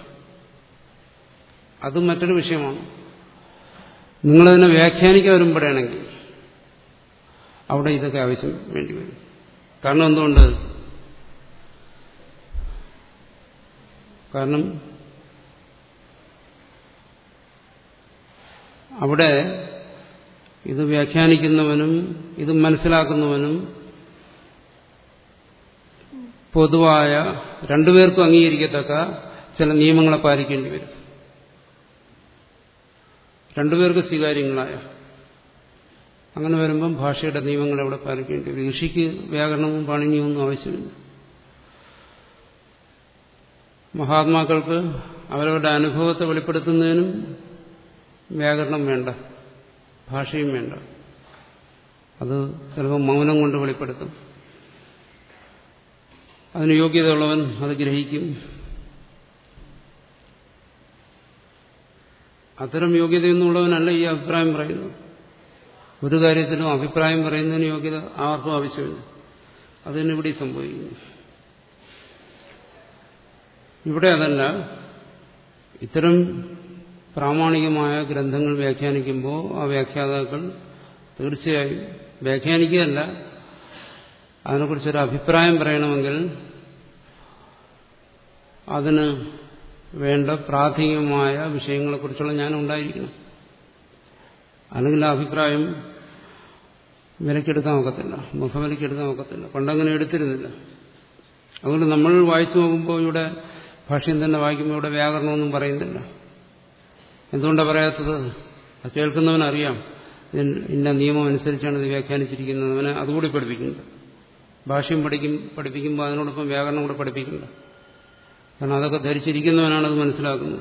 അതും മറ്റൊരു വിഷയമാണ് നിങ്ങളതിനെ വ്യാഖ്യാനിക്കാൻ വരുമ്പോഴാണെങ്കിൽ അവിടെ ഇതൊക്കെ ആവശ്യം വേണ്ടി വരും കാരണം എന്തുകൊണ്ട് കാരണം അവിടെ ഇത് വ്യാഖ്യാനിക്കുന്നവനും ഇത് മനസ്സിലാക്കുന്നവനും പൊതുവായ രണ്ടുപേർക്കും അംഗീകരിക്കത്തക്ക ചില നിയമങ്ങളെ പാലിക്കേണ്ടി വരും രണ്ടുപേർക്ക് സ്വീകാര്യങ്ങളായ അങ്ങനെ വരുമ്പം ഭാഷയുടെ നിയമങ്ങൾ അവിടെ പാലിക്കേണ്ടി വരും ഋഷിക്ക് വ്യാകരണവും പാണിനിയും ഒന്നും ആവശ്യമില്ല മഹാത്മാക്കൾക്ക് അവരവരുടെ അനുഭവത്തെ വെളിപ്പെടുത്തുന്നതിനും വ്യാകരണം വേണ്ട ഭാഷയും വേണ്ട അത് ചിലപ്പോൾ മൗനം കൊണ്ട് വെളിപ്പെടുത്തും അതിന് യോഗ്യതയുള്ളവൻ അത് ഗ്രഹിക്കും അത്തരം യോഗ്യതയൊന്നുമുള്ളവനല്ല ഈ അഭിപ്രായം പറയുന്നത് ഒരു കാര്യത്തിലും അഭിപ്രായം പറയുന്നതിന് യോഗ്യത ആർക്കും ആവശ്യമില്ല അതിന് ഇവിടെ സംഭവിക്കുന്നു ഇവിടെ അതല്ല ഇത്തരം പ്രാമാണികമായ ഗ്രന്ഥങ്ങൾ വ്യാഖ്യാനിക്കുമ്പോൾ ആ വ്യാഖ്യാതാക്കൾ തീർച്ചയായും വ്യാഖ്യാനിക്കുകയല്ല അതിനെക്കുറിച്ചൊരു അഭിപ്രായം പറയണമെങ്കിൽ അതിന് വേണ്ട പ്രാഥമികമായ വിഷയങ്ങളെക്കുറിച്ചുള്ള ജ്ഞാനം ഉണ്ടായിരിക്കണം അല്ലെങ്കിൽ ആ അഭിപ്രായം വിലക്കെടുക്കാൻ ഒക്കത്തില്ല മുഖവിലക്കെടുക്കാൻ ഒക്കത്തില്ല പണ്ടങ്ങനെ എടുത്തിരുന്നില്ല അതുകൊണ്ട് നമ്മൾ വായിച്ചു നോക്കുമ്പോൾ ഇവിടെ ഭാഷ്യം തന്നെ വായിക്കുമ്പോൾ ഇവിടെ വ്യാകരണമൊന്നും പറയുന്നില്ല എന്തുകൊണ്ടാണ് പറയാത്തത് അത് കേൾക്കുന്നവനറിയാം ഇന്ന നിയമം അനുസരിച്ചാണ് ഇത് വ്യാഖ്യാനിച്ചിരിക്കുന്നത് അവനെ അതുകൂടി പഠിപ്പിക്കുന്നുണ്ട് ഭാഷ്യം പഠിക്കും പഠിപ്പിക്കുമ്പോൾ അതിനോടൊപ്പം വ്യാകരണം കൂടെ പഠിപ്പിക്കണ്ട കാരണം അതൊക്കെ ധരിച്ചിരിക്കുന്നവനാണ് അത് മനസ്സിലാക്കുന്നത്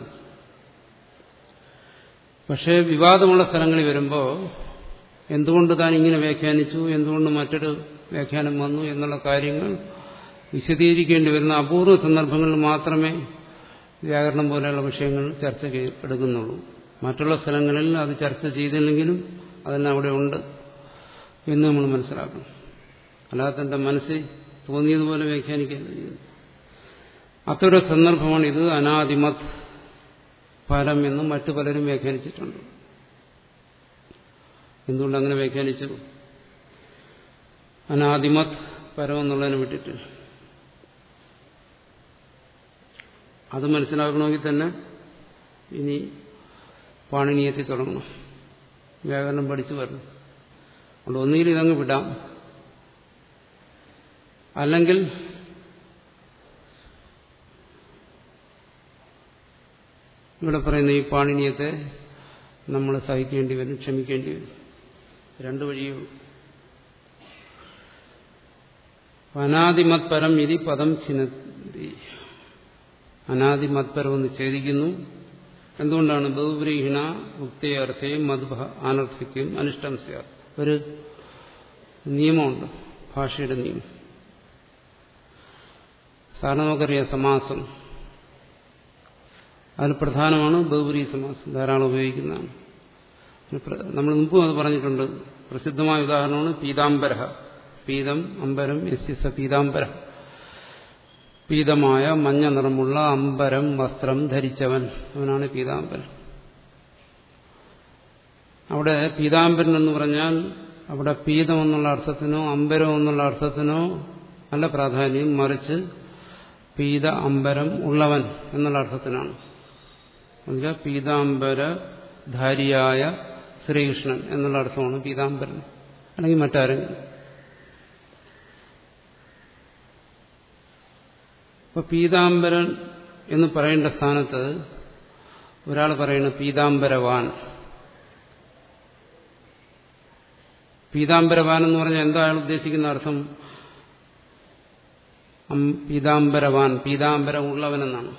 പക്ഷേ വിവാദമുള്ള സ്ഥലങ്ങളിൽ വരുമ്പോൾ എന്തുകൊണ്ട് താൻ ഇങ്ങനെ വ്യാഖ്യാനിച്ചു എന്തുകൊണ്ട് മറ്റൊരു വ്യാഖ്യാനം വന്നു എന്നുള്ള കാര്യങ്ങൾ വിശദീകരിക്കേണ്ടി വരുന്ന അപൂർവ സന്ദർഭങ്ങളിൽ മാത്രമേ വ്യാകരണം പോലെയുള്ള വിഷയങ്ങൾ ചർച്ച എടുക്കുന്നുള്ളൂ മറ്റുള്ള സ്ഥലങ്ങളിൽ അത് ചർച്ച ചെയ്തില്ലെങ്കിലും അതെല്ലാം അവിടെ ഉണ്ട് എന്ന് നമ്മൾ മനസ്സിലാക്കണം അല്ലാതെ തന്റെ മനസ്സിൽ തോന്നിയതുപോലെ വ്യാഖ്യാനിക്കുകയല്ല ചെയ്യുന്നു അത്തരം സന്ദർഭമാണ് ഇത് അനാദിമത് ഫലം എന്നും മറ്റു പലരും വ്യാഖ്യാനിച്ചിട്ടുണ്ട് എന്തുകൊണ്ട് അങ്ങനെ വ്യാഖ്യാനിച്ചു അനാദിമത് പരം എന്നുള്ളതിനെ വിട്ടിട്ട് അത് മനസ്സിലാക്കണമെങ്കിൽ തന്നെ ഇനി പാണിനിയെത്തി തുടങ്ങണം വ്യാകരണം പഠിച്ചു വരണം അതുകൊണ്ട് ഒന്നുകിൽ ഇതങ്ങ് വിടാം അല്ലെങ്കിൽ ഇവിടെ പറയുന്ന ഈ പാണിനിയത്തെ നമ്മൾ സഹിക്കേണ്ടി വരും ക്ഷമിക്കേണ്ടി വരും രണ്ടു വഴിയേ ഉള്ളൂ അനാദിമത് പരം ഇതി പദം ചിനത്തി അനാദിമത്പരം എന്ന് ഛേദിക്കുന്നു എന്തുകൊണ്ടാണ് ബഹുബ്രീഹിണ ഉക്തയർത്ഥയും മധുഭ അനർത്ഥിക്കും അനിഷ്ടം സ്യാർ ഒരു നിയമമുണ്ട് ഭാഷയുടെ നിയമം സാറിന് നമുക്കറിയാം സമാസം അതിൽ പ്രധാനമാണ് ബഹുബരി സമാസം ധാരാളം ഉപയോഗിക്കുന്നതാണ് നമ്മൾ മുമ്പും അത് പറഞ്ഞിട്ടുണ്ട് പ്രസിദ്ധമായ ഉദാഹരണമാണ് പീതാംബര പീതം അമ്പരം എസ് എസ് പീതാംബര പീതമായ മഞ്ഞ നിറമുള്ള അമ്പരം വസ്ത്രം ധരിച്ചവൻ അവനാണ് പീതാംബരൻ അവിടെ പീതാംബരൻ എന്ന് പറഞ്ഞാൽ അവിടെ പീതം എന്നുള്ള അർത്ഥത്തിനോ അമ്പരം എന്നുള്ള അർത്ഥത്തിനോ അല്ല പ്രാധാന്യം മറിച്ച് പീത അമ്പരം ഉള്ളവൻ എന്നുള്ള അർത്ഥത്തിനാണ് എന്നുവെച്ചാൽ പീതാംബരധാരിയായ ശ്രീകൃഷ്ണൻ എന്നുള്ള അർത്ഥമാണ് പീതാംബരൻ അല്ലെങ്കിൽ മറ്റാരെങ്കിലും ഇപ്പൊ പീതാംബരൻ എന്ന് പറയേണ്ട സ്ഥാനത്ത് ഒരാൾ പറയുന്നു പീതാംബരവാൻ പീതാംബരവാൻ എന്ന് പറഞ്ഞാൽ എന്താ അയാൾ ഉദ്ദേശിക്കുന്ന അർത്ഥം പീതാംബരവാൻ പീതാംബരം ഉള്ളവനെന്നാണ്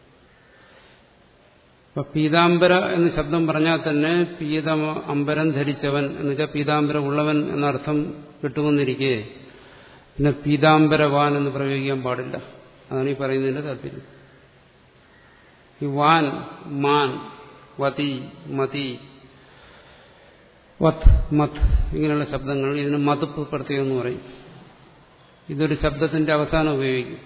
അപ്പൊ പീതാംബര എന്ന് ശബ്ദം പറഞ്ഞാൽ തന്നെ പീത അമ്പരം ധരിച്ചവൻ എന്ന് വെച്ചാൽ പീതാംബരം ഉള്ളവൻ എന്നർത്ഥം കിട്ടുമെന്നിരിക്കെ പിന്നെ പീതാംബരവാൻ എന്ന് പ്രയോഗിക്കാൻ പാടില്ല അതാണ് ഈ പറയുന്നതിന്റെ താല്പര്യം ഈ വാൻ മാൻ വതി മതി വത് മത് ഇങ്ങനെയുള്ള ശബ്ദങ്ങൾ ഇതിന് മതുപ്പ് പ്രത്യേകം എന്ന് പറയും ഇതൊരു ശബ്ദത്തിന്റെ അവസാനം ഉപയോഗിക്കും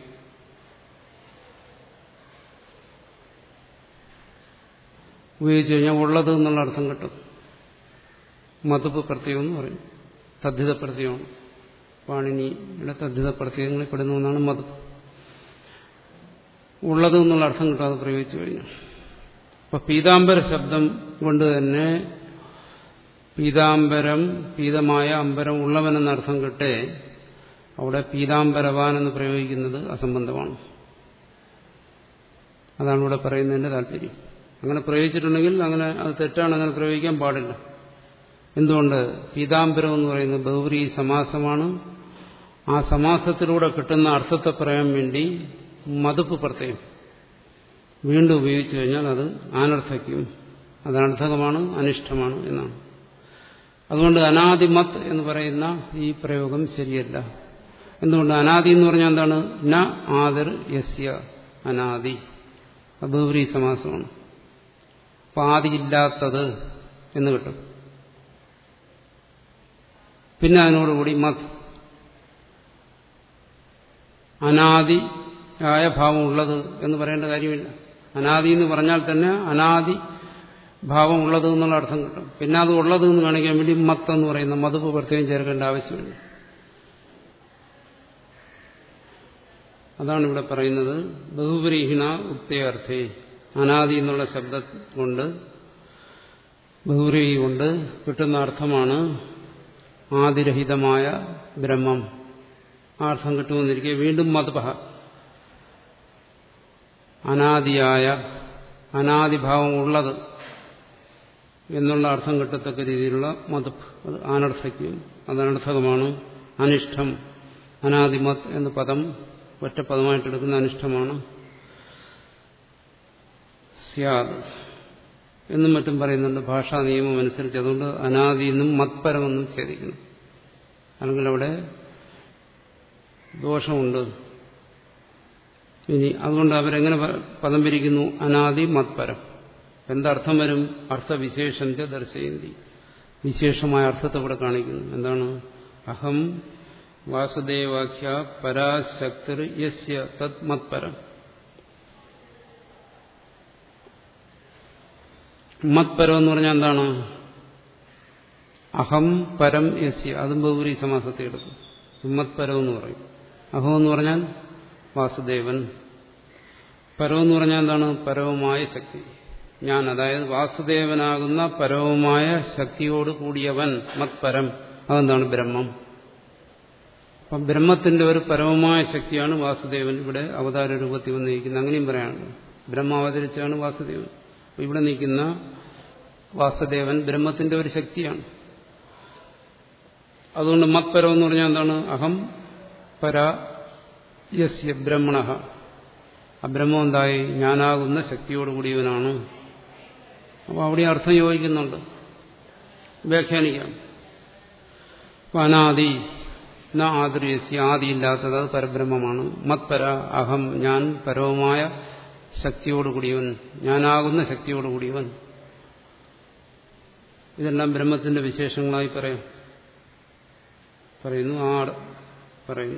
ഉപയോഗിച്ചു കഴിഞ്ഞാൽ ഉള്ളത് എന്നുള്ള അർത്ഥം കിട്ടും മതുപ്പ് പ്രത്യയം എന്ന് പറയും തദ്ധിത പ്രത്യയമാണ് പാണിനിയുടെ തദ്ധിത പ്രത്യയങ്ങളിൽ പെടുന്ന ഒന്നാണ് മതുപ്പ് ഉള്ളത് എന്നുള്ള അർത്ഥം കിട്ടും അത് പ്രയോഗിച്ചു കഴിഞ്ഞാൽ അപ്പൊ പീതാംബര ശബ്ദം കൊണ്ട് തന്നെ പീതാംബരം പീതമായ അമ്പരം ഉള്ളവനെന്ന അർത്ഥം കിട്ടേ അവിടെ പീതാംബരവാൻ എന്ന് പ്രയോഗിക്കുന്നത് അസംബന്ധമാണ് അതാണ് ഇവിടെ പറയുന്നതിന്റെ താല്പര്യം അങ്ങനെ പ്രയോഗിച്ചിട്ടുണ്ടെങ്കിൽ അങ്ങനെ അത് തെറ്റാണ് അങ്ങനെ പ്രയോഗിക്കാൻ പാടില്ല എന്തുകൊണ്ട് പീതാംബരം എന്ന് പറയുന്നത് ബഹുവരി സമാസമാണ് ആ സമാസത്തിലൂടെ കിട്ടുന്ന അർത്ഥത്തെ പറയാൻ വേണ്ടി മതുപ്പ് പ്രത്യയം വീണ്ടും ഉപയോഗിച്ചു കഴിഞ്ഞാൽ അത് അനർത്ഥയ്ക്കും അത് അനർത്ഥകമാണ് അനിഷ്ടമാണ് എന്നാണ് അതുകൊണ്ട് അനാദിമത് എന്ന് പറയുന്ന ഈ പ്രയോഗം ശരിയല്ല എന്തുകൊണ്ട് അനാദി എന്ന് പറഞ്ഞാൽ എന്താണ് ന ആദിർ യസ്യ അനാദി ബഹുവരി സമാസമാണ് പാതിയില്ലാത്തത് എന്ന് കിട്ടും പിന്നെ അതിനോടുകൂടി മത് അനാദി ആയ ഭാവം ഉള്ളത് എന്ന് പറയേണ്ട കാര്യമില്ല അനാദി എന്ന് പറഞ്ഞാൽ തന്നെ അനാദി ഭാവം ഉള്ളത് എന്നുള്ള അർത്ഥം കിട്ടും പിന്നെ അത് ഉള്ളത് എന്ന് കാണിക്കാൻ വേണ്ടി മത്ത് എന്ന് പറയുന്ന മതുപ്പ് പ്രത്യേകം ചേർക്കേണ്ട ആവശ്യമില്ല അതാണ് ഇവിടെ പറയുന്നത് ബഹുപരീഹിണ ഉക്തയർത്ഥേ അനാദി എന്നുള്ള ശബ്ദം കൊണ്ട് ബഹുരീഹി കൊണ്ട് കിട്ടുന്ന അർത്ഥമാണ് ആദിരഹിതമായ ബ്രഹ്മം ആ അർത്ഥം കിട്ടുമെന്നിരിക്കെ വീണ്ടും മതപഹ അനാദിയായ അനാദിഭാവം ഉള്ളത് എന്നുള്ള അർത്ഥം കിട്ടത്തക്ക രീതിയിലുള്ള മതപ്പ് അത് അനർത്ഥയ്ക്കും അത് അനർത്ഥകമാണ് അനിഷ്ടം അനാദിമത് എന്ന പദം ഒറ്റ പദമായിട്ടെടുക്കുന്ന അനിഷ്ടമാണ് സ്യാദ് എന്നും മറ്റും പറയുന്നുണ്ട് ഭാഷാ നിയമം അനുസരിച്ച് അതുകൊണ്ട് അനാദി എന്നും മത്പരമെന്നും ഛേദിക്കുന്നു അല്ലെങ്കിൽ അവിടെ ദോഷമുണ്ട് ഇനി അതുകൊണ്ട് അവരെങ്ങനെ പദം പിരിക്കുന്നു അനാദി മത്പരം എന്തർത്ഥം വരും അർത്ഥവിശേഷം ച ദർശയന്തി വിശേഷമായ അർത്ഥത്തെ ഇവിടെ കാണിക്കുന്നു എന്താണ് അഹം വാസുദേവാഖ്യ പരാശക്തിർ യസ്യ തത് മത്പരം മത്പരം എന്ന് പറഞ്ഞാൽ എന്താണ് അഹം പരം യസ്യ അതും ബഹുരി സമാസത്തെ എടുക്കും മത്പരം എന്ന് പറയും അഹം എന്ന് പറഞ്ഞാൽ വാസുദേവൻ പരം എന്ന് പറഞ്ഞാൽ എന്താണ് പരവുമായ ശക്തി ഞാൻ അതായത് വാസുദേവനാകുന്ന പരവുമായ ശക്തിയോട് കൂടിയവൻ മത്പരം അതെന്താണ് ബ്രഹ്മം അപ്പം ബ്രഹ്മത്തിന്റെ ഒരു പരമമായ ശക്തിയാണ് വാസുദേവൻ ഇവിടെ അവതാര രൂപത്തിൽ വന്നിരിക്കുന്നത് അങ്ങനെയും പറയാനുണ്ട് ബ്രഹ്മ അവതരിച്ചാണ് വാസുദേവൻ ഇവിടെ നിൽക്കുന്ന വാസുദേവൻ ബ്രഹ്മത്തിന്റെ ഒരു ശക്തിയാണ് അതുകൊണ്ട് മത്പരം എന്ന് പറഞ്ഞാൽ എന്താണ് അഹം പര യസ്യ ബ്രഹ്മണ ആ ബ്രഹ്മം എന്തായി ഞാനാകുന്ന ശക്തിയോടുകൂടിയവനാണ് അപ്പോൾ അവിടെ അർത്ഥം യോജിക്കുന്നുണ്ട് വ്യാഖ്യാനിക്കാം അനാദി ന ആദര്യസ്യ ആദിയില്ലാത്തത് അത് പരബ്രഹ്മമാണ് മത്പര അഹം ഞാൻ പരവുമായ ശക്തിയോടുകൂടിയവൻ ഞാനാകുന്ന ശക്തിയോടുകൂടിയവൻ ഇതെല്ലാം ബ്രഹ്മത്തിന്റെ വിശേഷങ്ങളായി പറയാം പറയുന്നു ആ പറയുന്നു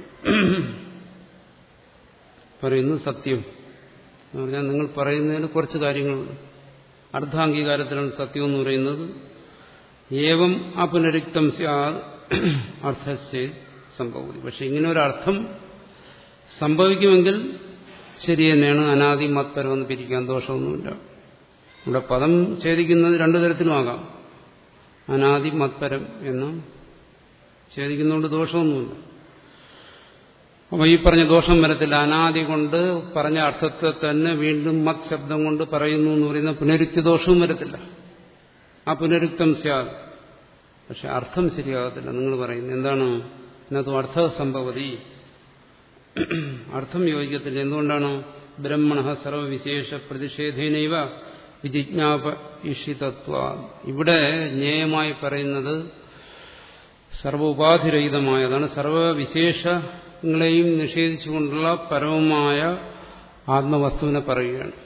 പറയുന്നു സത്യം എന്ന് പറഞ്ഞാൽ നിങ്ങൾ പറയുന്നതിന് കുറച്ച് കാര്യങ്ങളുണ്ട് അർദ്ധാംഗീകാരത്തിലാണ് സത്യം എന്ന് പറയുന്നത് ഏവം അപുനരുക്തം അർത്ഥസ്യ സംഭവതി പക്ഷെ ഇങ്ങനെ ഒരു അർത്ഥം സംഭവിക്കുമെങ്കിൽ ശരി തന്നെയാണ് അനാദി മത്പരമെന്ന് പിരിക്കാൻ ദോഷമൊന്നുമില്ല ഇവിടെ പദം ഛേദിക്കുന്നത് രണ്ടു തരത്തിലുമാകാം അനാദി മത്പരം എന്ന് ഛേദിക്കുന്നതുകൊണ്ട് ദോഷമൊന്നുമില്ല അപ്പോൾ ഈ പറഞ്ഞ ദോഷം വരത്തില്ല അനാദി കൊണ്ട് പറഞ്ഞ അർത്ഥത്തെ തന്നെ വീണ്ടും മത് ശബ്ദം കൊണ്ട് പറയുന്നു എന്ന് പറയുന്ന പുനരുക്തി ദോഷവും വരത്തില്ല ആ പുനരുക്തം സ്യാദ് പക്ഷെ അർത്ഥം ശരിയാകത്തില്ല നിങ്ങൾ പറയുന്നത് എന്താണ് ഇതിനകത്ത് അർത്ഥ സംഭവതി അർത്ഥം യോജിക്കത്തില്ല എന്തുകൊണ്ടാണ് ബ്രഹ്മണ സർവവിശേഷ പ്രതിഷേധേനൈവ വിജിജ്ഞാപ ഇഷിതത്വ ഇവിടെ ജ്ഞേയമായി പറയുന്നത് സർവോപാധിരഹിതമായതാണ് സർവവിശേഷങ്ങളെയും നിഷേധിച്ചുകൊണ്ടുള്ള പരമമായ ആത്മവസ്തുവിനെ പറയുകയാണ്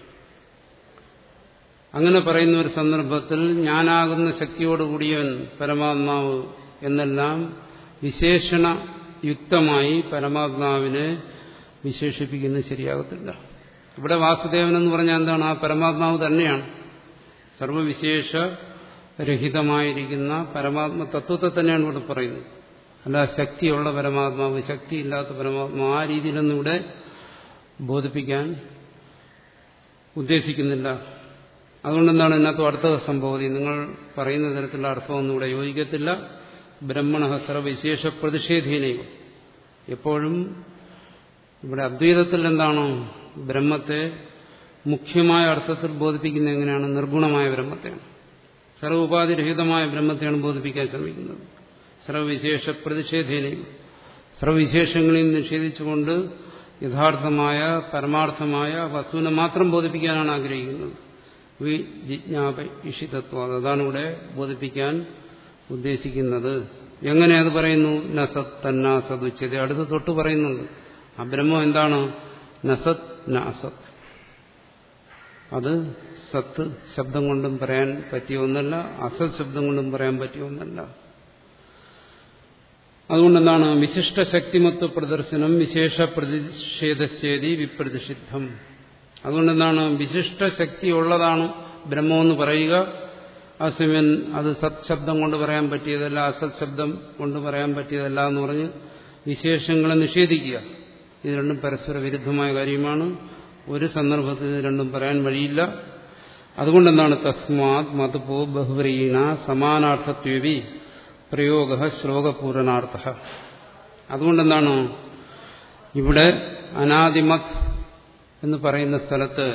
അങ്ങനെ പറയുന്ന ഒരു സന്ദർഭത്തിൽ ഞാനാകുന്ന ശക്തിയോടുകൂടിയവൻ പരമാത്മാവ് എന്നെല്ലാം വിശേഷണ യുക്തമായി പരമാത്മാവിനെ വിശേഷിപ്പിക്കുന്നത് ശരിയാകത്തില്ല ഇവിടെ വാസുദേവൻ എന്ന് പറഞ്ഞാൽ എന്താണ് ആ പരമാത്മാവ് തന്നെയാണ് സർവവിശേഷ രഹിതമായിരിക്കുന്ന പരമാത്മ തത്വത്തെ തന്നെയാണ് ഇവിടെ പറയുന്നത് അല്ല ശക്തിയുള്ള പരമാത്മാവ് ശക്തിയില്ലാത്ത പരമാത്മാവ് ആ രീതിയിലൊന്നും ഇവിടെ ബോധിപ്പിക്കാൻ ഉദ്ദേശിക്കുന്നില്ല അതുകൊണ്ട് എന്താണ് ഇതിനകത്ത് അടുത്ത സംഭവതി നിങ്ങൾ പറയുന്ന തരത്തിലുള്ള അർത്ഥമൊന്നും ഇവിടെ യോജിക്കത്തില്ല ബ്രഹ്മണ സർവവിശേഷ പ്രതിഷേധീനയും എപ്പോഴും ഇവിടെ അദ്വൈതത്തിൽ എന്താണ് ബ്രഹ്മത്തെ മുഖ്യമായ അർത്ഥത്തിൽ ബോധിപ്പിക്കുന്നത് എങ്ങനെയാണ് നിർഗുണമായ ബ്രഹ്മത്തെയാണ് സർവോപാധിരഹിതമായ ബ്രഹ്മത്തെയാണ് ബോധിപ്പിക്കാൻ ശ്രമിക്കുന്നത് സർവവിശേഷ പ്രതിഷേധേനയും സർവവിശേഷങ്ങളെയും നിഷേധിച്ചുകൊണ്ട് യഥാർത്ഥമായ പരമാർത്ഥമായ വസ്തുവിനെ മാത്രം ബോധിപ്പിക്കാനാണ് ആഗ്രഹിക്കുന്നത് വി ജിജ്ഞാപ ഇഷിതത്വം അതാണ് ഇവിടെ ബോധിപ്പിക്കാൻ ഉദ്ദേശിക്കുന്നത് എങ്ങനെ അത് പറയുന്നു നസത് തന്നാസത് ഉച്ചത് അടുത്ത് തൊട്ട് പറയുന്നുണ്ട് ആ ബ്രഹ്മം എന്താണ് നസത് നാസത് അത് സത്ത് ശബ്ദം കൊണ്ടും പറയാൻ പറ്റിയ ഒന്നല്ല അസത് ശബ്ദം കൊണ്ടും പറയാൻ പറ്റിയ ഒന്നല്ല അതുകൊണ്ടെന്താണ് വിശിഷ്ട ശക്തിമത്വ പ്രദർശനം വിശേഷ പ്രതിഷേധശ്ചേതി വിപ്രതിഷിദ്ധം അതുകൊണ്ടെന്താണ് വിശിഷ്ട ശക്തിയുള്ളതാണ് ബ്രഹ്മമെന്ന് പറയുക അസമയൻ അത് സത് ശബ്ദം കൊണ്ട് പറയാൻ പറ്റിയതല്ല അസത് ശബ്ദം കൊണ്ട് പറയാൻ പറ്റിയതല്ല എന്ന് പറഞ്ഞ് വിശേഷങ്ങളെ നിഷേധിക്കുക ഇത് രണ്ടും പരസ്പര വിരുദ്ധമായ കാര്യമാണ് ഒരു സന്ദർഭത്തിൽ ഇത് രണ്ടും പറയാൻ വഴിയില്ല അതുകൊണ്ടെന്താണ് തസ്മാത് മതുപോ ബഹുവരീണ സമാനാർത്ഥത്വി പ്രയോഗ ശ്ലോകപൂരണാർത്ഥ അതുകൊണ്ടെന്താണ് ഇവിടെ അനാദിമത് എന്ന് പറയുന്ന സ്ഥലത്ത്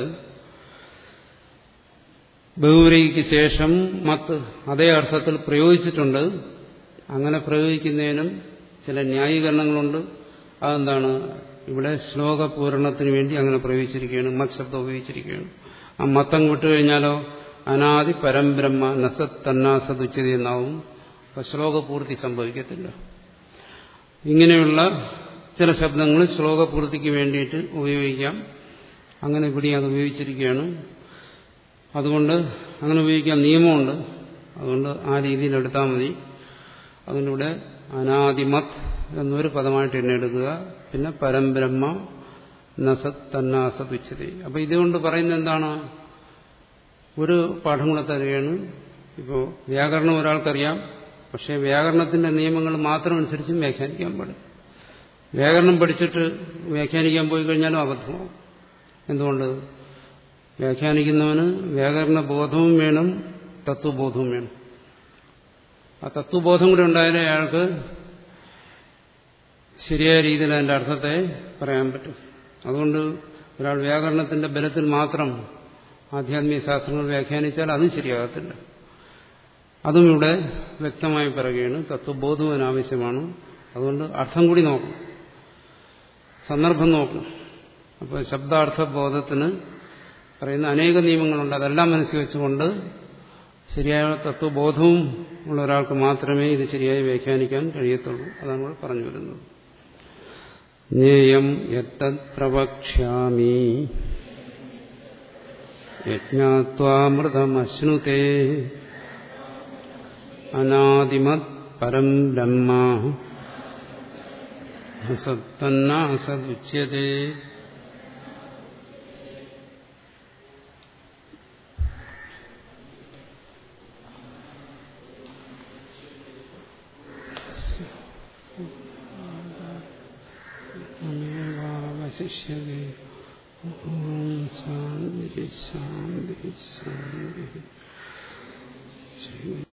ബഹുവരിക്ക് ശേഷം മത്ത് അതേ അർത്ഥത്തിൽ പ്രയോഗിച്ചിട്ടുണ്ട് അങ്ങനെ പ്രയോഗിക്കുന്നതിനും ചില ന്യായീകരണങ്ങളുണ്ട് അതെന്താണ് ഇവിടെ ശ്ലോകപൂരണത്തിന് വേണ്ടി അങ്ങനെ പ്രയോഗിച്ചിരിക്കുകയാണ് മത് ശബ്ദം ഉപയോഗിച്ചിരിക്കുകയാണ് ആ മത്തം വിട്ടുകഴിഞ്ഞാലോ അനാദി പരംബ്രഹ്മ നസത് തന്നാസത് ഉച്ചതി എന്നാവും അപ്പം ശ്ലോകപൂർത്തി സംഭവിക്കത്തില്ല ഇങ്ങനെയുള്ള ചില ശബ്ദങ്ങൾ ശ്ലോകപൂർത്തിക്ക് വേണ്ടിയിട്ട് ഉപയോഗിക്കാം അങ്ങനെ ഇവിടെ അത് ഉപയോഗിച്ചിരിക്കുകയാണ് അതുകൊണ്ട് അങ്ങനെ ഉപയോഗിക്കാൻ നിയമമുണ്ട് അതുകൊണ്ട് ആ രീതിയിൽ എടുത്താൽ മതി അതിലൂടെ അനാദിമത് എന്നൊരു പദമായിട്ട് എന്നെ എടുക്കുക പിന്നെ പരംബ്രഹ്മ നസത് തന്നാസത് ഉച്ചതി അപ്പൊ ഇതുകൊണ്ട് പറയുന്നത് എന്താണ് ഒരു പാഠം കൂടെ തരികയാണ് ഇപ്പോൾ വ്യാകരണം ഒരാൾക്കറിയാം പക്ഷേ വ്യാകരണത്തിന്റെ നിയമങ്ങൾ മാത്രം അനുസരിച്ചും വ്യാഖ്യാനിക്കാൻ പാടില്ല വ്യാകരണം പഠിച്ചിട്ട് വ്യാഖ്യാനിക്കാൻ പോയി കഴിഞ്ഞാലും അബദ്ധമാവും എന്തുകൊണ്ട് വ്യാഖ്യാനിക്കുന്നവന് വ്യാകരണ ബോധവും വേണം തത്വബോധവും വേണം ആ തത്വബോധം കൂടി ഉണ്ടായാലേ അയാൾക്ക് ശരിയായ രീതിയിൽ അതിന്റെ അർത്ഥത്തെ പറയാൻ പറ്റും അതുകൊണ്ട് ഒരാൾ വ്യാകരണത്തിന്റെ ബലത്തിൽ മാത്രം ആധ്യാത്മിക ശാസ്ത്രങ്ങൾ വ്യാഖ്യാനിച്ചാൽ അതും ശരിയാകത്തില്ല അതും ഇവിടെ വ്യക്തമായി പറയുകയാണ് തത്വബോധവും അതിനാവശ്യമാണ് അതുകൊണ്ട് അർത്ഥം കൂടി നോക്കണം സന്ദർഭം നോക്കണം അപ്പോൾ ശബ്ദാർത്ഥ ബോധത്തിന് പറയുന്ന അനേക നിയമങ്ങളുണ്ട് അതെല്ലാം മനസ്സിൽ വെച്ചുകൊണ്ട് ശരിയായ തത്വബോധവും ഉള്ള ഒരാൾക്ക് മാത്രമേ ഇത് ശരിയായി വ്യാഖ്യാനിക്കാൻ കഴിയത്തുള്ളൂ അതാണ് ഇവിടെ പറഞ്ഞു വരുന്നത് ജ്ഞേയം യത്തത് പ്രവക്ഷ്യാമി യജ്ഞാത്വാമൃതമശ്നുതേ അനാദിമത് പരം ബ്രഹ്മ അസത്തന്നാസദുച്യതേ ശിഷ്യതേ ഓം ശാന്തി ശാന്തി ശാന്തി